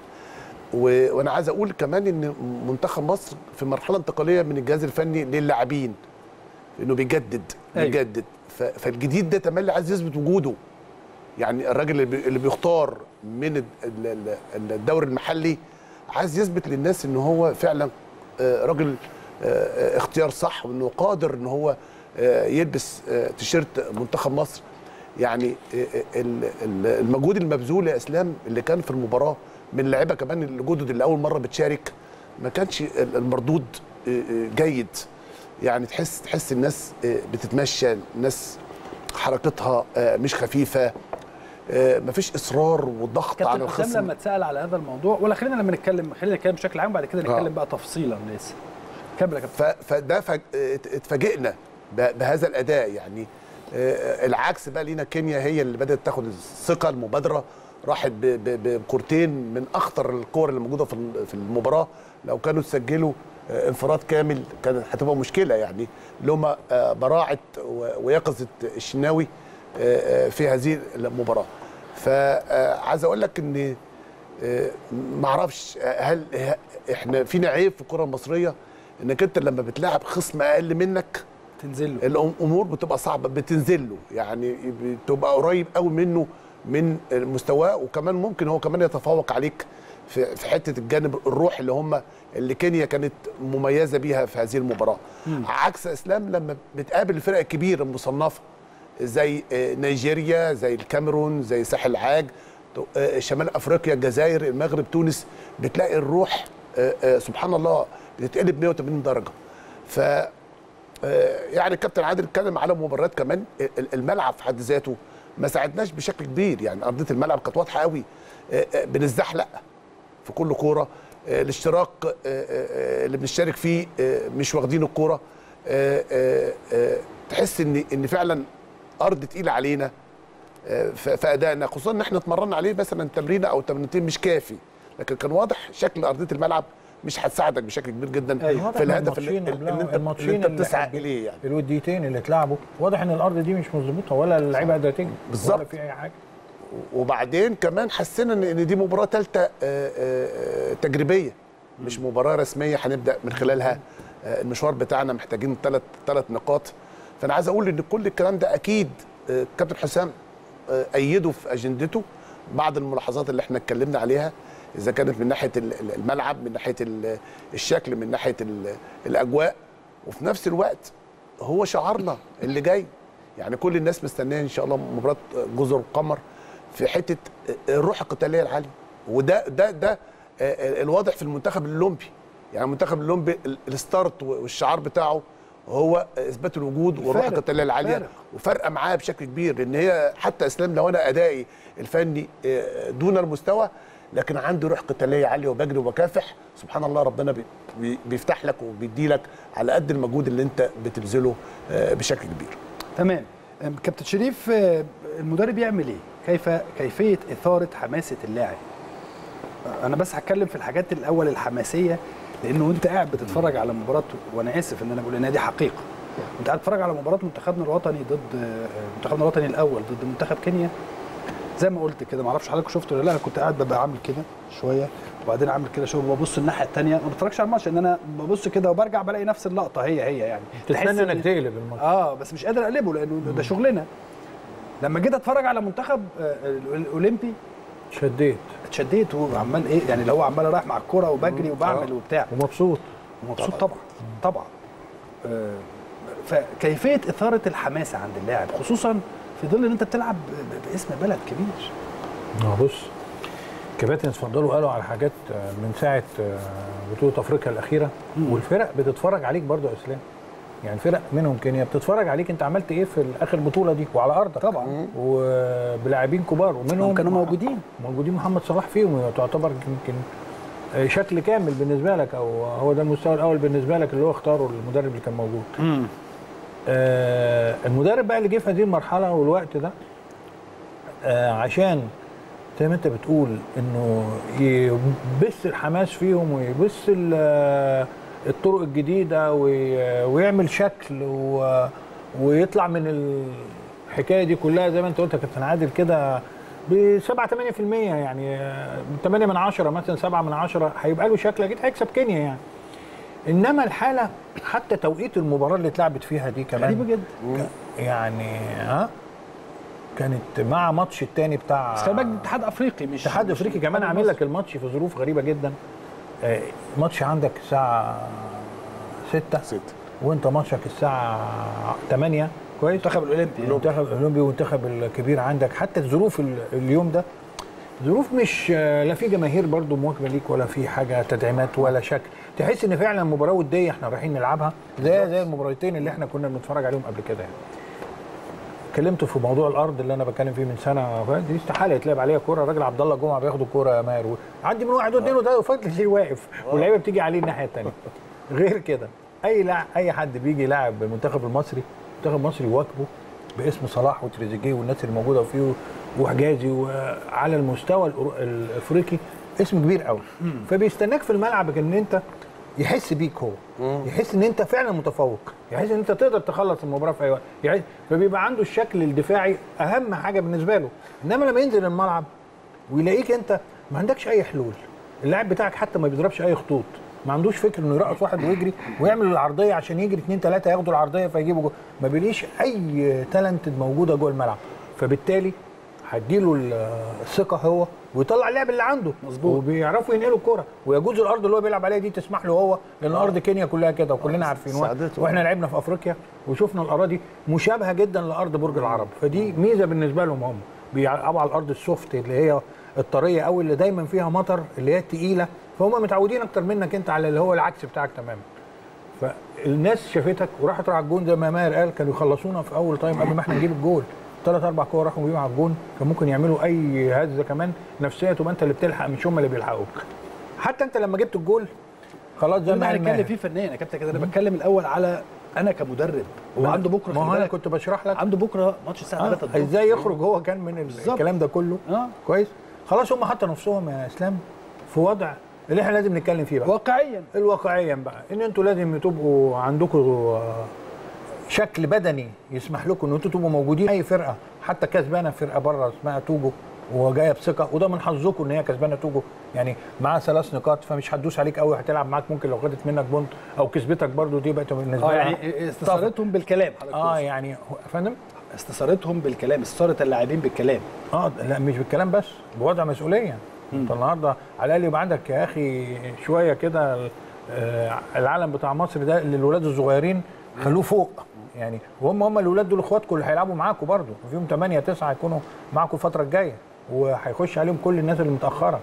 و- وانا عايز اقول كمان ان منتخب مصر في مرحله انتقاليه من الجهاز الفني للاعبين انه بيجدد أيوة. بيجدد ف- فالجديد ده تملي عايز يثبت وجوده يعني الراجل اللي بي- اللي بيختار من ال- ال- ال- الدوري المحلي عايز يثبت للناس ان هو فعلا آه، راجل آه، آه، اختيار صح وانه قادر ان هو آه، يلبس آه، تيشيرت منتخب مصر يعني آه، آه، ال- ال- المجهود المبذول يا اسلام اللي كان في المباراه من اللعيبه كمان الجدد اللي اول مره بتشارك ما كانش ال- المردود آه، آه، جيد يعني تحس تحس الناس آه، بتتمشى الناس حركتها آه، مش خفيفه آه، مفيش اصرار وضغط على كابتن حسام الخصم لما اتسال على هذا الموضوع ولا خلينا لما نتكلم خلينا نتكلم بشكل عام وبعد كده نتكلم آه. بقى تفصيلا لسه كمل يا كابتن ف- فده فج... ات- اتفاجئنا ب- بهذا الاداء يعني آه، العكس بقى لينا كينيا هي اللي بدات تاخد الثقه المبادره راحت ب- ب- بكورتين من اخطر الكور اللي موجوده في ال- في المباراه لو كانوا سجلوا آه، انفراد كامل كانت هتبقى مشكله يعني لما آه، براعه و- ويقظه الشناوي آه، آه، في هذه المباراه فعايز اقول لك ان آه، ما اعرفش هل احنا فينا عيب في الكره المصريه انك انت لما بتلاعب خصم اقل منك تنزل له الامور بتبقى صعبه بتنزل له يعني بتبقى قريب قوي منه من مستواه وكمان ممكن هو كمان يتفوق عليك في في حته الجانب الروح اللي هم اللي كينيا كانت مميزه بيها في هذه المباراه عكس اسلام لما بتقابل الفرق الكبيره المصنفه زي آه، نيجيريا زي الكاميرون زي ساحل العاج آه، شمال افريقيا الجزائر المغرب تونس بتلاقي الروح آه، آه، سبحان الله بتتقلب 180 درجه ف آه، يعني الكابتن عادل اتكلم على مباريات كمان ال- الملعب في حد ذاته ما ساعدناش بشكل كبير يعني ارضيه الملعب كانت واضحه قوي آه، آه، بنزحلق في كل كوره آه، الاشتراك آه، آه، اللي بنشترك فيه آه، مش واخدين الكوره آه، آه، آه، تحس ان ان فعلا ارض تقيله علينا آه، ف- في ادائنا خصوصا ان احنا اتمرنا عليه مثلا تمرينه او تمرينتين مش كافي لكن كان واضح شكل ارضيه الملعب مش هتساعدك بشكل كبير جدا أيوة. واضح في من الهدف اللي, الماتشين اللي قبلها- انت, الماتشين اللي انت اللي بتسعى قبل- اليه يعني الوديتين اللي اتلعبوا واضح ان الارض دي مش مظبوطه ولا اللعيبه قادره تجري بالظبط. ولا في اي حاجه وبعدين كمان حسينا ان ان دي مباراه ثالثه تجريبيه مش مباراه رسميه هنبدا من خلالها آه، المشوار بتاعنا محتاجين ثلاث ثلاث نقاط فانا عايز اقول ان كل الكلام ده اكيد آه، كابتن حسام آه، ايده في اجندته بعض الملاحظات اللي احنا اتكلمنا عليها اذا كانت من ناحيه ال- ال- الملعب من ناحيه ال- الشكل من ناحيه ال- الاجواء وفي نفس الوقت هو شعارنا اللي جاي يعني كل الناس مستنيه ان شاء الله مباراه جزر القمر في حته الروح القتاليه العاليه وده ده ده الواضح في المنتخب الاولمبي يعني المنتخب الاولمبي ال- الستارت والشعار بتاعه هو اثبات الوجود والروح الفارق. القتاليه العاليه الفارق. وفارقه معاه بشكل كبير لان هي حتى اسلام لو انا ادائي الفني آه، دون المستوى لكن عندي روح قتاليه عاليه وبجري وبكافح سبحان الله ربنا بي- بي- بيفتح لك وبيدي لك على قد المجهود اللي انت بتبذله آه، بشكل كبير تمام أم، كابتن شريف آه، المدرب يعمل ايه كيف كيفيه اثاره حماسه اللاعب آه، انا بس هتكلم في الحاجات الاول الحماسيه لانه انت قاعد بتتفرج على مباراه وانا اسف ان انا بقول انها دي حقيقه انت قاعد تتفرج على مباراه منتخبنا الوطني ضد آه، منتخبنا الوطني الاول ضد منتخب كينيا زي ما قلت كده ما اعرفش حضرتك شفته ولا لا انا كنت قاعد ببقى عامل كده شويه وبعدين عامل كده شويه وببص الناحيه الثانيه ما بتفرجش على الماتش ان انا ببص كده وبرجع بلاقي نفس اللقطه هي هي يعني تحس تتمنى إن- انك تقلب الماتش اه بس مش قادر اقلبه لانه ده شغلنا لما جيت اتفرج على منتخب آه، الاولمبي شديت اتشديت وعمال ايه يعني اللي هو عمال رايح مع الكوره وبجري وبعمل وبتاع ومبسوط ومبسوط طبعا طبعا آه، فكيفيه اثاره الحماسه عند اللاعب خصوصا في ظل ان انت بتلعب ب- ب- باسم بلد كبير اه بص الكباتن اتفضلوا قالوا على حاجات آه، من ساعه آه، بطوله افريقيا الاخيره والفرق بتتفرج عليك برضو يا اسلام يعني فرق منهم كينيا بتتفرج عليك انت عملت ايه في اخر بطوله دي وعلى ارضك طبعا. وبلاعبين كبار ومنهم كانوا موجودين موجودين محمد صلاح فيهم تعتبر يمكن آه، شكل كامل بالنسبه لك او هو ده المستوى الاول بالنسبه لك اللي هو اختاره المدرب اللي كان موجود آه المدرب بقى اللي جه في هذه المرحله والوقت ده آه عشان زي ما انت بتقول انه يبث الحماس فيهم ويبث ال- آه، الطرق الجديده وي- ويعمل شكل و- ويطلع من الحكايه دي كلها زي ما انت قلت يا كابتن عادل كده ب 7 8% يعني آه، 8 من 10 مثلا 7 من 10 هيبقى له شكل اكيد هيكسب كينيا يعني انما الحاله حتى توقيت المباراه اللي اتلعبت فيها دي كمان غريبه جدا يعني ها كانت مع ماتش التاني بتاع بس خلي بالك ده اتحاد افريقي مش الاتحاد مش الافريقي كمان اتحاد عامل مصر. لك الماتش في ظروف غريبه جدا آه، ماتش عندك الساعه 6 ست وانت ماتشك الساعه 8 كويس المنتخب الاولمبي المنتخب الاولمبي والمنتخب الكبير عندك حتى الظروف ال- اليوم ده ظروف مش آه، لا في جماهير برضو مواكبه ليك ولا في حاجه تدعيمات ولا شكل تحس ان فعلا مباراه وديه احنا رايحين نلعبها زي زي المباراتين اللي احنا كنا بنتفرج عليهم قبل كده يعني اتكلمت في موضوع الارض اللي انا بتكلم فيه من سنه فاتت، دي استحاله يتلعب عليها كوره الراجل عبد الله جمعه بياخد الكوره يا ماهر عدي من واحد واثنين وثلاثه وفضل ليه واقف واللعيبه بتيجي عليه الناحيه الثانيه غير كده اي لاعب اي حد بيجي يلاعب المنتخب المصري المنتخب المصري يواكبه باسم صلاح وتريزيجيه والناس اللي موجوده فيه وحجازي وعلى المستوى الأورو- الافريقي اسم كبير قوي فبيستناك في الملعب ان انت يحس بيك هو يحس ان انت فعلا متفوق يحس ان انت تقدر تخلص المباراه في اي وقت يحس فبيبقى عنده الشكل الدفاعي اهم حاجه بالنسبه له انما لما ينزل الملعب ويلاقيك انت ما عندكش اي حلول اللاعب بتاعك حتى ما بيضربش اي خطوط ما عندوش فكر انه يرقص واحد ويجري ويعمل العرضيه عشان يجري اثنين ثلاثه ياخدوا العرضيه فيجيبوا جول ما بيلاقيش اي تالنتد موجوده جوه الملعب فبالتالي هديله ال- الثقه هو ويطلع اللعب اللي عنده مظبوط وبيعرفوا ينقلوا الكوره ويجوز الارض اللي هو بيلعب عليها دي تسمح له هو لان ارض كينيا كلها كده وكلنا عارفين ساعدته. واحنا لعبنا في افريقيا وشفنا الاراضي مشابهه جدا لارض برج العرب فدي ميزه بالنسبه لهم هم بيلعبوا على الارض السوفت اللي هي الطريه قوي اللي دايما فيها مطر اللي هي التقيله فهم متعودين اكتر منك انت على اللي هو العكس بتاعك تماما فالناس شافتك وراحت على الجون زي ما ماهر قال كانوا يخلصونا في اول تايم قبل ما احنا نجيب الجول ثلاث اربع كور راحوا بيهم على الجون كان ممكن يعملوا اي هزه كمان نفسيه تبقى انت اللي بتلحق مش هم اللي بيلحقوك حتى انت لما جبت الجول خلاص زي ده ما اللي قال هنتكلم ماهر. فيه فنيا يا كابتن كده انا بتكلم الاول على انا كمدرب هو عنده بكره ما خلي هو انا بالك، كنت بشرح لك عنده بكره ماتش الساعه 3 آه. ازاي يخرج هو كان من ال- الكلام ده كله اه كويس خلاص هم حطوا نفسهم يا اسلام في وضع اللي احنا لازم نتكلم فيه بقى واقعيا الواقعيا بقى ان انتوا لازم تبقوا عندكم آه، شكل بدني يسمح لكم ان انتوا تبقوا موجودين اي فرقه حتى كسبانه فرقه بره اسمها توجو وجايه بثقه وده من حظكم ان هي كسبانه توجو يعني معاها ثلاث نقاط فمش هتدوس عليك قوي هتلعب معاك ممكن لو خدت منك بونت او كسبتك برضو دي بقت بالنسبه اه لها يعني استثارتهم بالكلام حضرتك اه تقصد. يعني هو- يا فندم استثارتهم بالكلام استثاره اللاعبين بالكلام اه لا مش بالكلام بس بوضع مسؤوليه انت النهارده على الاقل يبقى عندك يا اخي شويه كده آه، العالم بتاع مصر ده اللي الولاد الصغيرين خلوه فوق يعني وهم هم الاولاد دول اخواتكم اللي هيلعبوا معاكم برضه فيهم 8 9 هيكونوا معاكم الفتره الجايه وهيخش عليهم كل الناس اللي متاخره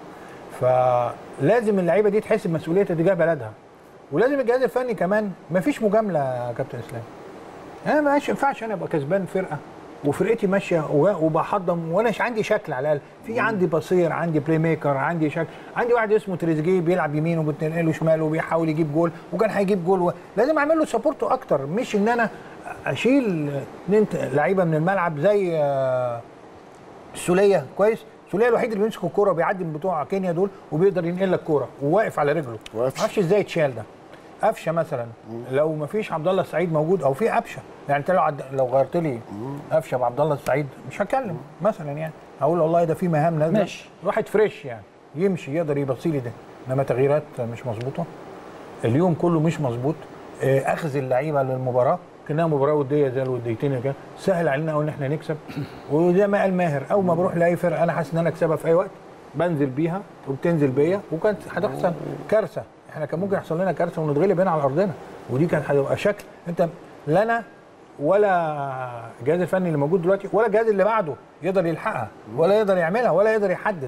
فلازم اللعيبه دي تحس بمسؤوليه تجاه بلدها ولازم الجهاز الفني كمان مفيش مجامله يا كابتن اسلام انا ما ينفعش انا ابقى كسبان فرقه وفرقتي ماشيه و- وبحضن وانا مش عندي شكل على الاقل في عندي بصير عندي بلاي ميكر عندي شكل عندي واحد اسمه تريزيجيه بيلعب يمين وبتنقله شمال وبيحاول يجيب جول وكان هيجيب جول و... لازم اعمل له سبورت اكتر مش ان انا اشيل اتنين ت- لعيبه من الملعب زي آه، السوليه كويس السوليه الوحيد اللي بيمسك الكوره وبيعدي من بتوع كينيا دول وبيقدر ينقل لك كوره وواقف على رجله ما وقفش. اعرفش ازاي اتشال ده قفشه مثلا لو ما فيش عبد الله السعيد موجود او في قفشه يعني انت لو عد... لو غيرت لي قفشه بعبد الله السعيد مش هتكلم مثلا يعني هقول والله ده في مهام نازله ماشي. واحد فريش يعني يمشي يقدر يبصي لي ده انما تغييرات مش مظبوطه اليوم كله مش مظبوط آه، اخذ اللعيبه للمباراه كانها مباراه وديه زي الوديتين كده سهل علينا قوي ان احنا نكسب وزي ما قال ماهر اول ما بروح لاي فرقه انا حاسس ان انا اكسبها في اي وقت بنزل بيها وبتنزل بيا وكانت هتحصل كارثه احنا كان ممكن يحصل لنا كارثه ونتغلب هنا على ارضنا ودي كانت هتبقى شكل انت لا انا ولا الجهاز الفني اللي موجود دلوقتي ولا الجهاز اللي بعده يقدر يلحقها ولا يقدر يعملها ولا يقدر يحدد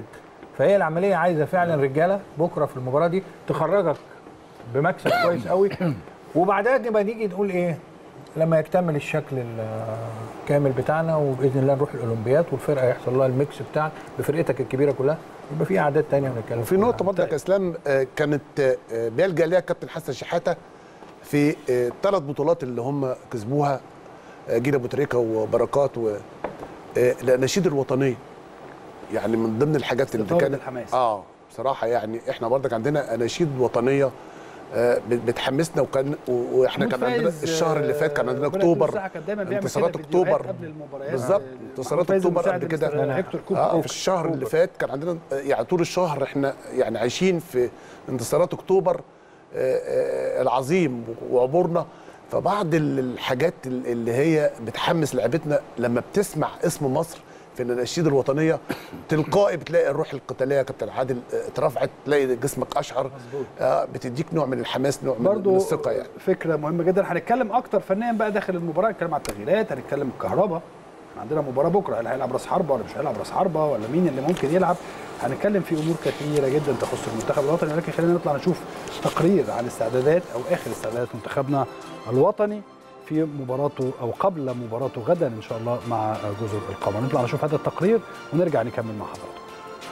فهي العمليه عايزه فعلا رجاله بكره في المباراه دي تخرجك بمكسب كويس قوي وبعدها نبقى نيجي نقول ايه لما يكتمل الشكل الكامل بتاعنا وباذن الله نروح الاولمبياد والفرقه يحصل لها الميكس بتاع بفرقتك الكبيره كلها يبقى في اعداد تانية ونتكلم وفي فيها. نقطه برضه يا اسلام آه، كانت آه، بيلجا ليها كابتن حسن شحاته في الثلاث بطولات اللي هم كسبوها آه، جيل ابو تريكه وبركات و آه، الاناشيد الوطنيه يعني من ضمن الحاجات اللي استفادة كانت الحماس. اه بصراحه يعني احنا برضك عندنا اناشيد وطنيه آه، بت- بتحمسنا وكان و- واحنا محمود كان عندنا فايز، الشهر اللي فات كان عندنا ربنا اكتوبر يديله الصحة، كان دايما بيعمل انتصارات كده فيديوهات اكتوبر قبل المباريات بالظبط آه، انتصارات محمود فايز اكتوبر المساعد قبل كده المستر هيكتور كوبر اه أوكر. في الشهر اللي أوكر. فات كان عندنا يعني طول الشهر احنا يعني عايشين في انتصارات اكتوبر آه، آه، العظيم وعبورنا فبعض ال- الحاجات ال- اللي هي بتحمس لعبتنا لما بتسمع اسم مصر في الاناشيد الوطنيه تلقائي بتلاقي الروح القتاليه يا كابتن عادل آه، اترفعت تلاقي جسمك اشعر آه، بتديك نوع من الحماس نوع من, من برضو الثقه يعني فكره مهمه جدا هنتكلم اكتر فنيا بقى داخل المباراه هنتكلم على التغييرات هنتكلم الكهرباء احنا عندنا مباراه بكره هل هيلعب راس حربه ولا مش هيلعب راس حربه ولا مين اللي ممكن يلعب هنتكلم في امور كثيره جدا تخص المنتخب الوطني ولكن خلينا نطلع نشوف تقرير عن استعدادات او اخر استعدادات منتخبنا الوطني في مباراته او قبل مباراته غدا ان شاء الله مع جزر القمر نطلع نشوف هذا التقرير ونرجع نكمل مع حضراتكم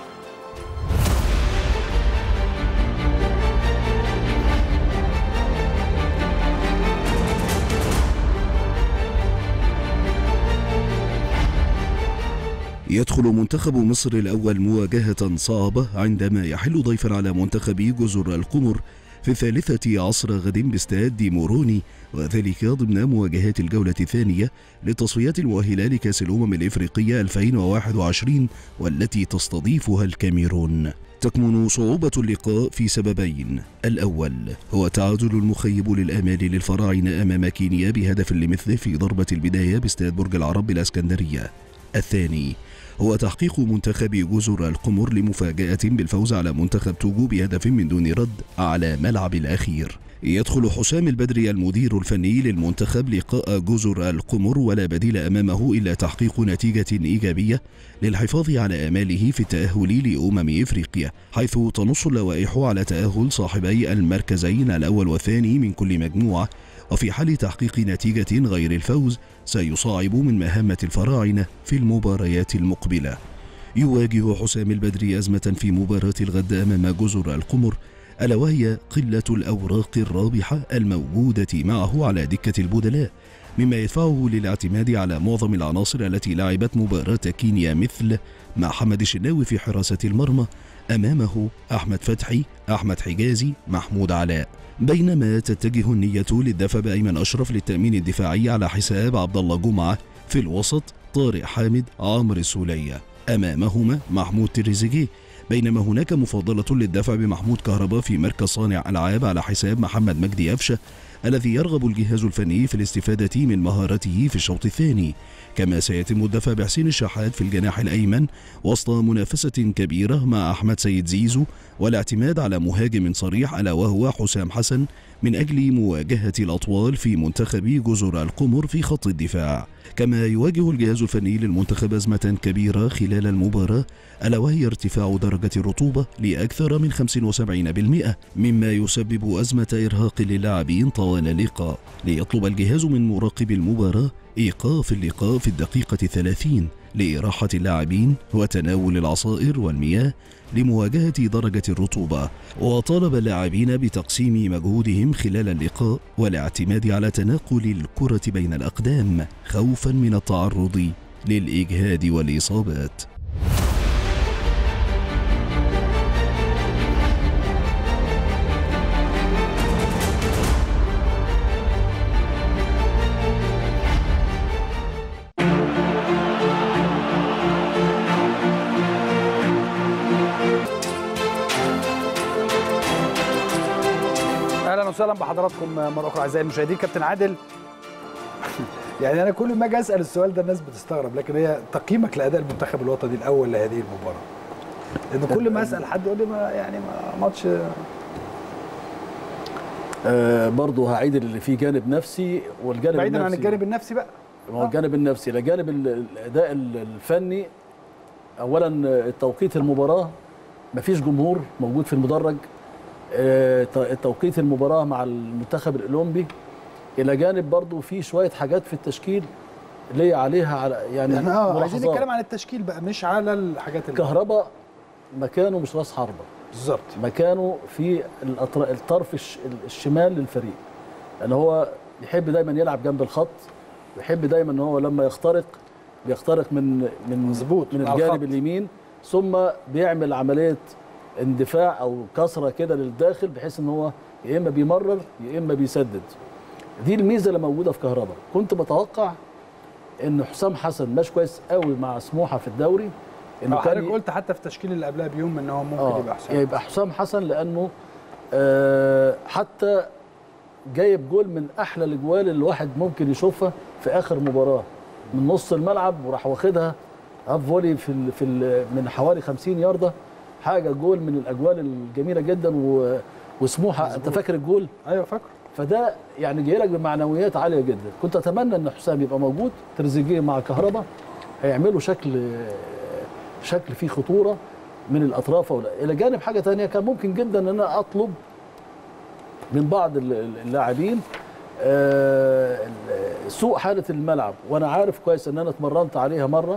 يدخل منتخب مصر الأول مواجهة صعبة عندما يحل ضيفا على منتخب جزر القمر في الثالثة عصر غد باستاد موروني وذلك ضمن مواجهات الجولة الثانية لتصفيات المؤهلة لكأس الأمم الإفريقية 2021 والتي تستضيفها الكاميرون تكمن صعوبة اللقاء في سببين الأول هو تعادل المخيب للآمال للفراعنة أمام كينيا بهدف لمثله في ضربة البداية باستاد برج العرب بالإسكندرية الثاني هو تحقيق منتخب جزر القمر لمفاجأة بالفوز على منتخب توجو بهدف من دون رد على ملعب الأخير يدخل حسام البدري المدير الفني للمنتخب لقاء جزر القمر ولا بديل أمامه إلا تحقيق نتيجة إيجابية للحفاظ على آماله في التأهل لأمم إفريقيا حيث تنص اللوائح على تأهل صاحبي المركزين الأول والثاني من كل مجموعة وفي حال تحقيق نتيجة غير الفوز سيصعب من مهمة الفراعنة في المباريات المقبلة يواجه حسام البدري أزمة في مباراة الغد أمام جزر القمر ألا وهي قلة الأوراق الرابحة الموجودة معه على دكة البدلاء مما يدفعه للاعتماد على معظم العناصر التي لعبت مباراة كينيا مثل محمد الشناوي في حراسة المرمى أمامه أحمد فتحي أحمد حجازي محمود علاء بينما تتجه النية للدفع بأيمن أشرف للتأمين الدفاعي على حساب عبد الله جمعة في الوسط طارق حامد عمرو السولية أمامهما محمود تريزيجيه بينما هناك مفاضلة للدفع بمحمود كهربا في مركز صانع ألعاب على حساب محمد مجدي أفشة الذي يرغب الجهاز الفني في الاستفادة من مهارته في الشوط الثاني كما سيتم الدفع بحسين الشحات في الجناح الأيمن وسط منافسة كبيرة مع أحمد سيد زيزو والاعتماد على مهاجم صريح ألا وهو حسام حسن من أجل مواجهة الأطوال في منتخب جزر القمر في خط الدفاع كما يواجه الجهاز الفني للمنتخب أزمة كبيرة خلال المباراة ألا وهي ارتفاع درجة الرطوبة لأكثر من 75% مما يسبب أزمة إرهاق للاعبين طوال اللقاء ليطلب الجهاز من مراقب المباراة إيقاف اللقاء في الدقيقة الثلاثين لإراحة اللاعبين وتناول العصائر والمياه لمواجهة درجة الرطوبة وطالب اللاعبين بتقسيم مجهودهم خلال اللقاء والاعتماد على تناقل الكرة بين الأقدام خوفا من التعرض للإجهاد والإصابات اهلا وسهلا بحضراتكم مره اخرى اعزائي المشاهدين كابتن عادل يعني انا كل ما اجي اسال السؤال ده الناس بتستغرب لكن هي تقييمك لاداء المنتخب الوطني الاول لهذه المباراه لان كل ما اسال حد يقول لي ما يعني ما ماتش آه برضه هعيد اللي فيه جانب نفسي والجانب بعيدا عن النفسي الجانب النفسي بقى ما هو الجانب النفسي الى جانب ال- الاداء ال- الفني اولا التوقيت المباراه مفيش جمهور موجود في المدرج آه، ت- توقيت المباراه مع المنتخب الاولمبي الى جانب برضو في شويه حاجات في التشكيل ليا عليها على يعني احنا اه عايزين ملاحظات. نتكلم عن التشكيل بقى مش على الحاجات اللي كهربا مكانه مش راس حربه بالظبط مكانه في الأطر- الطرف الش- الشمال للفريق لان هو يحب دايما يلعب جنب الخط ويحب دايما ان هو لما يخترق بيخترق من من مظبوط، من على الجانب الخط. اليمين ثم بيعمل عمليه اندفاع او كسره كده للداخل بحيث ان هو يا اما بيمرر يا اما بيسدد دي الميزه اللي موجوده في كهربا كنت بتوقع ان حسام حسن ماشي كويس قوي مع سموحه في الدوري انه اه كان حضرتك قلت حتى في التشكيل اللي قبلها بيوم ان هو ممكن يبقى احسن يبقى حسام حسن لانه آه حتى جايب جول من احلى الاجوال اللي الواحد ممكن يشوفها في اخر مباراه من نص الملعب وراح واخدها هاف فولي في ال في ال من حوالي 50 يارده حاجه جول من الاجوال الجميله جدا و وسموحه انت فاكر الجول ايوه فاكر فده يعني جاي لك بمعنويات عاليه جدا كنت اتمنى ان حسام يبقى موجود تريزيجيه مع كهربا هيعملوا شكل شكل فيه خطوره من الاطراف ولا الى جانب حاجه تانية كان ممكن جدا ان انا اطلب من بعض ال- ال- اللاعبين آه، ال- سوء حاله الملعب وانا عارف كويس ان انا اتمرنت عليها مره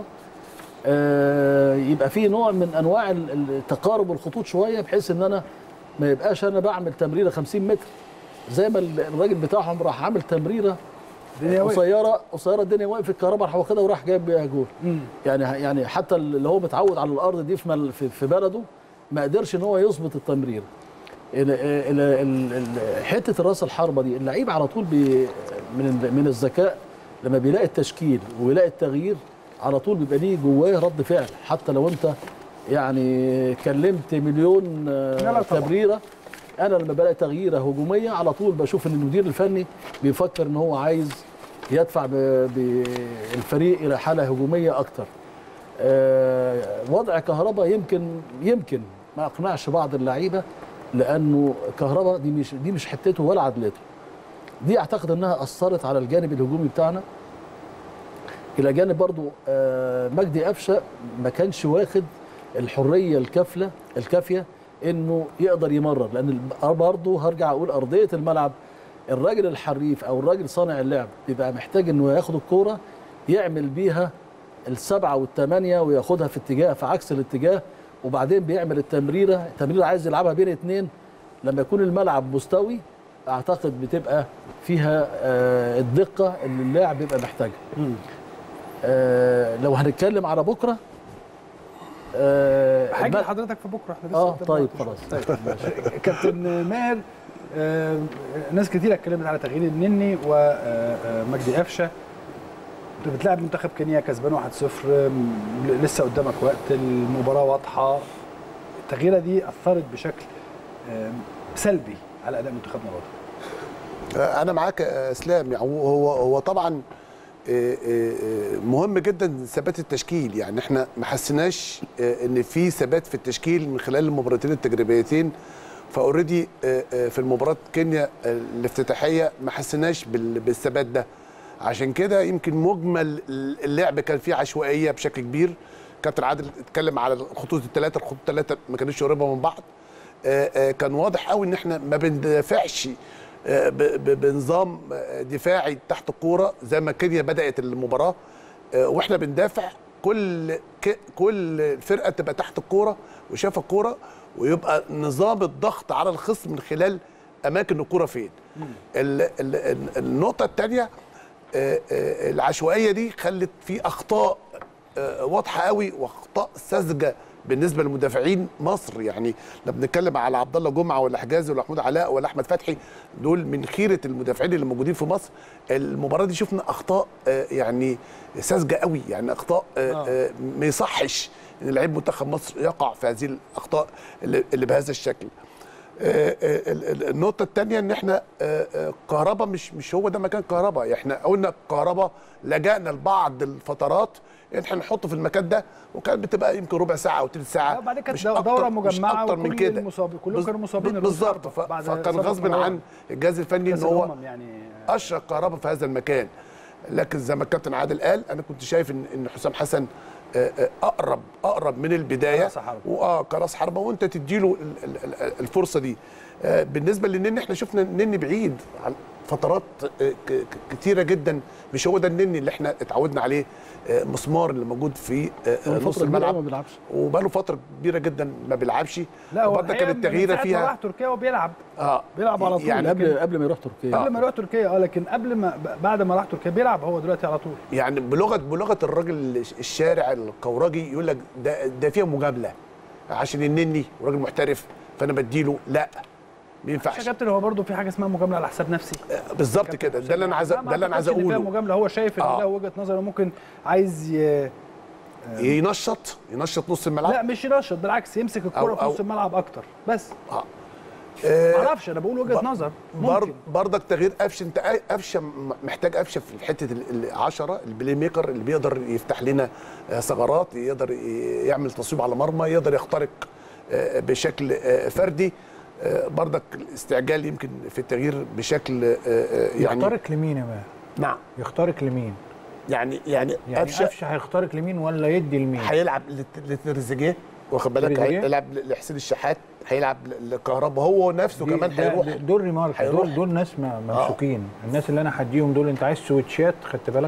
آه، يبقى في نوع من انواع ال- ال- تقارب الخطوط شويه بحيث ان انا ما يبقاش انا بعمل تمريره 50 متر زي ما ال- الراجل بتاعهم راح عامل تمريره الدنيا وقفت. قصيره قصيره الدنيا وقفت الكهرباء راح واخدها وراح جايب بيها جول يعني يعني حتى اللي هو متعود على الارض دي في مل- في في بلده ما قدرش ان هو يظبط التمرير ال- ال- ال- ال- حته الراس الحربه دي اللعيب على طول بي من ال- من الذكاء لما بيلاقي التشكيل ويلاقي التغيير على طول بيبقى ليه جواه رد فعل حتى لو انت يعني كلمت مليون آه، لا لا طبعا. تبريره انا لما بلاقي تغييره هجوميه على طول بشوف ان المدير الفني بيفكر ان هو عايز يدفع ب- بالفريق الى حاله هجوميه اكتر آه، وضع كهربا يمكن يمكن ما اقنعش بعض اللعيبه لانه كهربا دي مش دي مش حتته ولا عدلته دي اعتقد انها اثرت على الجانب الهجومي بتاعنا الى جانب برضو آه، مجدي قفشه ما كانش واخد الحريه الكافله الكافيه انه يقدر يمرر لان برضه هرجع اقول ارضيه الملعب الراجل الحريف او الراجل صانع اللعب بيبقى محتاج انه ياخد الكوره يعمل بيها السبعه والثمانيه وياخدها في اتجاه في عكس الاتجاه وبعدين بيعمل التمريره التمريره عايز يلعبها بين اتنين لما يكون الملعب مستوي اعتقد بتبقى فيها آه، الدقه اللي اللاعب بيبقى محتاجها آه، لو هنتكلم على بكره آه، حاجه الم- لحضرتك في بكره احنا لسه اه قدامنا طيب وقت خلاص شوية. طيب كابتن ماهر آه، ناس كتير اتكلمت على تغيير النني ومجدي قفشه انت بتلعب منتخب كينيا كسبان 1-0 آم، لسه قدامك وقت المباراه واضحه التغييره دي اثرت بشكل آم، سلبي على اداء منتخبنا برضه انا معاك يا اسلام يعني هو هو هو طبعا آه، آه، آه، مهم جدا ثبات التشكيل يعني احنا ما حسيناش آه، ان في ثبات في التشكيل من خلال المباراتين التجريبيتين فاوريدي في المباراه كينيا آه، الافتتاحيه ما حسيناش بال- بالثبات ده عشان كده يمكن مجمل اللعب كان فيه عشوائيه بشكل كبير كابتن عادل اتكلم على الخطوط الثلاثه الخطوط الثلاثه ما كانتش قريبه من بعض آه، آه، كان واضح قوي ان احنا ما بندافعش آه، ب- ب- بنظام آه، دفاعي تحت الكوره زي ما كينيا بدات المباراه آه، واحنا بندافع كل ك- كل فرقه تبقى تحت الكوره وشايفه الكوره ويبقى نظام الضغط على الخصم من خلال اماكن الكوره فين ال- ال- ال- النقطه الثانيه العشوائيه دي خلت في اخطاء آه، واضحه قوي واخطاء ساذجه بالنسبه لمدافعين مصر يعني لما بنتكلم على عبد الله جمعه ولا حجازي ولا محمود علاء ولا احمد فتحي دول من خيره المدافعين اللي موجودين في مصر المباراه دي شفنا اخطاء آه، يعني ساذجه قوي يعني اخطاء آه، آه، ما يصحش ان لعيب منتخب مصر يقع في هذه الاخطاء اللي اللي بهذا الشكل آه، آه، ال- ال- النقطة الثانية إن إحنا آه، آه، كهربا مش مش هو ده مكان كهربا، إحنا قلنا كهربا لجأنا لبعض الفترات إن إحنا نحطه في المكان ده وكانت بتبقى يمكن ربع ساعة أو تلت ساعة وبعدين كانت مش دو- أكتر- دورة مش مجمعة أكتر من وكل كده المصابين- كلهم بز- كانوا مصابين الراس بالظبط حربة ف- بعد فكان إصابة غصب مروان. عن الجهاز الفني إن كأس هو الأمم يعني اشرك كهربا في هذا المكان لكن زي ما الكابتن عادل قال انا كنت شايف ان ان حسام حسن آه، آه، اقرب اقرب من البدايه كرأس حربة. واه كراس حربه وانت تديله ال- ال- ال- الفرصه دي آه، بالنسبه للنني احنا شفنا النني بعيد عن فترات آه، ك- ك- كتيره جدا مش هو ده النني اللي احنا اتعودنا عليه آه، مسمار اللي موجود في آه، من نص فترة كبيرة الملعب أوي ما بيلعبش. وباله فتره كبيره جدا ما بيلعبش لا هو برضه الحقيقة كانت من تغييره ساعة ما فيها راح تركيا وبيلعب اه بيلعب على طول يعني لكن- قبل قبل ما يروح تركيا قبل ما يروح تركيا اه لكن قبل ما بعد ما راح تركيا بيلعب هو دلوقتي على طول يعني بلغه بلغه الراجل الشارع الكوراجي يقول لك ده ده فيها مجامله عشان النني وراجل محترف فانا بديله لا ما يا ينفعش كابتن هو برضه في حاجه اسمها مجامله على حساب نفسي بالظبط كده ده اللي انا عايز لا، ما ده اللي انا عايز أعتقدش إن فيها اقوله مجامله هو شايف ان آه. له وجهه نظر ممكن عايز ي... ينشط ينشط نص الملعب لا مش ينشط بالعكس يمسك الكره أو- في نص أو- الملعب اكتر بس آه. ما اعرفش انا بقول وجهه ب- نظر بر ممكن برضك تغيير قفشه انت قفشه م- محتاج قفشه في حته العشرة البلاي ميكر اللي بيقدر يفتح لنا آه، ثغرات يقدر ي- يعمل تصويب على مرمى يقدر يخترق آه، بشكل آه، فردي آه، برضك الاستعجال يمكن في التغيير بشكل آه، آه، يعني يخترق لمين يا مان نعم يخترق لمين يعني يعني يعني قفشه قفشه هيخترق لمين ولا يدي لمين هيلعب لت- لتريزيجيه واخد بالك تريزيجيه؟ هيلعب لحسين الشحات هيلعب لكهربا هو نفسه دي- كمان ده- هيروح ده- دول ريمارك هيروح. دول دول ناس م- ممسوكين الناس اللي انا هديهم دول انت عايز سويتشات خدت بالك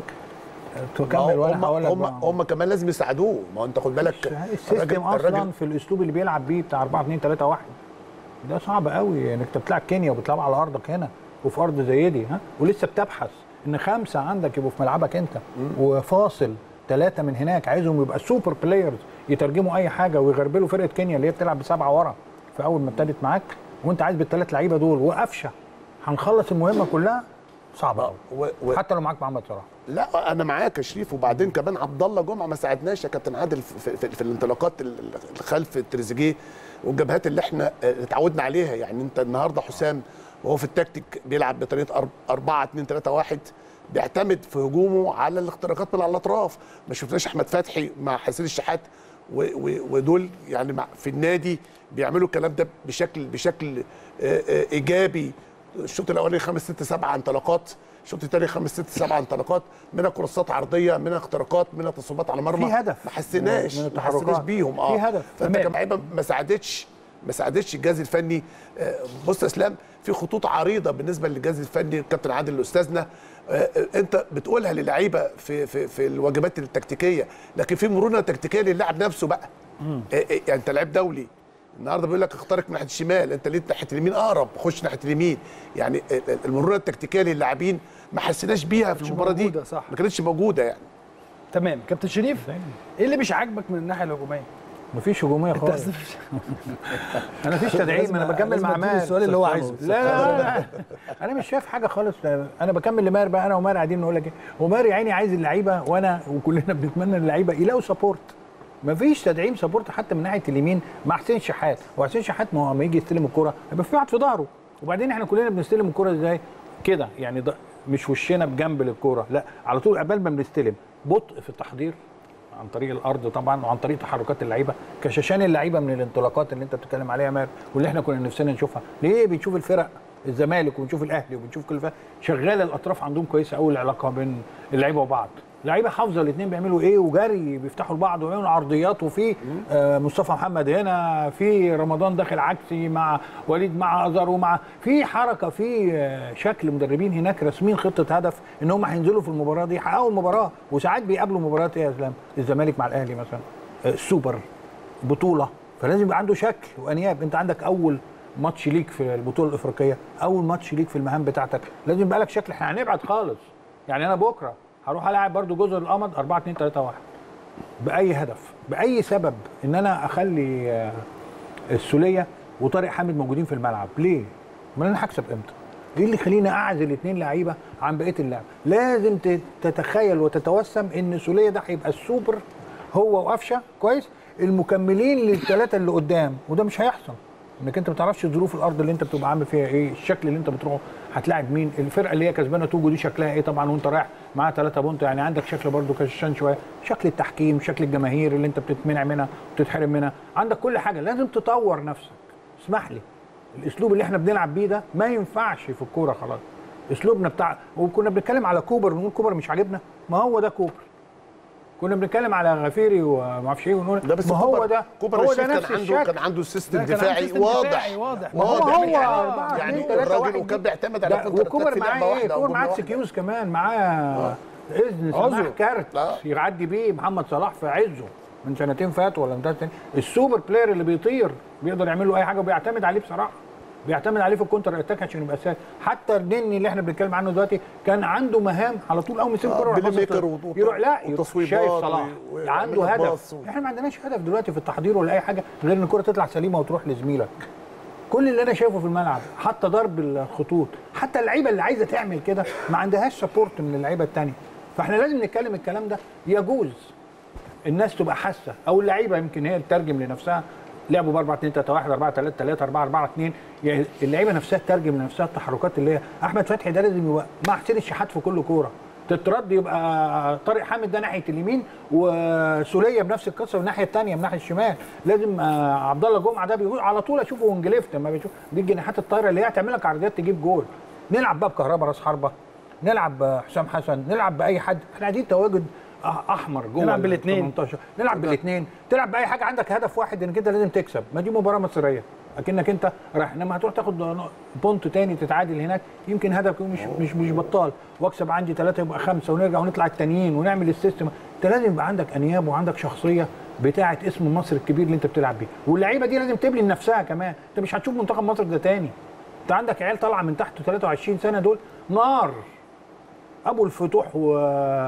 تكمل هم وانا هقول لك هم, بقى. هم كمان لازم يساعدوه ما هو انت خد بالك السيستم اصلا في الاسلوب اللي بيلعب بيه بتاع 4 2 3 1 ده صعب قوي انك انت بتلعب كينيا وبتلعب على ارضك هنا وفي ارض زي دي ها ولسه بتبحث ان خمسه عندك يبقوا في ملعبك انت وفاصل ثلاثه من هناك عايزهم يبقى سوبر بلايرز يترجموا اي حاجه ويغربلوا فرقه كينيا اللي هي بتلعب بسبعه ورا في اول ما ابتدت معاك وانت عايز بالثلاث لعيبه دول وقفشه هنخلص المهمه كلها صعبه قوي و... و... حتى لو معاك محمد صلاح لا انا معاك يا شريف وبعدين كمان عبد الله جمعه ما ساعدناش يا كابتن عادل في, في, في الانطلاقات ال- ال- خلف تريزيجيه والجبهات اللي احنا اه، اتعودنا عليها يعني انت النهارده حسام وهو في التكتيك بيلعب بطريقه 4 2 3 1 بيعتمد في هجومه على الاختراقات من على الاطراف ما شفناش احمد فتحي مع حسين الشحات و و ودول يعني مع في النادي بيعملوا الكلام ده بشكل بشكل اه، اه، ايجابي الشوط الاولاني خمس ست سبع انطلاقات الشوط الثاني خمس ست سبع انطلاقات منها كورسات عرضيه منها اختراقات منها تصويبات على مرمى في هدف ما حسيناش من ما التحركات. حسيناش بيهم اه في هدف. فانت تمام. كلاعيبه ما ساعدتش ما ساعدتش الجهاز الفني آه، بص يا اسلام في خطوط عريضه بالنسبه للجهاز الفني الكابتن عادل استاذنا آه، آه، انت بتقولها للعيبه في في في الواجبات التكتيكيه لكن في مرونه تكتيكيه للاعب نفسه بقى آه، آه، يعني انت لعيب دولي النهارده بيقول لك اخترق من ناحيه الشمال انت ليه ناحيه اليمين اقرب خش ناحيه اليمين يعني ال- ال- المرونه التكتيكيه للاعبين ما حسيناش بيها في المباراه دي موجودة، صح. ما كانتش موجوده يعني تمام كابتن شريف ايه اللي مش عاجبك من الناحيه الهجوميه؟ مفيش هجوميه انت خالص أصلاً- انا مفيش تدعيم انا بكمل لازم مع أديله ماهر السؤال اللي هو عايزه. لا لا لا انا مش شايف حاجه خالص انا بكمل لماهر بقى انا وماهر قاعدين نقول لك ايه وماهر يا عيني عايز اللعيبه وانا وكلنا بنتمنى اللعيبه يلاقوا سبورت مفيش تدعيم سبورت حتى من ناحيه اليمين مع حسين شحات وحسين شحات ما هو لما يجي يستلم الكوره يبقى في واحد في ظهره وبعدين احنا كلنا بنستلم الكوره ازاي كده يعني ده مش وشنا بجنب للكوره لا على طول قبل ما بنستلم بطء في التحضير عن طريق الارض طبعا وعن طريق تحركات اللعيبه كشاشان اللعيبه من الانطلاقات اللي انت بتتكلم عليها يا ماهر واللي احنا كنا نفسنا نشوفها ليه بنشوف الفرق الزمالك وبنشوف الاهلي وبنشوف كل فرق شغاله الاطراف عندهم كويسه قوي العلاقه بين اللعيبه وبعض لعيبه حافظه الاثنين بيعملوا ايه وجري بيفتحوا لبعض ويعملوا عرضيات وفي آه مصطفى محمد هنا في رمضان داخل عكسي مع وليد مع ازار ومع في حركه في آه شكل مدربين هناك راسمين خطه هدف ان هم هينزلوا في المباراه دي يحققوا المباراه وساعات بيقابلوا مباريات ايه يا اسلام الزمالك مع الاهلي مثلا آه السوبر بطوله فلازم يبقى عنده شكل وانياب انت عندك اول ماتش ليك في البطوله الافريقيه اول ماتش ليك في المهام بتاعتك لازم يبقى لك شكل احنا هنبعد خالص يعني انا بكره هروح العب برضو جزر القمر 4 2 3 1 باي هدف باي سبب ان انا اخلي آه، السوليه وطارق حامد موجودين في الملعب ليه ما انا هكسب امتى ايه اللي يخليني اعزل اثنين لعيبه عن بقيه اللعب لازم ت- تتخيل وتتوسم ان سوليه ده هيبقى السوبر هو وقفشه كويس المكملين للثلاثه اللي قدام وده مش هيحصل انك انت ما تعرفش ظروف الارض اللي انت بتبقى عامل فيها ايه الشكل اللي انت بتروحه هتلاعب مين الفرقه اللي هي كسبانه توجو دي شكلها ايه طبعا وانت رايح معاها 3 بونت يعني عندك شكل برضو كشان شويه شكل التحكيم شكل الجماهير اللي انت بتتمنع منها وتتحرم منها عندك كل حاجه لازم تطور نفسك اسمح لي الاسلوب اللي احنا بنلعب بيه ده ما ينفعش في الكوره خلاص اسلوبنا بتاع وكنا بنتكلم على كوبر ونقول كوبر مش عاجبنا ما هو ده كوبر كنا بنتكلم على غفيري وما اعرفش ايه ونقول ده بس ما هو كوبر- ده كوبر هو ده الشيخ نفس كان عنده الشكل كان عنده سيستم ده كان دفاعي عنده سيستم واضح دفاعي واضح. ما هو واضح هو يعني- أربعة يعني اتنين تلاتة الراجل واحد وكان دي. بيعتمد على ده كونتر أتاك وكوبر في لعبة معاه ايه واحدة أو كوبر جملة معاه واحدة. سكيوز كمان معاه اذن سماح عذره. كارت آه. يعدي بيه محمد صلاح في عزه من سنتين فاتوا ولا من ثلاث سنين السوبر بلاير اللي بيطير بيقدر يعمل له اي حاجه وبيعتمد عليه بصراحه بيعتمد عليه في الكونتر اتاك عشان يبقى سهل حتى النني اللي احنا بنتكلم عنه دلوقتي كان عنده مهام على طول اول ما يسيب آه، الكوره يروح بلاي باصص ميكر له. و- يروح لا يروح وتصويبات شايف صلاح و- و- عنده ويعمل لك هدف باص و- احنا ما عندناش هدف دلوقتي في التحضير ولا اي حاجه غير ان الكوره تطلع سليمه وتروح لزميلك كل اللي انا شايفه في الملعب حتى ضرب الخطوط حتى اللعيبه اللي عايزه تعمل كده ما عندهاش سبورت من اللعيبه التانية فاحنا لازم نتكلم الكلام ده يجوز الناس تبقى حاسه او اللعيبه يمكن هي تترجم لنفسها لعبوا ب 4 2 3 1 4 3 3 4 4 2 يعني اللعيبه نفسها تترجم لنفسها التحركات اللي هي احمد فتحي ده لازم يبقى مع حسين الشحات في كل كوره تترد يبقى طارق حامد ده ناحيه اليمين وسوليه بنفس القصه والناحيه الثانيه من ناحيه الشمال لازم آه، عبد الله جمعه ده بيقول على طول اشوفه وانجليفت لما بيشوف دي الجناحات الطايره اللي هي هتعمل لك عرضيات تجيب جول نلعب بقى بكهرباء راس حربه نلعب بحسام حسن نلعب باي حد احنا عايزين تواجد أح- احمر جوه نلعب ال بالاتنين. 18 نلعب بالاثنين تلعب باي حاجه عندك هدف واحد انك انت لازم تكسب ما دي مباراه مصريه اكنك انت رايح انما هتروح تاخد بونت تاني تتعادل هناك يمكن هدفك مش مش مش بطال واكسب عندي ثلاثه يبقى خمسه ونرجع ونطلع التانيين ونعمل السيستم انت لازم يبقى عندك انياب وعندك شخصيه بتاعه اسم مصر الكبير اللي انت بتلعب بيه واللعيبه دي لازم تبني لنفسها كمان انت مش هتشوف منتخب مصر ده تاني انت عندك عيال طالعه من تحت 23 سنه دول نار ابو الفتوح و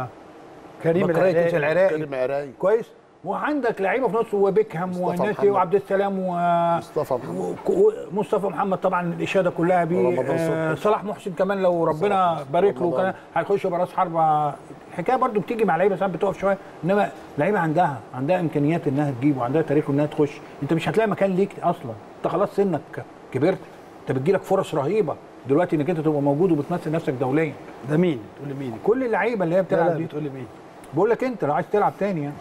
كريم بكريتس العراقي العراقي كريم عراقي كويس وعندك لعيبه في نص وبيكهام مصطفى وناتي محمد. وعبد السلام و مصطفى محمد ومصطفى محمد طبعا الاشاده كلها بيه ورمضان آه صبحي. صلاح محسن كمان لو ربنا صلاح بارك له رمضان. كان هيخش براس حربه الحكايه برضو بتيجي مع لعيبه ساعات بتقف شويه انما لعيبه عندها عندها امكانيات انها تجيب وعندها تاريخ انها تخش انت مش هتلاقي مكان ليك اصلا انت خلاص سنك كبرت انت بتجيلك فرص رهيبه دلوقتي انك انت تبقى موجود وبتمثل نفسك دوليا ده مين تقول لي مين كل اللعيبه اللي هي لا بتلعب لا دي بتقول لي مين بقول لك انت لو عايز تلعب تاني يعني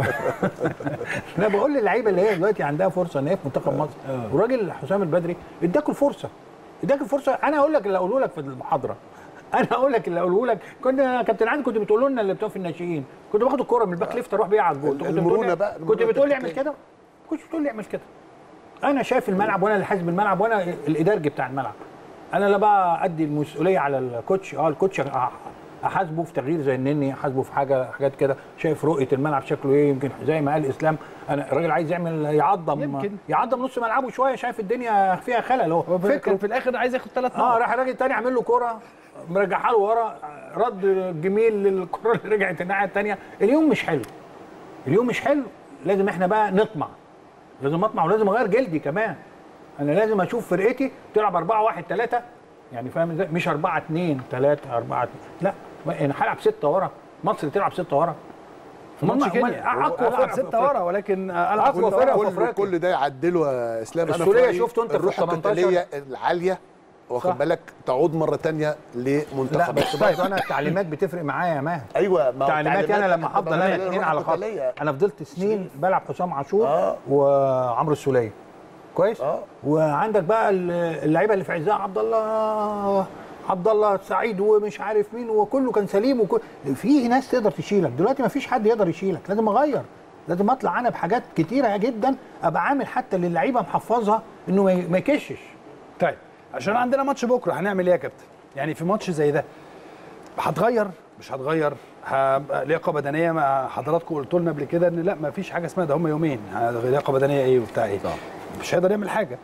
انا بقول للعيبه اللي هي دلوقتي عندها فرصه ان هي في منتخب مصر والراجل حسام البدري اداك الفرصه اداك الفرصه انا هقول لك اللي اقوله لك في المحاضره انا هقول لك اللي اقوله لك كنا كابتن عادل كنت بتقول لنا اللي بتوع في الناشئين كنت باخد الكوره من الباك ليفت اروح بيها على الجول كنت بتقول المرونة لي بقى، كنت المرونة بتقول لي اعمل التكتيكية. كده كنت بتقول لي اعمل كده انا شايف الملعب وانا اللي حاسب الملعب وانا الادارجي بتاع الملعب انا لا بقى ادي المسؤوليه على الكوتش اه الكوتش أح- احاسبه في تغيير زي النني احاسبه في حاجه حاجات كده شايف رؤيه الملعب شكله ايه يمكن زي ما قال اسلام انا الراجل عايز يعمل يعظم يمكن. يعظم نص ملعبه شويه شايف الدنيا فيها خلل هو هو في- فكره كان في الاخر عايز ياخد ثلاث اه نقط راح الراجل التاني عامل له كوره مرجعها له ورا رد جميل للكره اللي رجعت الناحيه الثانيه اليوم مش حلو اليوم مش حلو لازم احنا بقى نطمع لازم اطمع ولازم اغير جلدي كمان انا لازم اشوف فرقتي تلعب 4 1 3 يعني فاهم ازاي مش 4 2 3 4 2 لا انا هلعب 6 ورا مصر تلعب 6 ورا في ماتش أمال- أمال كينيا اقوى العب فرقه في ستة أفريقيا. ورا ولكن العب أقوى ستة فرقة ورا في كل أفريقيا. كل ده يعدله يا اسلام انا في السولية رأيي شفته أنت في الروح 18. القتاليه العاليه واخد صح. بالك تعود مره تانية لا لمنتخب بس برضه انا التعليمات بتفرق معايا يا ماهر ايوه ما هو تعليماتي انا لما حتى هفضل بقى انا الروح اثنين على خط القتالية. انا فضلت سنين بلعب حسام عاشور آه. وعمرو السوليه كويس آه. وعندك بقى ال- اللعيبه اللي في عزها عبد الله عبد الله سعيد ومش عارف مين وكله كان سليم وكل في ناس تقدر تشيلك دلوقتي ما فيش حد يقدر يشيلك لازم اغير لازم اطلع انا بحاجات كتيره جدا ابقى عامل حتى للعيبه محفظها انه ما ي- ما يكشش طيب عشان عندنا ماتش بكره هنعمل ايه يا كابتن؟ يعني في ماتش زي ده هتغير مش هتغير ه- لياقه بدنيه ما حضراتكم قلتوا لنا قبل كده ان لا ما فيش حاجه اسمها ده هم يومين ه- لياقه بدنيه ايه وبتاع ايه مش هيقدر يعمل حاجه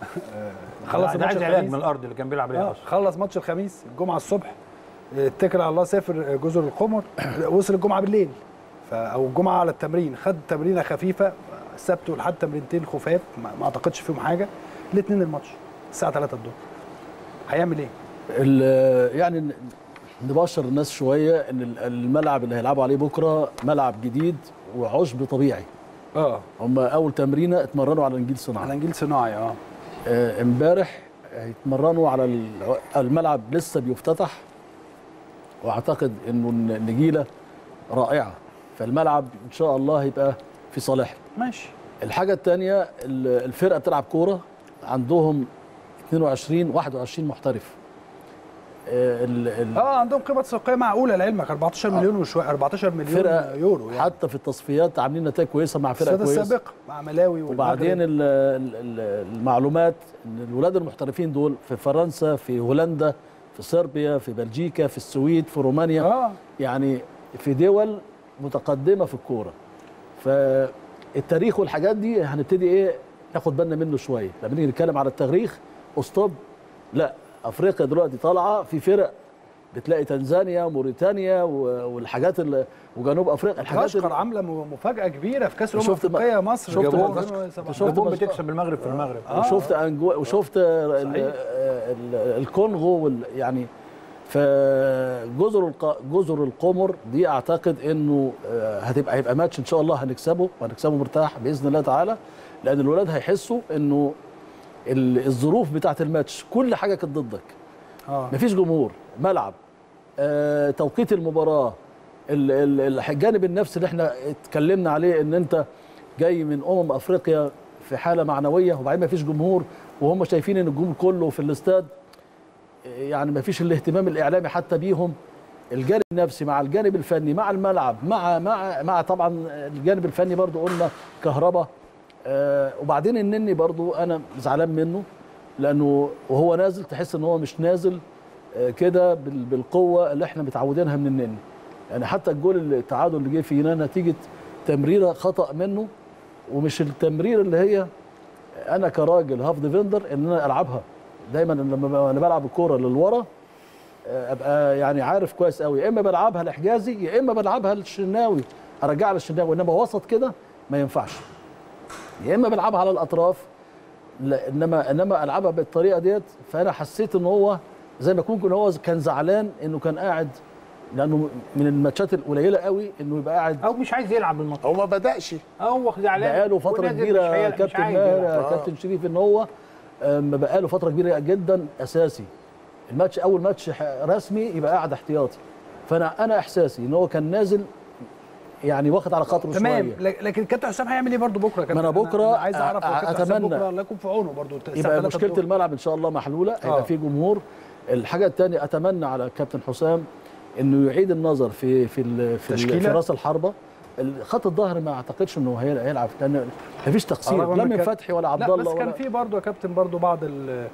خلص ده الماتش عايز علاج الخميس من الارض اللي كان بيلعب عليها آه، اصلا خلص ماتش الخميس الجمعه الصبح اتكل على الله سافر جزر القمر وصل الجمعه بالليل ف- او الجمعه على التمرين خد تمرينه خفيفه السبت والحد تمرينتين خفاف ما ما اعتقدش فيهم حاجه الاثنين الماتش الساعه 3 الظهر هيعمل ايه؟ ال- يعني ن- نبشر الناس شويه ان ال- الملعب اللي هيلعبوا عليه بكره ملعب جديد وعشب طبيعي اه هم اول تمرينه اتمرنوا على نجيل على صناعي نجيل صناعي اه آه، امبارح هيتمرنوا على الع- الملعب لسه بيفتتح واعتقد انه الن- النجيله رائعه فالملعب ان شاء الله هيبقى في صالحهم ماشي الحاجه الثانيه الفرقه بتلعب كوره عندهم 22 21 محترف آه، ال- ال- اه عندهم قيمه تسويقيه معقوله لعلمك 14 مليون وشويه 14 مليون فرقه يورو يعني حتى في التصفيات عاملين نتائج كويسه مع فرقه السنه كويسه السابقه مع ملاوي وبعدين والمغرب. ال- ال- ال- المعلومات ان الولاد المحترفين دول في فرنسا في هولندا في صربيا في بلجيكا في السويد في رومانيا اه يعني في دول متقدمه في الكوره فالتاريخ والحاجات دي هنبتدي ايه ناخد بالنا منه شويه لما نيجي نتكلم على التاريخ اسطب لا افريقيا دلوقتي طالعه في فرق بتلاقي تنزانيا وموريتانيا و- والحاجات اللي وجنوب افريقيا الحاجات كاشقر اللي عامله م- مفاجاه كبيره في كاس الامم شفت بقى- الافريقيه مصر شفت جابوها بقى- 2017. شفت الجون بقى- بتكسب المغرب في المغرب وشفت أنجو وشفت ال- صحيح. ال- الكونغو وال يعني فجزر الق... جزر القمر دي اعتقد انه آه، هتبقى هيبقى ماتش ان شاء الله هنكسبه وهنكسبه مرتاح باذن الله تعالى لان الولاد هيحسوا انه ال- الظروف بتاعه الماتش كل حاجه كانت ضدك اه مفيش جمهور ملعب آه، توقيت المباراه ال- ال- الجانب النفسي اللي احنا اتكلمنا عليه ان انت جاي من امم افريقيا في حاله معنويه وبعدين مفيش جمهور وهم شايفين ان الجمهور كله في الاستاد آه، يعني مفيش الاهتمام الاعلامي حتى بيهم الجانب النفسي مع الجانب الفني مع الملعب مع مع مع طبعا الجانب الفني برضو قلنا كهرباء آه وبعدين النني برضو انا زعلان منه لانه وهو نازل تحس ان هو مش نازل آه كده بال- بالقوه اللي احنا متعودينها من النني يعني حتى الجول التعادل اللي جه فينا نتيجه تمريره خطا منه ومش التمرير اللي هي انا كراجل هاف ديفندر ان انا العبها دايما لما ب- انا بلعب الكوره للورا آه، ابقى يعني عارف كويس قوي يا اما بلعبها لحجازي يا اما بلعبها للشناوي ارجعها للشناوي انما وسط كده ما ينفعش يا اما بلعبها على الاطراف لا انما انما العبها بالطريقه ديت فانا حسيت ان هو زي ما يكون هو كان زعلان انه كان قاعد لانه من الماتشات القليله قوي انه يبقى قاعد او مش عايز يلعب الماتش هو ما بداش هو زعلان بقاله فتره ونازل مش كبيره هيلعب- مش كابتن عايز ماهر يلعب. آه. كابتن شريف ان هو أم، بقاله فتره كبيره جدا اساسي الماتش اول ماتش ح- رسمي يبقى قاعد احتياطي فانا انا احساسي ان هو كان نازل يعني واخد على خاطره تمام شويه لك- لكن كابتن حسام هيعمل ايه برضه بكره يا ما أنا كابتن؟ بكرة عايز اعرف هو أ- كابتن حسام أتمنى. بكره الله يكون في عونه برضه الساعة يبقى 3 مشكله الظهر. الملعب ان شاء الله محلوله هيبقى آه. في جمهور الحاجه الثانيه اتمنى على كابتن حسام انه يعيد النظر في في ال- في, ال- تشكيلة؟ في راس الحربه ال- خط الظهر ما اعتقدش انه هي- هيلعب لان مفيش تقصير رغم لا إن من كان- فتحي ولا عبد لا الله بس كان ولا في برضه يا كابتن برضه بعض ال-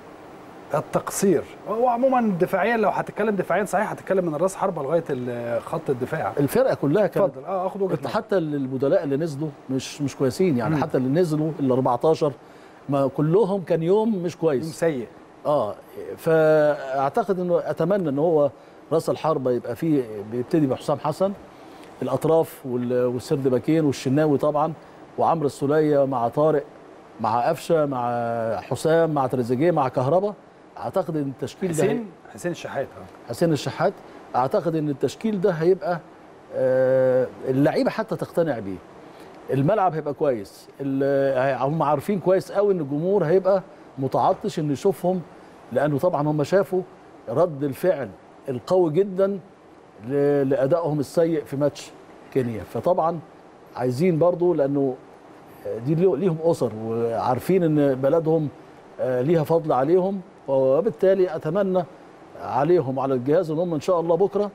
التقصير هو عموما دفاعيا لو هتتكلم دفاعيا صحيح هتتكلم من راس حربه لغايه ال- خط الدفاع الفرقه كلها كانت اتفضل اه اخد وجهه انت نظرك. حتى البدلاء اللي نزلوا مش مش كويسين يعني مم. حتى اللي نزلوا ال 14 ما كلهم كان يوم مش يوم كويس سيء اه فاعتقد انه اتمنى ان هو راس الحربه يبقى فيه بيبتدي بحسام حسن الاطراف وال- والسرد باكين والشناوي طبعا وعمرو السوليه مع طارق مع قفشه مع حسام مع تريزيجيه مع كهربا اعتقد ان التشكيل ده هي- حسين حسين الشحات اه حسين الشحات اعتقد ان التشكيل ده هيبقى آه، اللعيبه حتى تقتنع بيه الملعب هيبقى كويس ال- هم عارفين كويس قوي ان الجمهور هيبقى متعطش انه يشوفهم لانه طبعا هم شافوا رد الفعل القوي جدا ل- لادائهم السيء في ماتش كينيا فطبعا عايزين برضو لانه دي ليه- ليهم اسر وعارفين ان بلدهم آه، ليها فضل عليهم وبالتالي اتمنى عليهم على الجهاز ان هم ان شاء الله بكره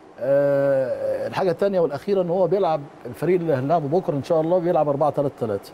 آه، الحاجه الثانيه والاخيره ان هو بيلعب الفريق اللي هنلعبه بكره ان شاء الله بيلعب 4 3 3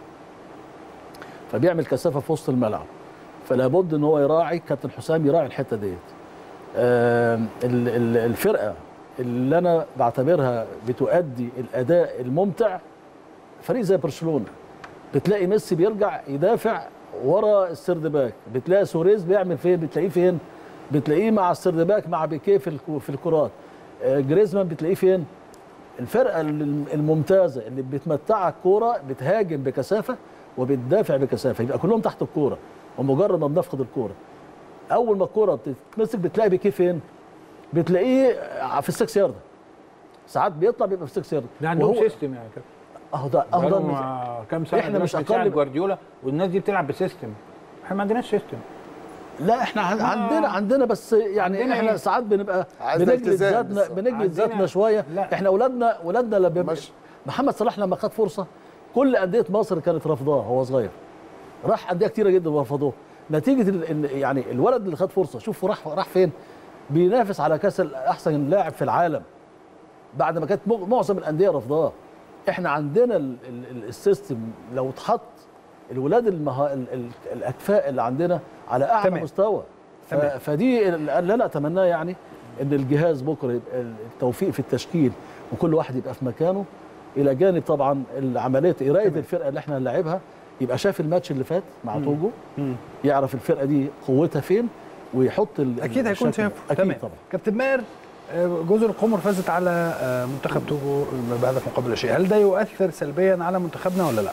فبيعمل كثافه في وسط الملعب فلا بد ان هو يراعي كابتن حسام يراعي الحته ديت آه، ال- ال- الفرقه اللي انا بعتبرها بتؤدي الاداء الممتع فريق زي برشلونه بتلاقي ميسي بيرجع يدافع ورا السرد باك بتلاقي سوريز بيعمل فين بتلاقيه فين بتلاقيه مع السرد باك مع بيكيه في الكو- في الكرات آه، جريزمان بتلاقيه فين الفرقه الم- الممتازه اللي بتمتعك كوره بتهاجم بكثافه وبتدافع بكثافه يبقى كلهم تحت الكوره ومجرد ما بنفقد الكوره اول ما الكوره بتتمسك بتلاقي بيكيه فين بتلاقيه في السكس يارده ساعات بيطلع بيبقى في السكس يارده ده عندهم وهو- سيستم يعني كده اهو ده اهو ده بقالهم، المز- آه، كام سنه إحنا مش دلوقتي أقل بتساعد ب- جوارديولا والناس دي بتلعب بسيستم احنا ما عندناش سيستم لا احنا عن- عندنا عندنا بس يعني عندنا احنا إيه؟ ساعات بنبقى عايزنا بنجلد التزام ذاتنا بس. بنجلد عندنا- ذاتنا شويه لا. احنا اولادنا اولادنا لما بيبقى- ماشي. محمد صلاح لما خد فرصه كل انديه مصر كانت رافضاه وهو صغير راح انديه كتيره جدا ورفضوه نتيجه ال- ال- يعني الولد اللي خد فرصه شوفوا راح راح فين بينافس على كاس ال- احسن لاعب في العالم بعد ما كانت مع- معظم الانديه رافضاه احنا عندنا ال- ال- ال- السيستم لو اتحط الولاد المها... ال... ال... الاكفاء اللي عندنا على اعلى تمام. مستوى ف... تمام. فدي اللي انا اتمناه يعني ان الجهاز بكره يبقى التوفيق في التشكيل وكل واحد يبقى في مكانه الى جانب طبعا عمليه قرايه الفرقه اللي احنا هنلاعبها يبقى شاف الماتش اللي فات مع توجو يعرف الفرقه دي قوتها فين ويحط ال... اكيد هيكون الشكل. شايف اكيد تمام. طبعا كابتن ماهر آه، جزر القمر فازت على آه، منتخب توجو بهدف مقابل لا شيء هل ده يؤثر سلبيا على منتخبنا ولا لا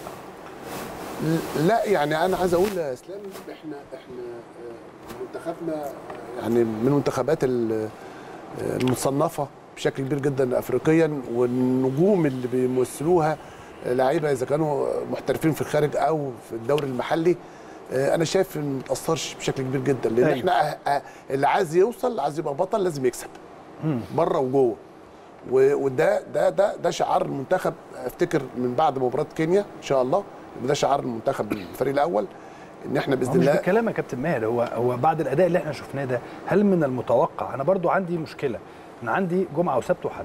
لا يعني انا عايز اقول يا اسلام احنا احنا آه، منتخبنا آه، يعني من المنتخبات ال- آه، المصنفه بشكل كبير جدا افريقيا والنجوم اللي بيمثلوها آه، لعيبه اذا كانوا محترفين في الخارج او في الدوري المحلي آه، انا شايف ان ما تاثرش بشكل كبير جدا لان أيوة. احنا آه، آه، اللي عايز يوصل عايز يبقى بطل لازم يكسب بره وجوه و- وده ده ده ده شعار المنتخب افتكر من بعد مباراه كينيا ان شاء الله يبقى ده شعار المنتخب الفريق الاول ان احنا هو باذن مش الله بالكلام يا كابتن ماهر هو هو بعد الاداء اللي احنا شفناه ده هل من المتوقع انا برضو عندي مشكله انا عندي جمعه وسبت وحد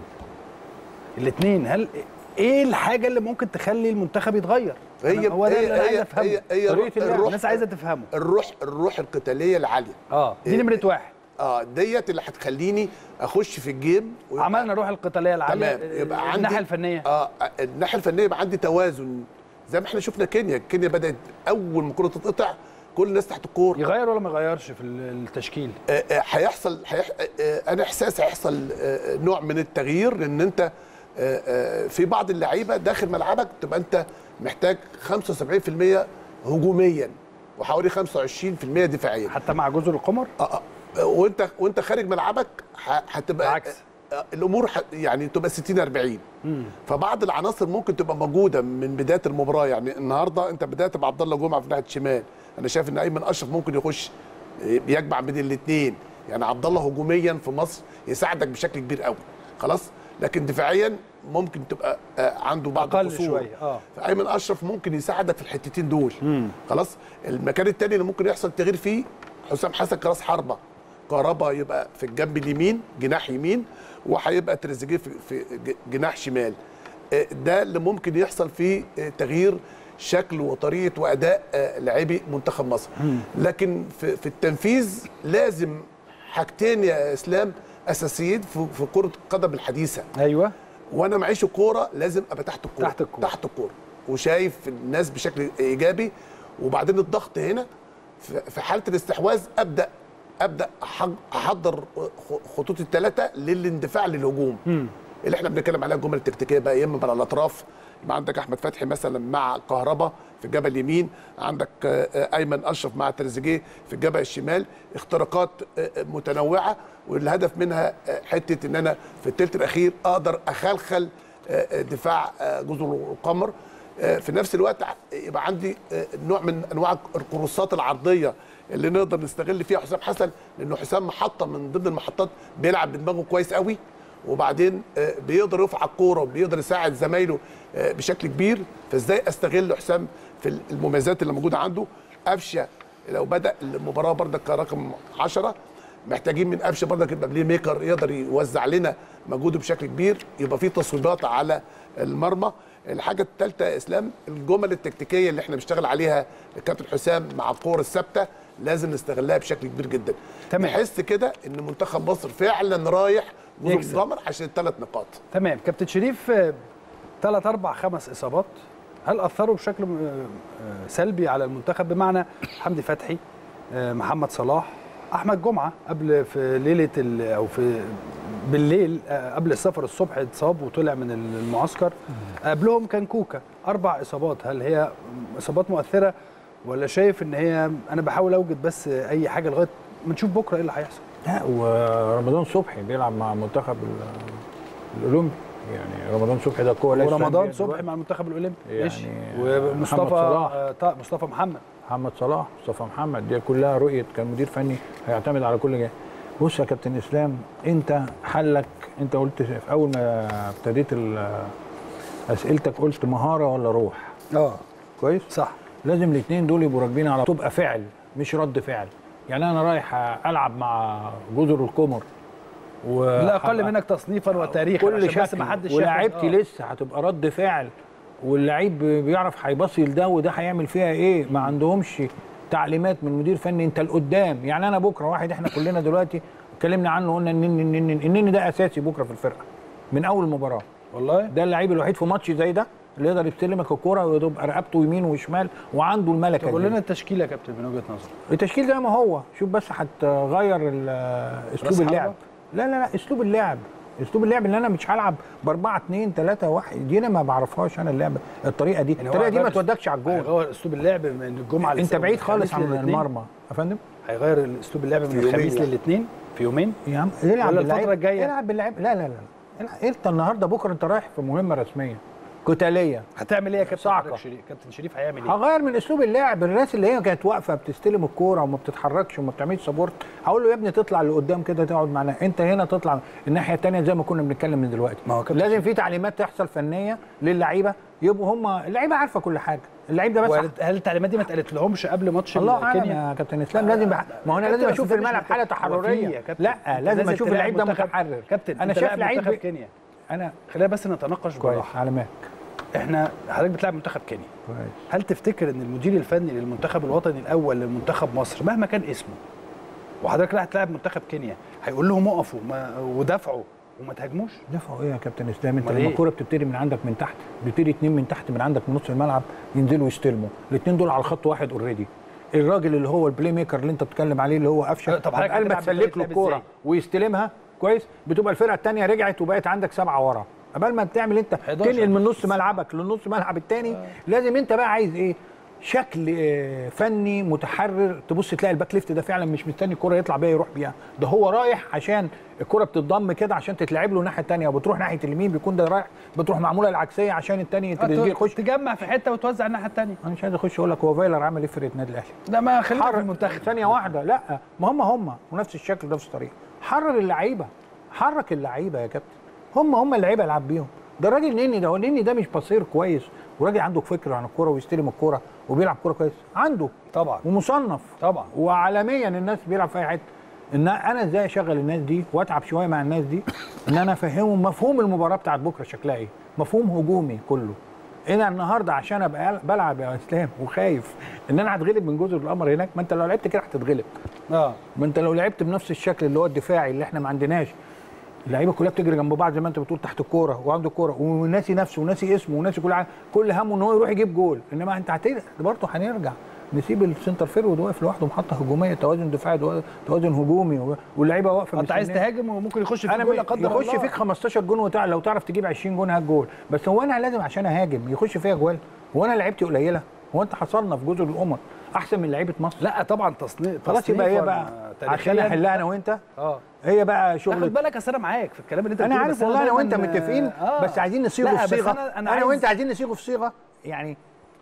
الاثنين هل ايه الحاجه اللي ممكن تخلي المنتخب يتغير هي أنا- هو ده هي اللي انا عايز هي افهمه هي, هي طريقه اللعب الروح الناس عايزه تفهمه الروح الروح القتاليه العاليه اه دي إيه- نمره واحد اه ديت اللي هتخليني اخش في الجيم ويبقى- عملنا روح القتاليه العاليه تمام يبقى عندي الناحيه الفنيه اه الناحيه الفنيه يبقى عندي توازن زي ما احنا شفنا كينيا كينيا بدات اول ما الكره تتقطع كل الناس تحت الكوره يغير ولا ما يغيرش في التشكيل آه، آه، هيحصل هيح... آه، آه، انا احساس هيحصل آه، نوع من التغيير لان انت آه، آه، في بعض اللعيبه داخل ملعبك تبقى انت محتاج 75% هجوميا وحوالي 25% دفاعيا حتى مع جزر القمر آه، آه، وانت وانت خارج ملعبك ه- هتبقى بالعكس. آه، الامور ح- يعني تبقى 60 40 فبعض العناصر ممكن تبقى موجوده من بدايه المباراه يعني النهارده انت بدات بعبد الله جمعه في ناحيه الشمال انا شايف ان ايمن اشرف ممكن يخش آه، بيجمع بين الاثنين يعني عبد الله هجوميا في مصر يساعدك بشكل كبير قوي خلاص لكن دفاعيا ممكن تبقى آه، عنده بعض اقل القصور شويه اه فايمن اشرف ممكن يساعدك في الحتتين دول خلاص المكان الثاني اللي ممكن يحصل تغيير فيه حسام حسن كراس حربه كهربا يبقى في الجنب اليمين جناح يمين وهيبقى تريزيجيه في, في ج- جناح شمال آه، ده اللي ممكن يحصل فيه آه، تغيير شكل وطريقه واداء آه، لاعبي منتخب مصر لكن في, في التنفيذ لازم حاجتين يا اسلام اساسيين في, في كره القدم الحديثه ايوه وانا معيش الكوره لازم ابقى تحت الكوره تحت الكورة. تحت الكوره وشايف الناس بشكل ايجابي وبعدين الضغط هنا في في حاله الاستحواذ ابدا ابدا أحج- احضر خ- خطوط الثلاثه للاندفاع للهجوم اللي احنا بنتكلم عليها الجمل التكتيكيه بقى يا اما على الاطراف يبقى عندك احمد فتحي مثلا مع كهربا في الجبهه اليمين عندك آه، آه، ايمن اشرف مع تريزيجيه في الجبهه الشمال اختراقات آه، آه، متنوعه والهدف منها آه، حته ان انا في الثلث الاخير اقدر اخلخل آه، آه، دفاع آه، جزر القمر آه، في نفس الوقت ع- يبقى عندي آه، نوع من انواع الكروسات العرضيه اللي نقدر نستغل فيها حسام حسن لانه حسام محطه من ضمن المحطات بيلعب بدماغه كويس قوي وبعدين آه، بيقدر يرفع الكوره وبيقدر يساعد زمايله آه، بشكل كبير فازاي استغل حسام في المميزات اللي موجوده عنده قفشه لو بدا المباراه بردك كرقم 10 محتاجين من قفشه بردك يبقى بلاي ميكر يقدر يوزع لنا مجهوده بشكل كبير يبقى في تصويبات على المرمى الحاجه الثالثه يا اسلام الجمل التكتيكيه اللي احنا بنشتغل عليها الكابتن حسام مع الكور الثابته لازم نستغلها بشكل كبير جدا تمام. نحس كده ان منتخب مصر فعلا رايح جزر يكسب. القمر عشان الثلاث نقاط تمام كابتن شريف ثلاث اربع خمس اصابات هل اثروا بشكل آه، آه، سلبي على المنتخب بمعنى حمدي فتحي آه، محمد صلاح احمد جمعه قبل في ليله ال- او في بالليل آه، قبل السفر الصبح اتصاب وطلع من المعسكر قبلهم كان كوكا اربع اصابات هل هي اصابات مؤثره ولا شايف ان هي انا بحاول اوجد بس اي حاجه لغايه ما نشوف بكره ايه اللي هيحصل لا ورمضان صبحي بيلعب مع منتخب ال- الاولمبي يعني رمضان صبحي ده قوه لا ورمضان يستهان بها صبحي دلوقتي. مع المنتخب الاولمبي يعني ماشي محمد ومصطفى صلاح. آه، طه- مصطفى محمد محمد صلاح مصطفى محمد دي كلها رؤيه كان مدير فني هيعتمد على كل جانب بص يا كابتن اسلام انت حلك انت قلت في اول ما ابتديت ال- اسئلتك قلت مهاره ولا روح اه كويس صح لازم الاثنين دول يبقوا راكبين على تبقى فعل مش رد فعل يعني انا رايح العب مع جزر القمر و لا اقل منك تصنيفا وتاريخا كل عشان بس شكل ما حدش ياخد- ولاعيبتي آه. لسه هتبقى رد فعل واللعيب بيعرف هيبصي لده وده هيعمل فيها ايه ما عندهمش تعليمات من مدير فني انت لقدام يعني انا بكره واحد احنا كلنا دلوقتي اتكلمنا عنه قلنا النني النني النني ده اساسي بكره في الفرقه من اول مباراه والله ده اللعيب الوحيد في ماتش زي ده اللي يقدر يستلمك الكوره ويبقى رقبته يمين وشمال وعنده الملكه طب قول دي. لنا التشكيله يا كابتن من وجهه نظرك التشكيل زي ما هو شوف بس هتغير ال- اسلوب راس اللعب حربة؟ لا لا لا اسلوب اللعب اسلوب اللعب اللي انا مش هلعب ب 4 2 3 1 دي انا ما بعرفهاش انا اللعبه الطريقه دي يعني هو الطريقه دي ما هيغير- تودكش على الجول هيغير اسلوب اللعب من الجمعه انت للسبت بعيد خالص والخميس عن للاثنين؟ المرمى يا فندم هيغير اسلوب اللعب من في يومين الخميس يعني. للاثنين في يومين يا عم العب ولا باللعيب. الفترة الجاية؟ العب باللعيب لا لا لا العب. انت النهارده بكره انت رايح في مهمه رسميه قتاليه هتعمل ايه يا كابتن صعقة. حضرتك شريف كابتن شريف هيعمل ايه هغير من اسلوب اللعب الناس اللي هي كانت واقفه بتستلم الكوره وما بتتحركش وما بتعملش سبورت هقول له يا ابني تطلع لقدام كده تقعد معانا انت هنا تطلع الناحيه الثانيه زي ما كنا بنتكلم من دلوقتي ما هو كابتن لازم في تعليمات تحصل فنيه للعيبه يبقوا هم اللعيبه عارفه كل حاجه اللعيب ده بس وهل هل التعليمات دي ما اتقالت لهمش قبل ماتش الله اعلم كينيا يا كابتن اسلام لازم بح... ما هو انا كابتن، لازم بس اشوف ده في مش الملعب منطق. حاله هو في تحرريه يا كابتن. لا أنت لازم اشوف تلاعب اللعيب ده منتخب- متحرر كابتن انا أنت شايف لاعب لعيب منتخب بي- كينيا انا خلينا بس نتناقش كويس براحه على ماك احنا حضرتك بتلعب منتخب كينيا كويس هل تفتكر ان المدير الفني للمنتخب الوطني الاول لمنتخب مصر مهما كان اسمه وحضرتك رايح تلعب منتخب كينيا هيقول لهم اقفوا ما- ودافعوا وما تهاجموش دفعوا ايه يا كابتن اسلام انت أمال لما إيه؟ الكوره بتبتدي من عندك من تحت بتبتدي اتنين من تحت من عندك من نص الملعب ينزلوا يستلموا الاثنين دول على خط واحد اوريدي الراجل اللي هو البلاي ميكر اللي انت بتتكلم عليه اللي هو قفشه طب حضرتك قبل ما هتلعب تسلك بطريقة له لعب الكوره إزاي؟ ويستلمها كويس بتبقى الفرقه الثانيه رجعت وبقت عندك سبعه ورا قبل ما بتعمل انت 11. تنقل من نص ملعبك لنص ملعب الثاني لازم انت بقى عايز ايه شكل آه، فني متحرر تبص تلاقي الباك ليفت ده فعلا مش مستني الكره يطلع بيها يروح بيها ده هو رايح عشان الكره بتتضم كده عشان تتلعب له الناحيه الثانيه وبتروح ناحيه اليمين بيكون ده رايح بتروح معموله العكسيه عشان الثاني تريزيجيه يخش تجمع في حته وتوزع الناحيه الثانيه انا مش عايز اخش اقول لك هو فايلر عمل ايه في فرقه النادي الاهلي ده ما خلينا في حرر المنتخب ثانيه واحده لا ما هم هم ونفس الشكل ونفس الطريقه حرر اللعيبه حرك اللعيبه يا كابتن هم هم اللعيبه العب بيهم ده الراجل نني ده هو نني ده مش بصير كويس وراجل عنده فكر عن الكوره ويستلم الكوره وبيلعب كوره كويس عنده طبعا ومصنف طبعا وعالميا الناس بيلعب في اي حته ان انا ازاي اشغل الناس دي واتعب شويه مع الناس دي ان انا افهمهم مفهوم المباراه بتاعت بكره شكلها ايه مفهوم هجومي كله انا النهارده عشان ابقى بلعب يا اسلام وخايف ان انا هتغلب من جزر القمر هناك ما انت لو لعبت كده هتتغلب اه ما انت لو لعبت بنفس الشكل اللي هو الدفاعي اللي احنا ما عندناش اللعيبه كلها بتجري جنب بعض زي ما انت بتقول تحت الكوره وعنده الكوره وناسي نفسه وناسي اسمه وناسي كل حاجه كل همه ان هو يروح يجيب جول انما انت هتقدر برضه هنرجع نسيب السنتر فيرود واقف لوحده محطه هجوميه توازن دفاعي توازن هجومي واللعيبه واقفه انت عايز مستنية. تهاجم وممكن يخش فيك انا جول م- لا قدر يخش الله. فيك 15 جون وتع... لو تعرف تجيب 20 جون هات جول بس هو انا لازم عشان اهاجم يخش فيا جوال هو انا لعيبتي قليله هو انت حصلنا في جزر القمر احسن من لعيبه مصر لا طبعا تصنيف خلاص يبقى هي تصنيفاً، بقى آه، عشان تاريخياً. احلها انا وانت اه هي بقى لا خد شغل بالك اصل انا معاك في الكلام اللي انت انا بتقوله، عارف بس والله انا دايماً، وانت متفقين آه. بس عايزين نصيغه لا، في بس صيغه انا انا انا عايز وانت عايزين نصيغه في صيغه يعني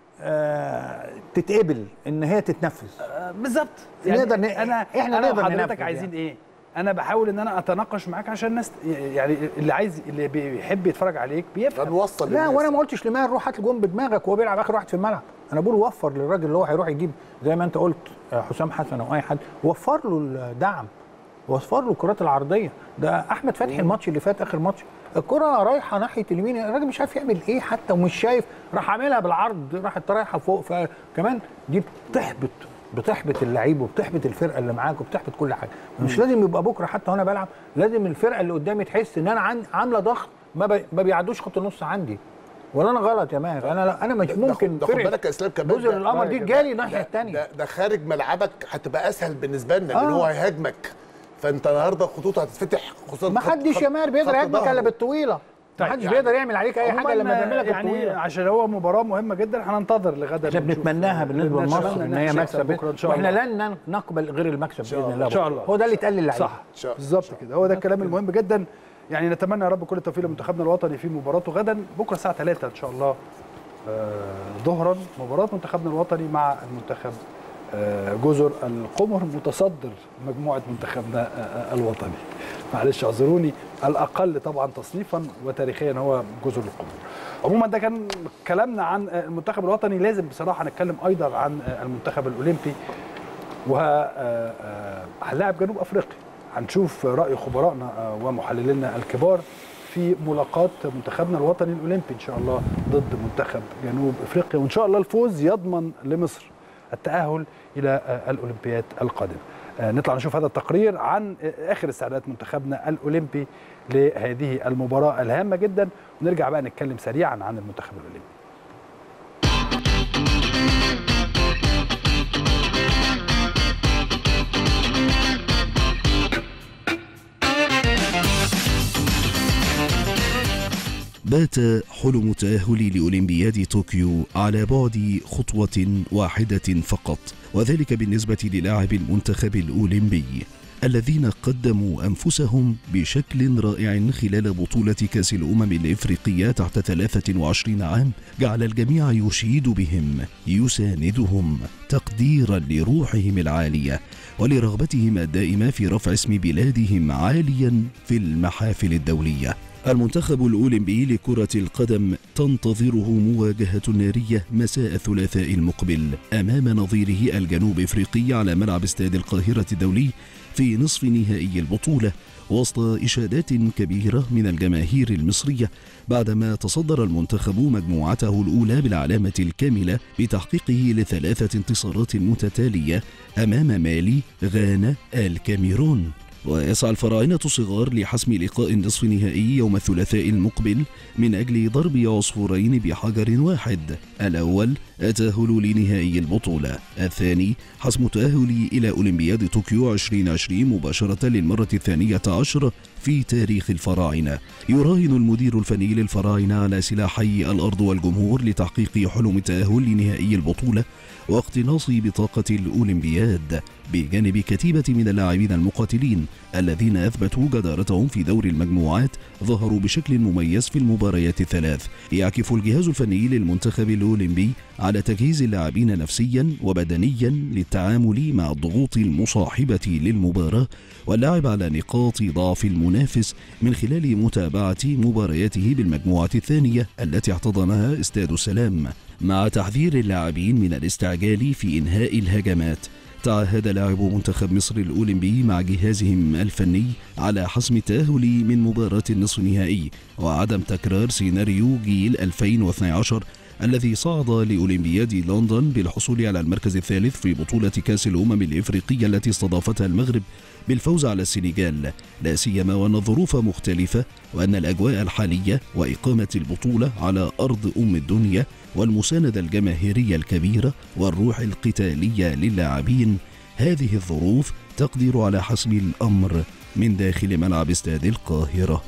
آه تتقبل ان هي تتنفذ آه، بالظبط نقدر ن- انا إحنا انا نقدر وحضرتك ننفذ عايزين يعني. ايه انا بحاول ان انا اتناقش معاك عشان الناس يعني اللي عايز اللي بيحب يتفرج عليك بيفهم هنوصل لا للناس. وانا ما قلتش لماهر روح هات الجون بدماغك وهو بيلعب اخر واحد في الملعب انا بقول وفر للراجل اللي هو هيروح يجيب زي ما انت قلت آه، حسام حسن او اي حد وفر له الدعم وفر له الكرات العرضيه ده احمد فتحي الماتش اللي فات اخر ماتش الكره رايحه ناحيه اليمين الراجل مش عارف يعمل ايه حتى ومش شايف راح عاملها بالعرض راحت رايحه فوق فكمان دي بتحبط بتحبط اللعيب وبتحبط الفرقه اللي معاك وبتحبط كل حاجه مش لازم يبقى بكره حتى وانا بلعب لازم الفرقه اللي قدامي تحس ان انا عن- عامله ضغط ما, بي... ما بيعدوش خط النص عندي ولا انا غلط يا ماهر انا لا انا مش ده- ممكن ده خد فرقة بالك يا اسلام كمان جزر ده- القمر دي ده- جالي الناحيه ده- الثانيه ده, ده خارج ملعبك هتبقى اسهل بالنسبه لنا لان آه. هو هيهاجمك فانت النهارده الخطوط هتتفتح خصوصا ما خط- حدش خط- يا ماهر بيقدر خط يهاجمك الا ظهره. بالطويله ما طيب، حدش يعني- بيقدر يعمل عليك اي حاجه لما بيعمل لك يعني الطويله عشان هو مباراه مهمه جدا هننتظر لغدا احنا ونشوف. بنتمناها بالنسبه نتمنى لمصر ان هي إحنا مكسب بكره ان شاء واحنا الله لن نقبل غير المكسب باذن الله ان شاء بكرة. الله هو ده اللي اتقال للعيبه صح شاء- بالظبط كده هو ده الكلام المهم جدا يعني نتمنى يا رب كل التوفيق لمنتخبنا الوطني في مباراته غدا بكره الساعه 3 ان شاء الله آه، ظهرا مباراه منتخبنا الوطني مع المنتخب آه، جزر القمر متصدر مجموعه منتخبنا آه، آه، الوطني معلش اعذروني الاقل طبعا تصنيفا وتاريخيا هو جزر القمر عموما ده كان كلامنا عن آه، المنتخب الوطني لازم بصراحه نتكلم ايضا عن آه، المنتخب الاولمبي وهنلاعب جنوب افريقيا هنشوف راي خبرائنا آه، ومحللينا الكبار في ملاقات منتخبنا الوطني الاولمبي ان شاء الله ضد منتخب جنوب افريقيا وان شاء الله الفوز يضمن لمصر التاهل الى آه، الاولمبياد القادمه آه، نطلع نشوف هذا التقرير عن آه، اخر استعدادات منتخبنا الاولمبي لهذه المباراه الهامه جدا ونرجع بقى نتكلم سريعا عن المنتخب الاولمبي بات حلم التأهل لأولمبياد طوكيو على بعد خطوة واحدة فقط وذلك بالنسبة للاعب المنتخب الأولمبي الذين قدموا أنفسهم بشكل رائع خلال بطولة كأس الأمم الإفريقية تحت 23 عام جعل الجميع يشيد بهم يساندهم تقديرا لروحهم العالية ولرغبتهم الدائمة في رفع اسم بلادهم عاليا في المحافل الدولية المنتخب الأولمبي لكرة القدم تنتظره مواجهة نارية مساء الثلاثاء المقبل أمام نظيره الجنوب إفريقي على ملعب استاد القاهرة الدولي في نصف نهائي البطولة وسط إشادات كبيرة من الجماهير المصرية بعدما تصدر المنتخب مجموعته الأولى بالعلامة الكاملة بتحقيقه لثلاثة انتصارات متتالية أمام مالي، غانا، الكاميرون ويسعى الفراعنة الصغار لحسم لقاء النصف النهائي يوم الثلاثاء المقبل من أجل ضرب عصفورين بحجر واحد الأول التأهل لنهائي البطولة الثاني حسم التأهل إلى أولمبياد طوكيو 2020 مباشرة للمرة الثانية عشر في تاريخ الفراعنة يراهن المدير الفني للفراعنة على سلاحي الأرض والجمهور لتحقيق حلم التأهل لنهائي البطولة واقتناص بطاقة الأولمبياد بجانب كتيبة من اللاعبين المقاتلين الذين أثبتوا جدارتهم في دور المجموعات ظهروا بشكل مميز في المباريات الثلاث يعكف الجهاز الفني للمنتخب الأولمبي على تجهيز اللاعبين نفسيا وبدنيا للتعامل مع الضغوط المصاحبة للمباراة واللعب على نقاط ضعف المنافس من خلال متابعة مبارياته بالمجموعة الثانية التي احتضنها استاد السلام مع تحذير اللاعبين من الاستعجال في إنهاء الهجمات تعهد لاعب منتخب مصر الأولمبي مع جهازهم الفني على حسم التأهل من مباراة النصف النهائي وعدم تكرار سيناريو جيل 2012 الذي صعد لأولمبياد لندن بالحصول على المركز الثالث في بطولة كأس الأمم الإفريقية التي استضافتها المغرب بالفوز على السنغال لا سيما وأن الظروف مختلفة وأن الأجواء الحالية وإقامة البطولة على أرض أم الدنيا والمساندة الجماهيرية الكبيرة والروح القتالية للاعبين هذه الظروف تقدر على حسم الأمر من داخل ملعب استاد القاهرة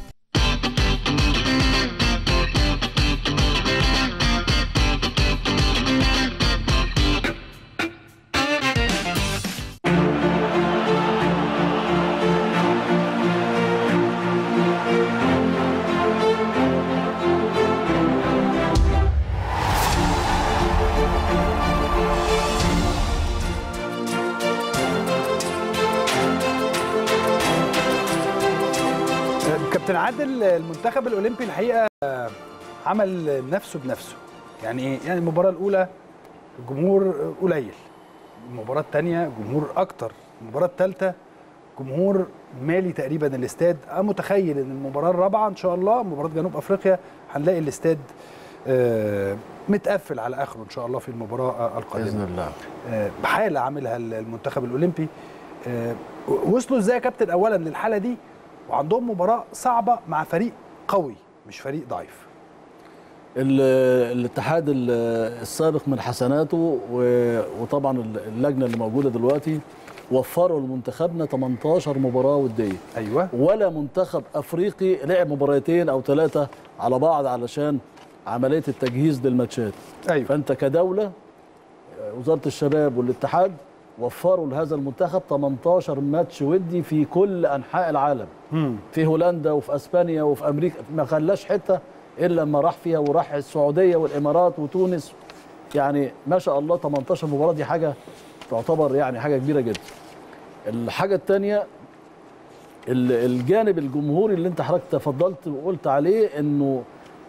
كابتن عادل المنتخب الاولمبي الحقيقه عمل نفسه بنفسه يعني ايه يعني المباراه الاولى الجمهور قليل المباراه الثانيه جمهور اكتر المباراه الثالثه جمهور مالي تقريبا الاستاد انا متخيل ان المباراه الرابعه ان شاء الله مباراه جنوب افريقيا هنلاقي الاستاد آه، متقفل على اخره ان شاء الله في المباراه آه، القادمه باذن الله آه، حاله عاملها المنتخب الاولمبي آه، وصلوا ازاي يا كابتن اولا للحاله دي وعندهم مباراه صعبه مع فريق قوي مش فريق ضعيف ال- الاتحاد ال- السابق من حسناته و- وطبعا اللجنه اللي موجوده دلوقتي وفروا لمنتخبنا 18 مباراه وديه ايوه ولا منتخب افريقي لعب مباراتين او ثلاثه على بعض علشان عمليه التجهيز للماتشات ايوه فانت كدوله وزاره الشباب والاتحاد وفروا لهذا المنتخب 18 ماتش ودي في كل انحاء العالم مم. في هولندا وفي اسبانيا وفي امريكا ما خلاش حته الا لما راح فيها وراح السعوديه والامارات وتونس يعني ما شاء الله 18 مباراه دي حاجه تعتبر يعني حاجه كبيره جدا الحاجه الثانيه الجانب الجمهوري اللي انت حضرتك تفضلت وقلت عليه انه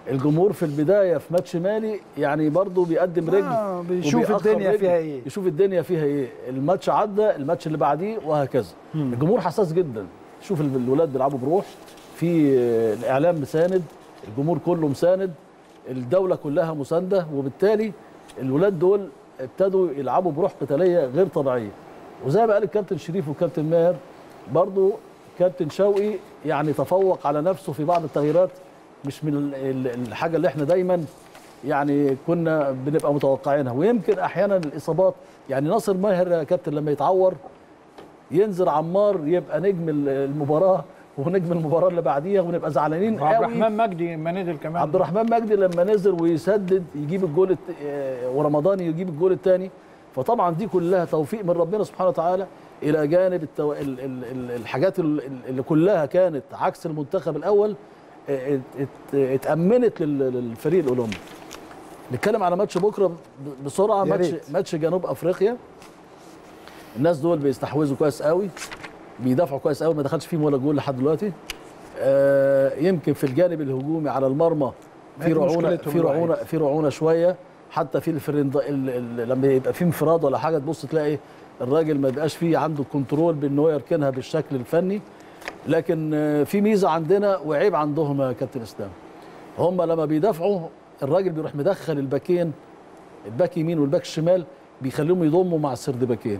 الجمهور في البدايه في ماتش مالي يعني برضه بيقدم رجل آه، بيشوف وبيأخر الدنيا رجل، فيها إيه. يشوف الدنيا فيها ايه الماتش عدى الماتش اللي بعديه وهكذا الجمهور حساس جدا شوف ال- الولاد بيلعبوا بروح في آه، الاعلام مساند الجمهور كله مساند الدوله كلها مسانده وبالتالي الولاد دول ابتدوا يلعبوا بروح قتاليه غير طبيعيه وزي ما قال الكابتن شريف والكابتن ماهر برضو كابتن شوقي يعني تفوق على نفسه في بعض التغييرات مش من ال- ال- الحاجه اللي احنا دايما يعني كنا بنبقى متوقعينها ويمكن احيانا الاصابات يعني ناصر ماهر يا كابتن لما يتعور ينزل عمار يبقى نجم ال- المباراه ونجم المباراه اللي بعديها ونبقى زعلانين عبد قوي الرحمن مجدي لما نزل كمان عبد الرحمن مجدي لما نزل ويسدد يجيب الجول الت... آه، ورمضان يجيب الجول الثاني فطبعا دي كلها توفيق من ربنا سبحانه وتعالى الى جانب التو... ال... ال... ال... الحاجات ال- ال- اللي كلها كانت عكس المنتخب الاول آه، ات... ات... اتامنت لل... للفريق الاولمبي نتكلم على ماتش بكره ب- بسرعه يا ماتش ريت. ماتش جنوب افريقيا الناس دول بيستحوذوا كويس قوي بيدافعوا كويس قوي ما دخلش فيهم ولا جول لحد دلوقتي آه يمكن في الجانب الهجومي على المرمى في دي رعونه مشكلتهم في رعونه الوحيدة. في رعونه شويه حتى في الفرند ال- ال- لما يبقى في انفراد ولا حاجه تبص تلاقي الراجل ما بيبقاش فيه عنده كنترول بان هو يركنها بالشكل الفني لكن آه، في ميزه عندنا وعيب عندهم يا كابتن اسلام هم لما بيدافعوا الراجل بيروح مدخل الباكين الباك يمين والباك الشمال بيخليهم يضموا مع السردباكين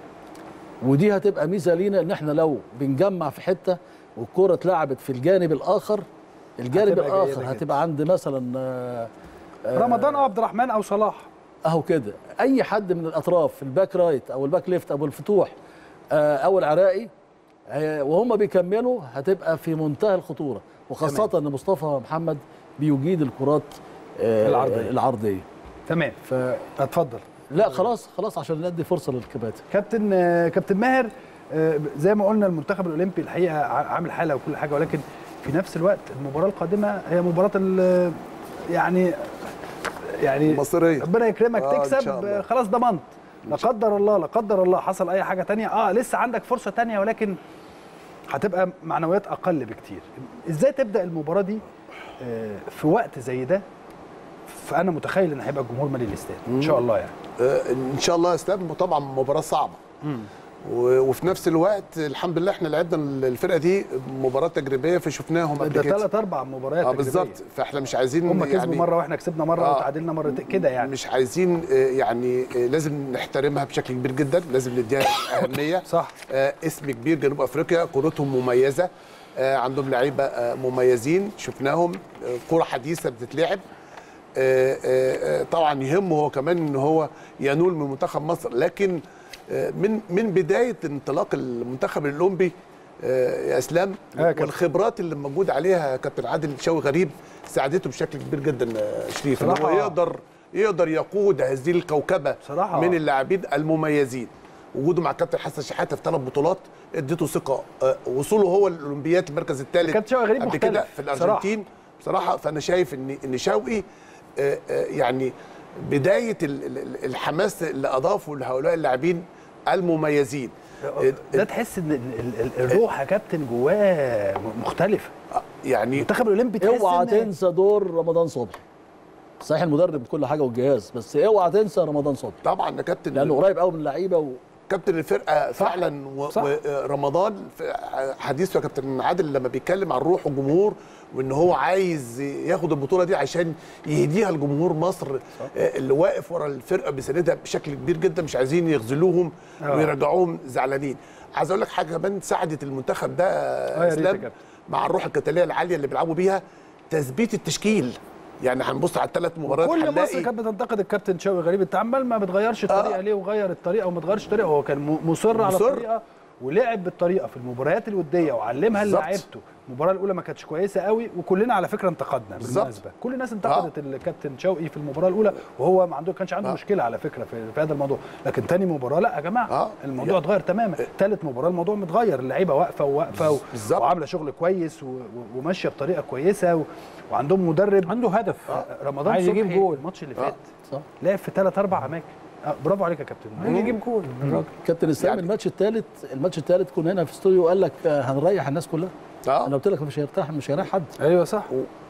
ودي هتبقى ميزه لينا ان احنا لو بنجمع في حته والكره اتلعبت في الجانب الاخر الجانب هتبقى جيدة الاخر جدا. هتبقى عند مثلا آه، آه، رمضان او عبد الرحمن او صلاح اهو كده اي حد من الاطراف الباك رايت او الباك ليفت او الفتوح آه، او العراقي آه، وهم بيكملوا هتبقى في منتهى الخطوره وخاصه ان مصطفى محمد بيجيد الكرات آه، العرضية. العرضيه تمام ف اتفضل لا خلاص خلاص عشان ندي فرصه للكباتن كابتن آه، كابتن ماهر آه، زي ما قلنا المنتخب الاولمبي الحقيقه ع- عامل حاله وكل حاجه ولكن في نفس الوقت المباراه القادمه هي مباراه ال- يعني يعني مصرية. ربنا يكرمك آه، إن شاء تكسب الله. آه، خلاص ضمنت لا قدر الله لا قدر الله حصل اي حاجه تانية اه لسه عندك فرصه تانية ولكن هتبقى معنويات اقل بكتير ازاي تبدا المباراه دي آه، في وقت زي ده فانا متخيل ان هيبقى الجمهور مالي الاستاد ان شاء الله يعني آه، ان شاء الله يا اسلام طبعا مباراه صعبه و- وفي نفس الوقت الحمد لله احنا لعبنا الفرقه دي مباراه تجريبيه فشفناهم قبل ده كده ثلاث اربع مباريات اه تجريبية. بالظبط فاحنا مش عايزين هم كسبوا يعني مره واحنا كسبنا مره آه. وتعادلنا مرتين كده يعني مش عايزين آه، يعني آه، لازم نحترمها بشكل كبير جدا لازم نديها اهميه صح. آه، اسم كبير جنوب افريقيا كورتهم مميزه آه، عندهم لعيبه آه، مميزين شفناهم آه، كره حديثه بتتلعب آه، آه، آه، طبعا يهمه هو كمان ان هو ينول من منتخب مصر لكن آه، من من بدايه انطلاق المنتخب الاولمبي آه، يا اسلام آه يا كابتن. والخبرات اللي موجود عليها كابتن عادل شوقي غريب ساعدته بشكل كبير جدا آه، شريف ان صراحة- هو يقدر يقدر يقود هذه الكوكبه صراحة. من اللاعبين المميزين وجوده مع كابتن حسن شحاته في ثلاث بطولات اديته ثقه آه، وصوله هو الاولمبيات المركز الثالث كابتن شوقي غريب قبل كده مختلف في بصراحة. الارجنتين بصراحه فانا شايف ان ان شوقي آه، آه، يعني بدايه ال- ال- الحماس اللي اضافه لهؤلاء اللاعبين المميزين آه، ده تحس ان ال- ال- ال- الروح يا كابتن جواه م- مختلفه يعني المنتخب الاولمبي تحس اوعى إن- تنسى دور رمضان صبحي صحيح المدرب بكل حاجه والجهاز بس اوعى تنسى رمضان صبحي طبعا يا كابتن لانه قريب قوي من اللعيبه و... كابتن الفرقه فعلا و- صح. ورمضان في حديثه يا كابتن عادل لما بيتكلم عن روح الجمهور وان هو عايز ياخد البطوله دي عشان يهديها لجمهور مصر آه، اللي واقف ورا الفرقه بيساندها بشكل كبير جدا مش عايزين يخذلوهم آه. ويرجعوهم زعلانين عايز اقول لك حاجه كمان ساعدت المنتخب ده آه، آه، يا ريت يا اسلام كابتن. مع الروح القتاليه العاليه اللي بيلعبوا بيها تثبيت التشكيل يعني هنبص على الثلاث مباريات كل مصر هنلاقي كانت بتنتقد الكابتن شوقي غريب انت عمال ما بتغيرش الطريقه آه. ليه وغير الطريقه وما تغيرش الطريقه هو كان م- مصر على مصر. الطريقه ولعب بالطريقه في المباريات الوديه وعلمها بالظبط. لعيبته المباراه الاولى ما كانتش كويسه قوي وكلنا على فكره انتقدنا بالظبط. بالمناسبه كل الناس انتقدت الكابتن شوقي في المباراه الاولى وهو ما عنده كانش عنده آه. مشكله على فكره في, في هذا الموضوع لكن تاني مباراه لا يا جماعه آه. الموضوع اتغير تماما ثالث مباراه الموضوع متغير اللعيبه واقفه وواقفه و... بالظبط. وعامله شغل كويس و... و- وماشيه بطريقه كويسه و... وعندهم مدرب عنده هدف رمضان عايز يجيب صبحي جول. الماتش اللي آه. فات صح لعب في ثلاث اربع اماكن آه برافو عليك يا كابتن عايز يجيب جول الراجل كابتن اسلام يعني- الماتش الثالث الماتش الثالث كنا هنا في استوديو وقال لك آه، هنريح الناس كلها اه انا قلت لك مش هيرتاح مش هيريح حد ايوه صح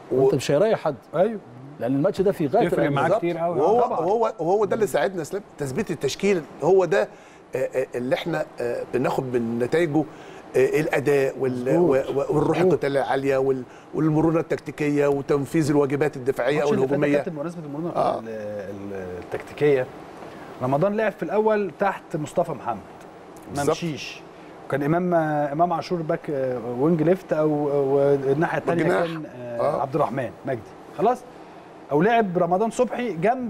وانت مش هيريح حد ايوه لان الماتش ده في غايه تفرق الأهمية. معاك بالظبط. كتير قوي. وهو آه، طبعاً. وهو وهو ده اللي ساعدنا اسلام تثبيت التشكيل هو ده آه، آه، اللي احنا آه، بناخد من نتائجه آه، الاداء وال- و- و- والروح القتاليه العاليه وال- والمرونه التكتيكيه وتنفيذ الواجبات الدفاعيه او الماتش اللي فات ده الهجوميه كابتن بمناسبه المرونه آه. ال- ال- التكتيكيه رمضان لعب في الاول تحت مصطفى محمد ما بالظبط. مشيش كان امام امام عاشور باك آه، وينج ليفت او والناحيه الثانيه والجناح. كان آه، آه. عبد الرحمن مجدي خلاص او لعب رمضان صبحي جنب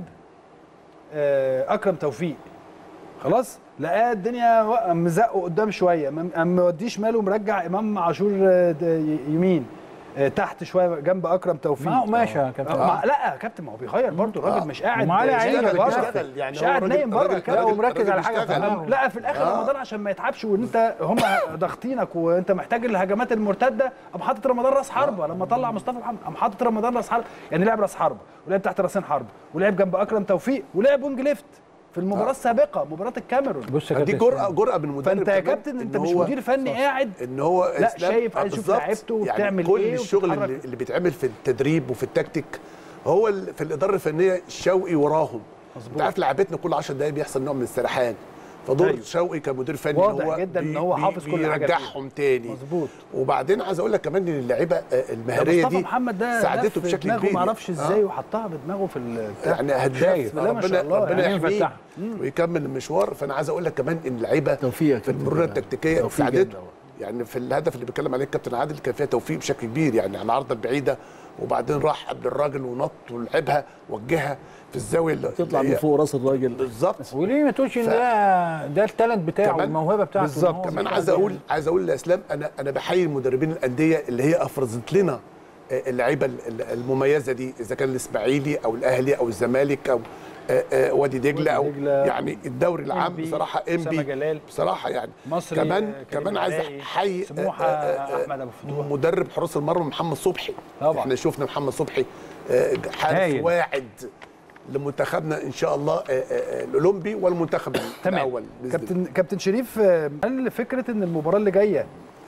آه، اكرم توفيق خلاص لقى الدنيا و- مزقه قدام شويه ما ما موديش ماله مرجع امام عاشور آه، د- يمين آه، تحت شويه جنب اكرم توفيق ما هو ماشي يا كابتن. آه. ما- لا يا كابتن ما هو بيغير برضه الراجل آه. مش قاعد ومعاه لعيبة نايم بره. بيشتغل، يعني مش هو قاعد الراجل- نايم بره الراجل- كده لا ومركز على حاجه بيشتغل. فعلا. لا في الاخر آه. رمضان عشان ما يتعبش وان انت هم ضاغطينك وانت محتاج الهجمات المرتده قام حاطط رمضان راس حربه لما طلع مصطفى محمد قام حاطط رمضان راس حربه يعني لعب راس حربه ولعب تحت راسين حربه ولعب جنب اكرم توفيق ولعب وينج ليفت في المباراه السابقه مباراه الكاميرون بص يا دي كابتن جرأه جرأه من المدرب فانت يا كمان كابتن انت إن مش هو- مدير فني قاعد ان هو لا، إسلام- شايف- آه، شوف بالظبط. لعيبته يعني وبتعمل كل إيه الشغل وبتتحرك. اللي, اللي بيتعمل في التدريب وفي التكتيك هو ال- في الاداره الفنيه شوقي وراهم انت عارف لعبتنا كل 10 دقائق بيحصل نوع من السرحان فدور أيوة. أيوه. شوقي كمدير فني واضح هو جداً إن بي- هو بي- حافظ كل حاجة فيه. بيرجعهم تاني مظبوط وبعدين عايز اقول لك كمان ان اللعيبه آه، ده المهاريه مصطفى دي محمد ده ساعدته لف بشكل دماغه كبير ما اعرفش ازاي آه. وحطها بدماغه في البتاع يعني هداف شايف. بسم الله ما ربنا شاء الله ربنا يعني يحميه فتح. ويكمل المشوار فانا عايز اقول لك كمان ان اللعيبه توفيق في المرونه التكتيكيه توفيق ساعدته جدا. يعني في الهدف اللي بيتكلم عليه الكابتن عادل كان فيها توفيق بشكل كبير يعني على العارضه البعيده وبعدين راح قبل الراجل ونط ولعبها وجهها في الزاويه اللي تطلع اللي من هي- فوق راس الراجل بالظبط وليه ما تقولش ان ده ده التالنت بتاعه كمان- والموهبه بتاعته بالظبط إن هو كمان بيطلع عايز بيها. اقول عايز اقول لاسلام انا انا بحيي المدربين الانديه اللي هي افرزت لنا آه، اللعيبه ال- ال- المميزه دي اذا كان الاسماعيلي او الاهلي او الزمالك او آه، آه، وادي دجله او دجلة. يعني الدوري العام إنبي، بصراحه أسامة انبي جلال. بصراحه يعني مصري، كمان آه، كريم كمان عايز علاء، احيي سموحة، آه، آه، آه، أحمد أبو فتوح. مدرب حراس المرمى محمد صبحي طبعاً. احنا شفنا محمد صبحي آه، حارس هايل. واعد لمنتخبنا ان شاء الله آه، آه، الاولمبي والمنتخب تمام الاول بإذن الله. كابتن كابتن شريف آه، هل فكره ان المباراه اللي جايه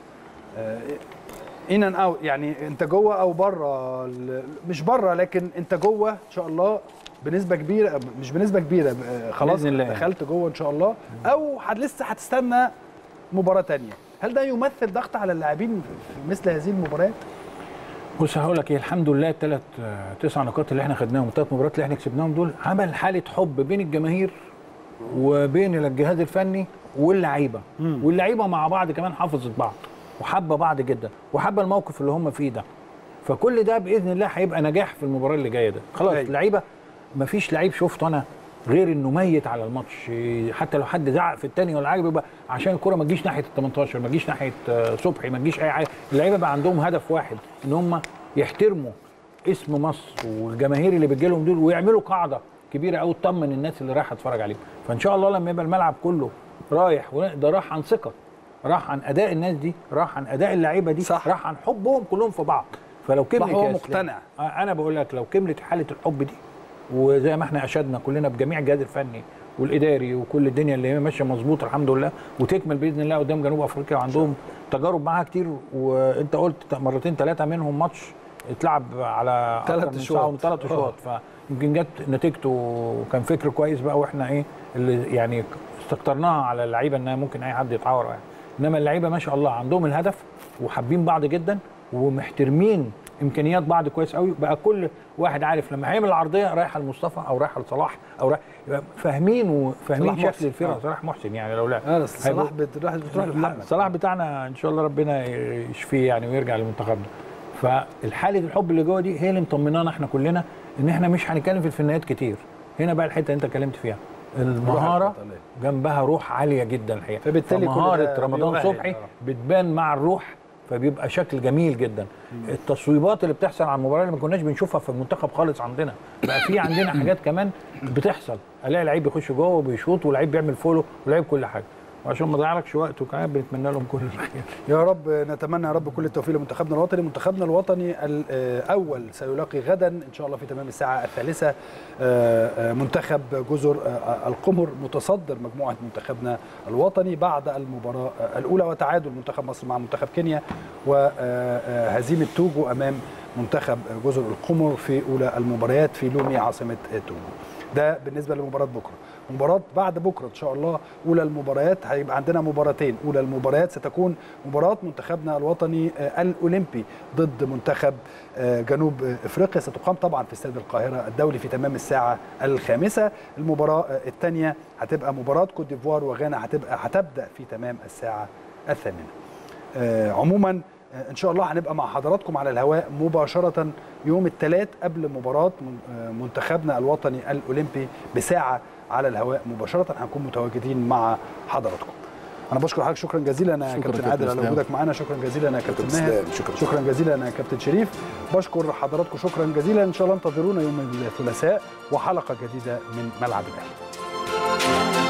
ان ان اوت يعني انت جوه او بره ال- مش بره لكن انت جوه ان شاء الله بنسبه كبيره مش بنسبه كبيره آه، خلاص بإذن الله. دخلت جوه ان شاء الله او هت- لسه هتستنى مباراه تانية هل ده يمثل ضغط على اللاعبين في مثل هذه المباريات؟ بص هقول لك ايه الحمد لله الثلاث تسع نقاط اللي احنا خدناهم الثلاث مباريات اللي احنا كسبناهم دول عمل حاله حب بين الجماهير وبين الجهاز الفني واللعيبه واللعيبه مع بعض كمان حافظت بعض وحابه بعض جدا وحابه الموقف اللي هم فيه ده فكل ده باذن الله هيبقى نجاح في المباراه اللي جايه ده خلاص أيوة. اللعيبه مفيش لعيب شفته انا غير انه ميت على الماتش حتى لو حد زعق في الثاني ولا حاجه بيبقى عشان الكره ما تجيش ناحيه ال 18 ما تجيش ناحيه آه، صبحي ما تجيش اي حاجه اللعيبه بقى عندهم هدف واحد ان هم يحترموا اسم مصر والجماهير اللي بتجي لهم دول ويعملوا قاعده كبيره قوي تطمن الناس اللي رايحه تتفرج عليهم فان شاء الله لما يبقى الملعب كله رايح ده راح عن ثقه راح عن اداء الناس دي راح عن اداء اللعيبه دي صح. راح عن حبهم كلهم في بعض فلو كملت هو يا مقتنع. إسلام، آه، انا بقول لك لو كملت حاله الحب دي وزي ما احنا اشدنا كلنا بجميع الجهاز الفني والاداري وكل الدنيا اللي هي ماشيه مظبوط الحمد لله وتكمل باذن الله قدام جنوب افريقيا وعندهم تجارب معاها كتير وانت قلت مرتين ثلاثه منهم ماتش اتلعب على تلات أكتر من أشواط. ساعة وثلاث اشواط فيمكن جت نتيجته وكان فكر كويس بقى واحنا ايه اللي يعني استكترناها على اللعيبه انها ممكن اي حد يتعور يعني انما اللعيبه ما شاء الله عندهم الهدف وحابين بعض جدا ومحترمين امكانيات بعض كويس قوي بقى كل واحد عارف لما هيعمل العرضيه رايحه لمصطفى او رايحه لصلاح او رايح يبقى فاهمين وفاهمين صلاح محسن. شكل الفرقه آه. صلاح محسن يعني لو لعب اه بس هيبقوا- صلاح بتروح بتروح لا لمحمد صلاح بتاعنا ان شاء الله ربنا يشفيه يعني ويرجع لمنتخبنا فالحاله الحب اللي جوه دي هي اللي مطمنانا احنا كلنا ان احنا مش هنتكلم في الفنيات كتير هنا بقى الحته اللي انت اتكلمت فيها المهاره القتالية. جنبها روح عاليه جدا الحقيقه فبالتالي كل ده مهاره رمضان بيؤهل. صبحي آه. بتبان مع الروح فبيبقى شكل جميل جدا التصويبات اللي بتحصل على المباراه اللي ما كناش بنشوفها في المنتخب خالص عندنا بقى في عندنا حاجات كمان بتحصل الاقي لعيب بيخش جوه وبيشوط ولعيب بيعمل فولو ولعيب كل حاجه وعشان ما اضيعلكش وقت وكمان بنتمنى لهم كل الخير يا رب نتمنى يا رب كل التوفيق لمنتخبنا الوطني منتخبنا الوطني الاول سيلاقي غدا ان شاء الله في تمام الساعه الثالثه آه، آه، منتخب جزر آه، القمر متصدر مجموعه منتخبنا الوطني بعد المباراه آه، الاولى وتعادل منتخب مصر مع منتخب كينيا وهزيمه توجو امام منتخب جزر القمر في اولى المباريات في لومي عاصمه توجو ده بالنسبه لمباراه بكره مباراه بعد بكره ان شاء الله اولى المباريات هيبقى عندنا مباراتين اولى المباريات ستكون مباراه منتخبنا الوطني آه، الاولمبي ضد منتخب آه، جنوب آه، افريقيا ستقام طبعا في استاد القاهره الدولي في تمام الساعه الخامسه المباراه آه، الثانيه هتبقى مباراه كوت ديفوار وغانا هتبقى هتبدا في تمام الساعه الثامنه آه، عموما آه، ان شاء الله هنبقى مع حضراتكم على الهواء مباشره يوم الثلاث قبل مباراه من- آه، منتخبنا الوطني الاولمبي بساعه على الهواء مباشره هنكون متواجدين مع حضراتكم انا بشكر حضرتك شكرا جزيلا يا شكرا كابتن كابتن عادل على اسلام. وجودك معانا شكرا جزيلا يا كابتن كابتن ماهر اسلام، شكرا. شكرا جزيلا يا كابتن شريف بشكر حضراتكم شكرا جزيلا ان شاء الله انتظرونا يوم الثلاثاء وحلقه جديده من ملعب الاهلي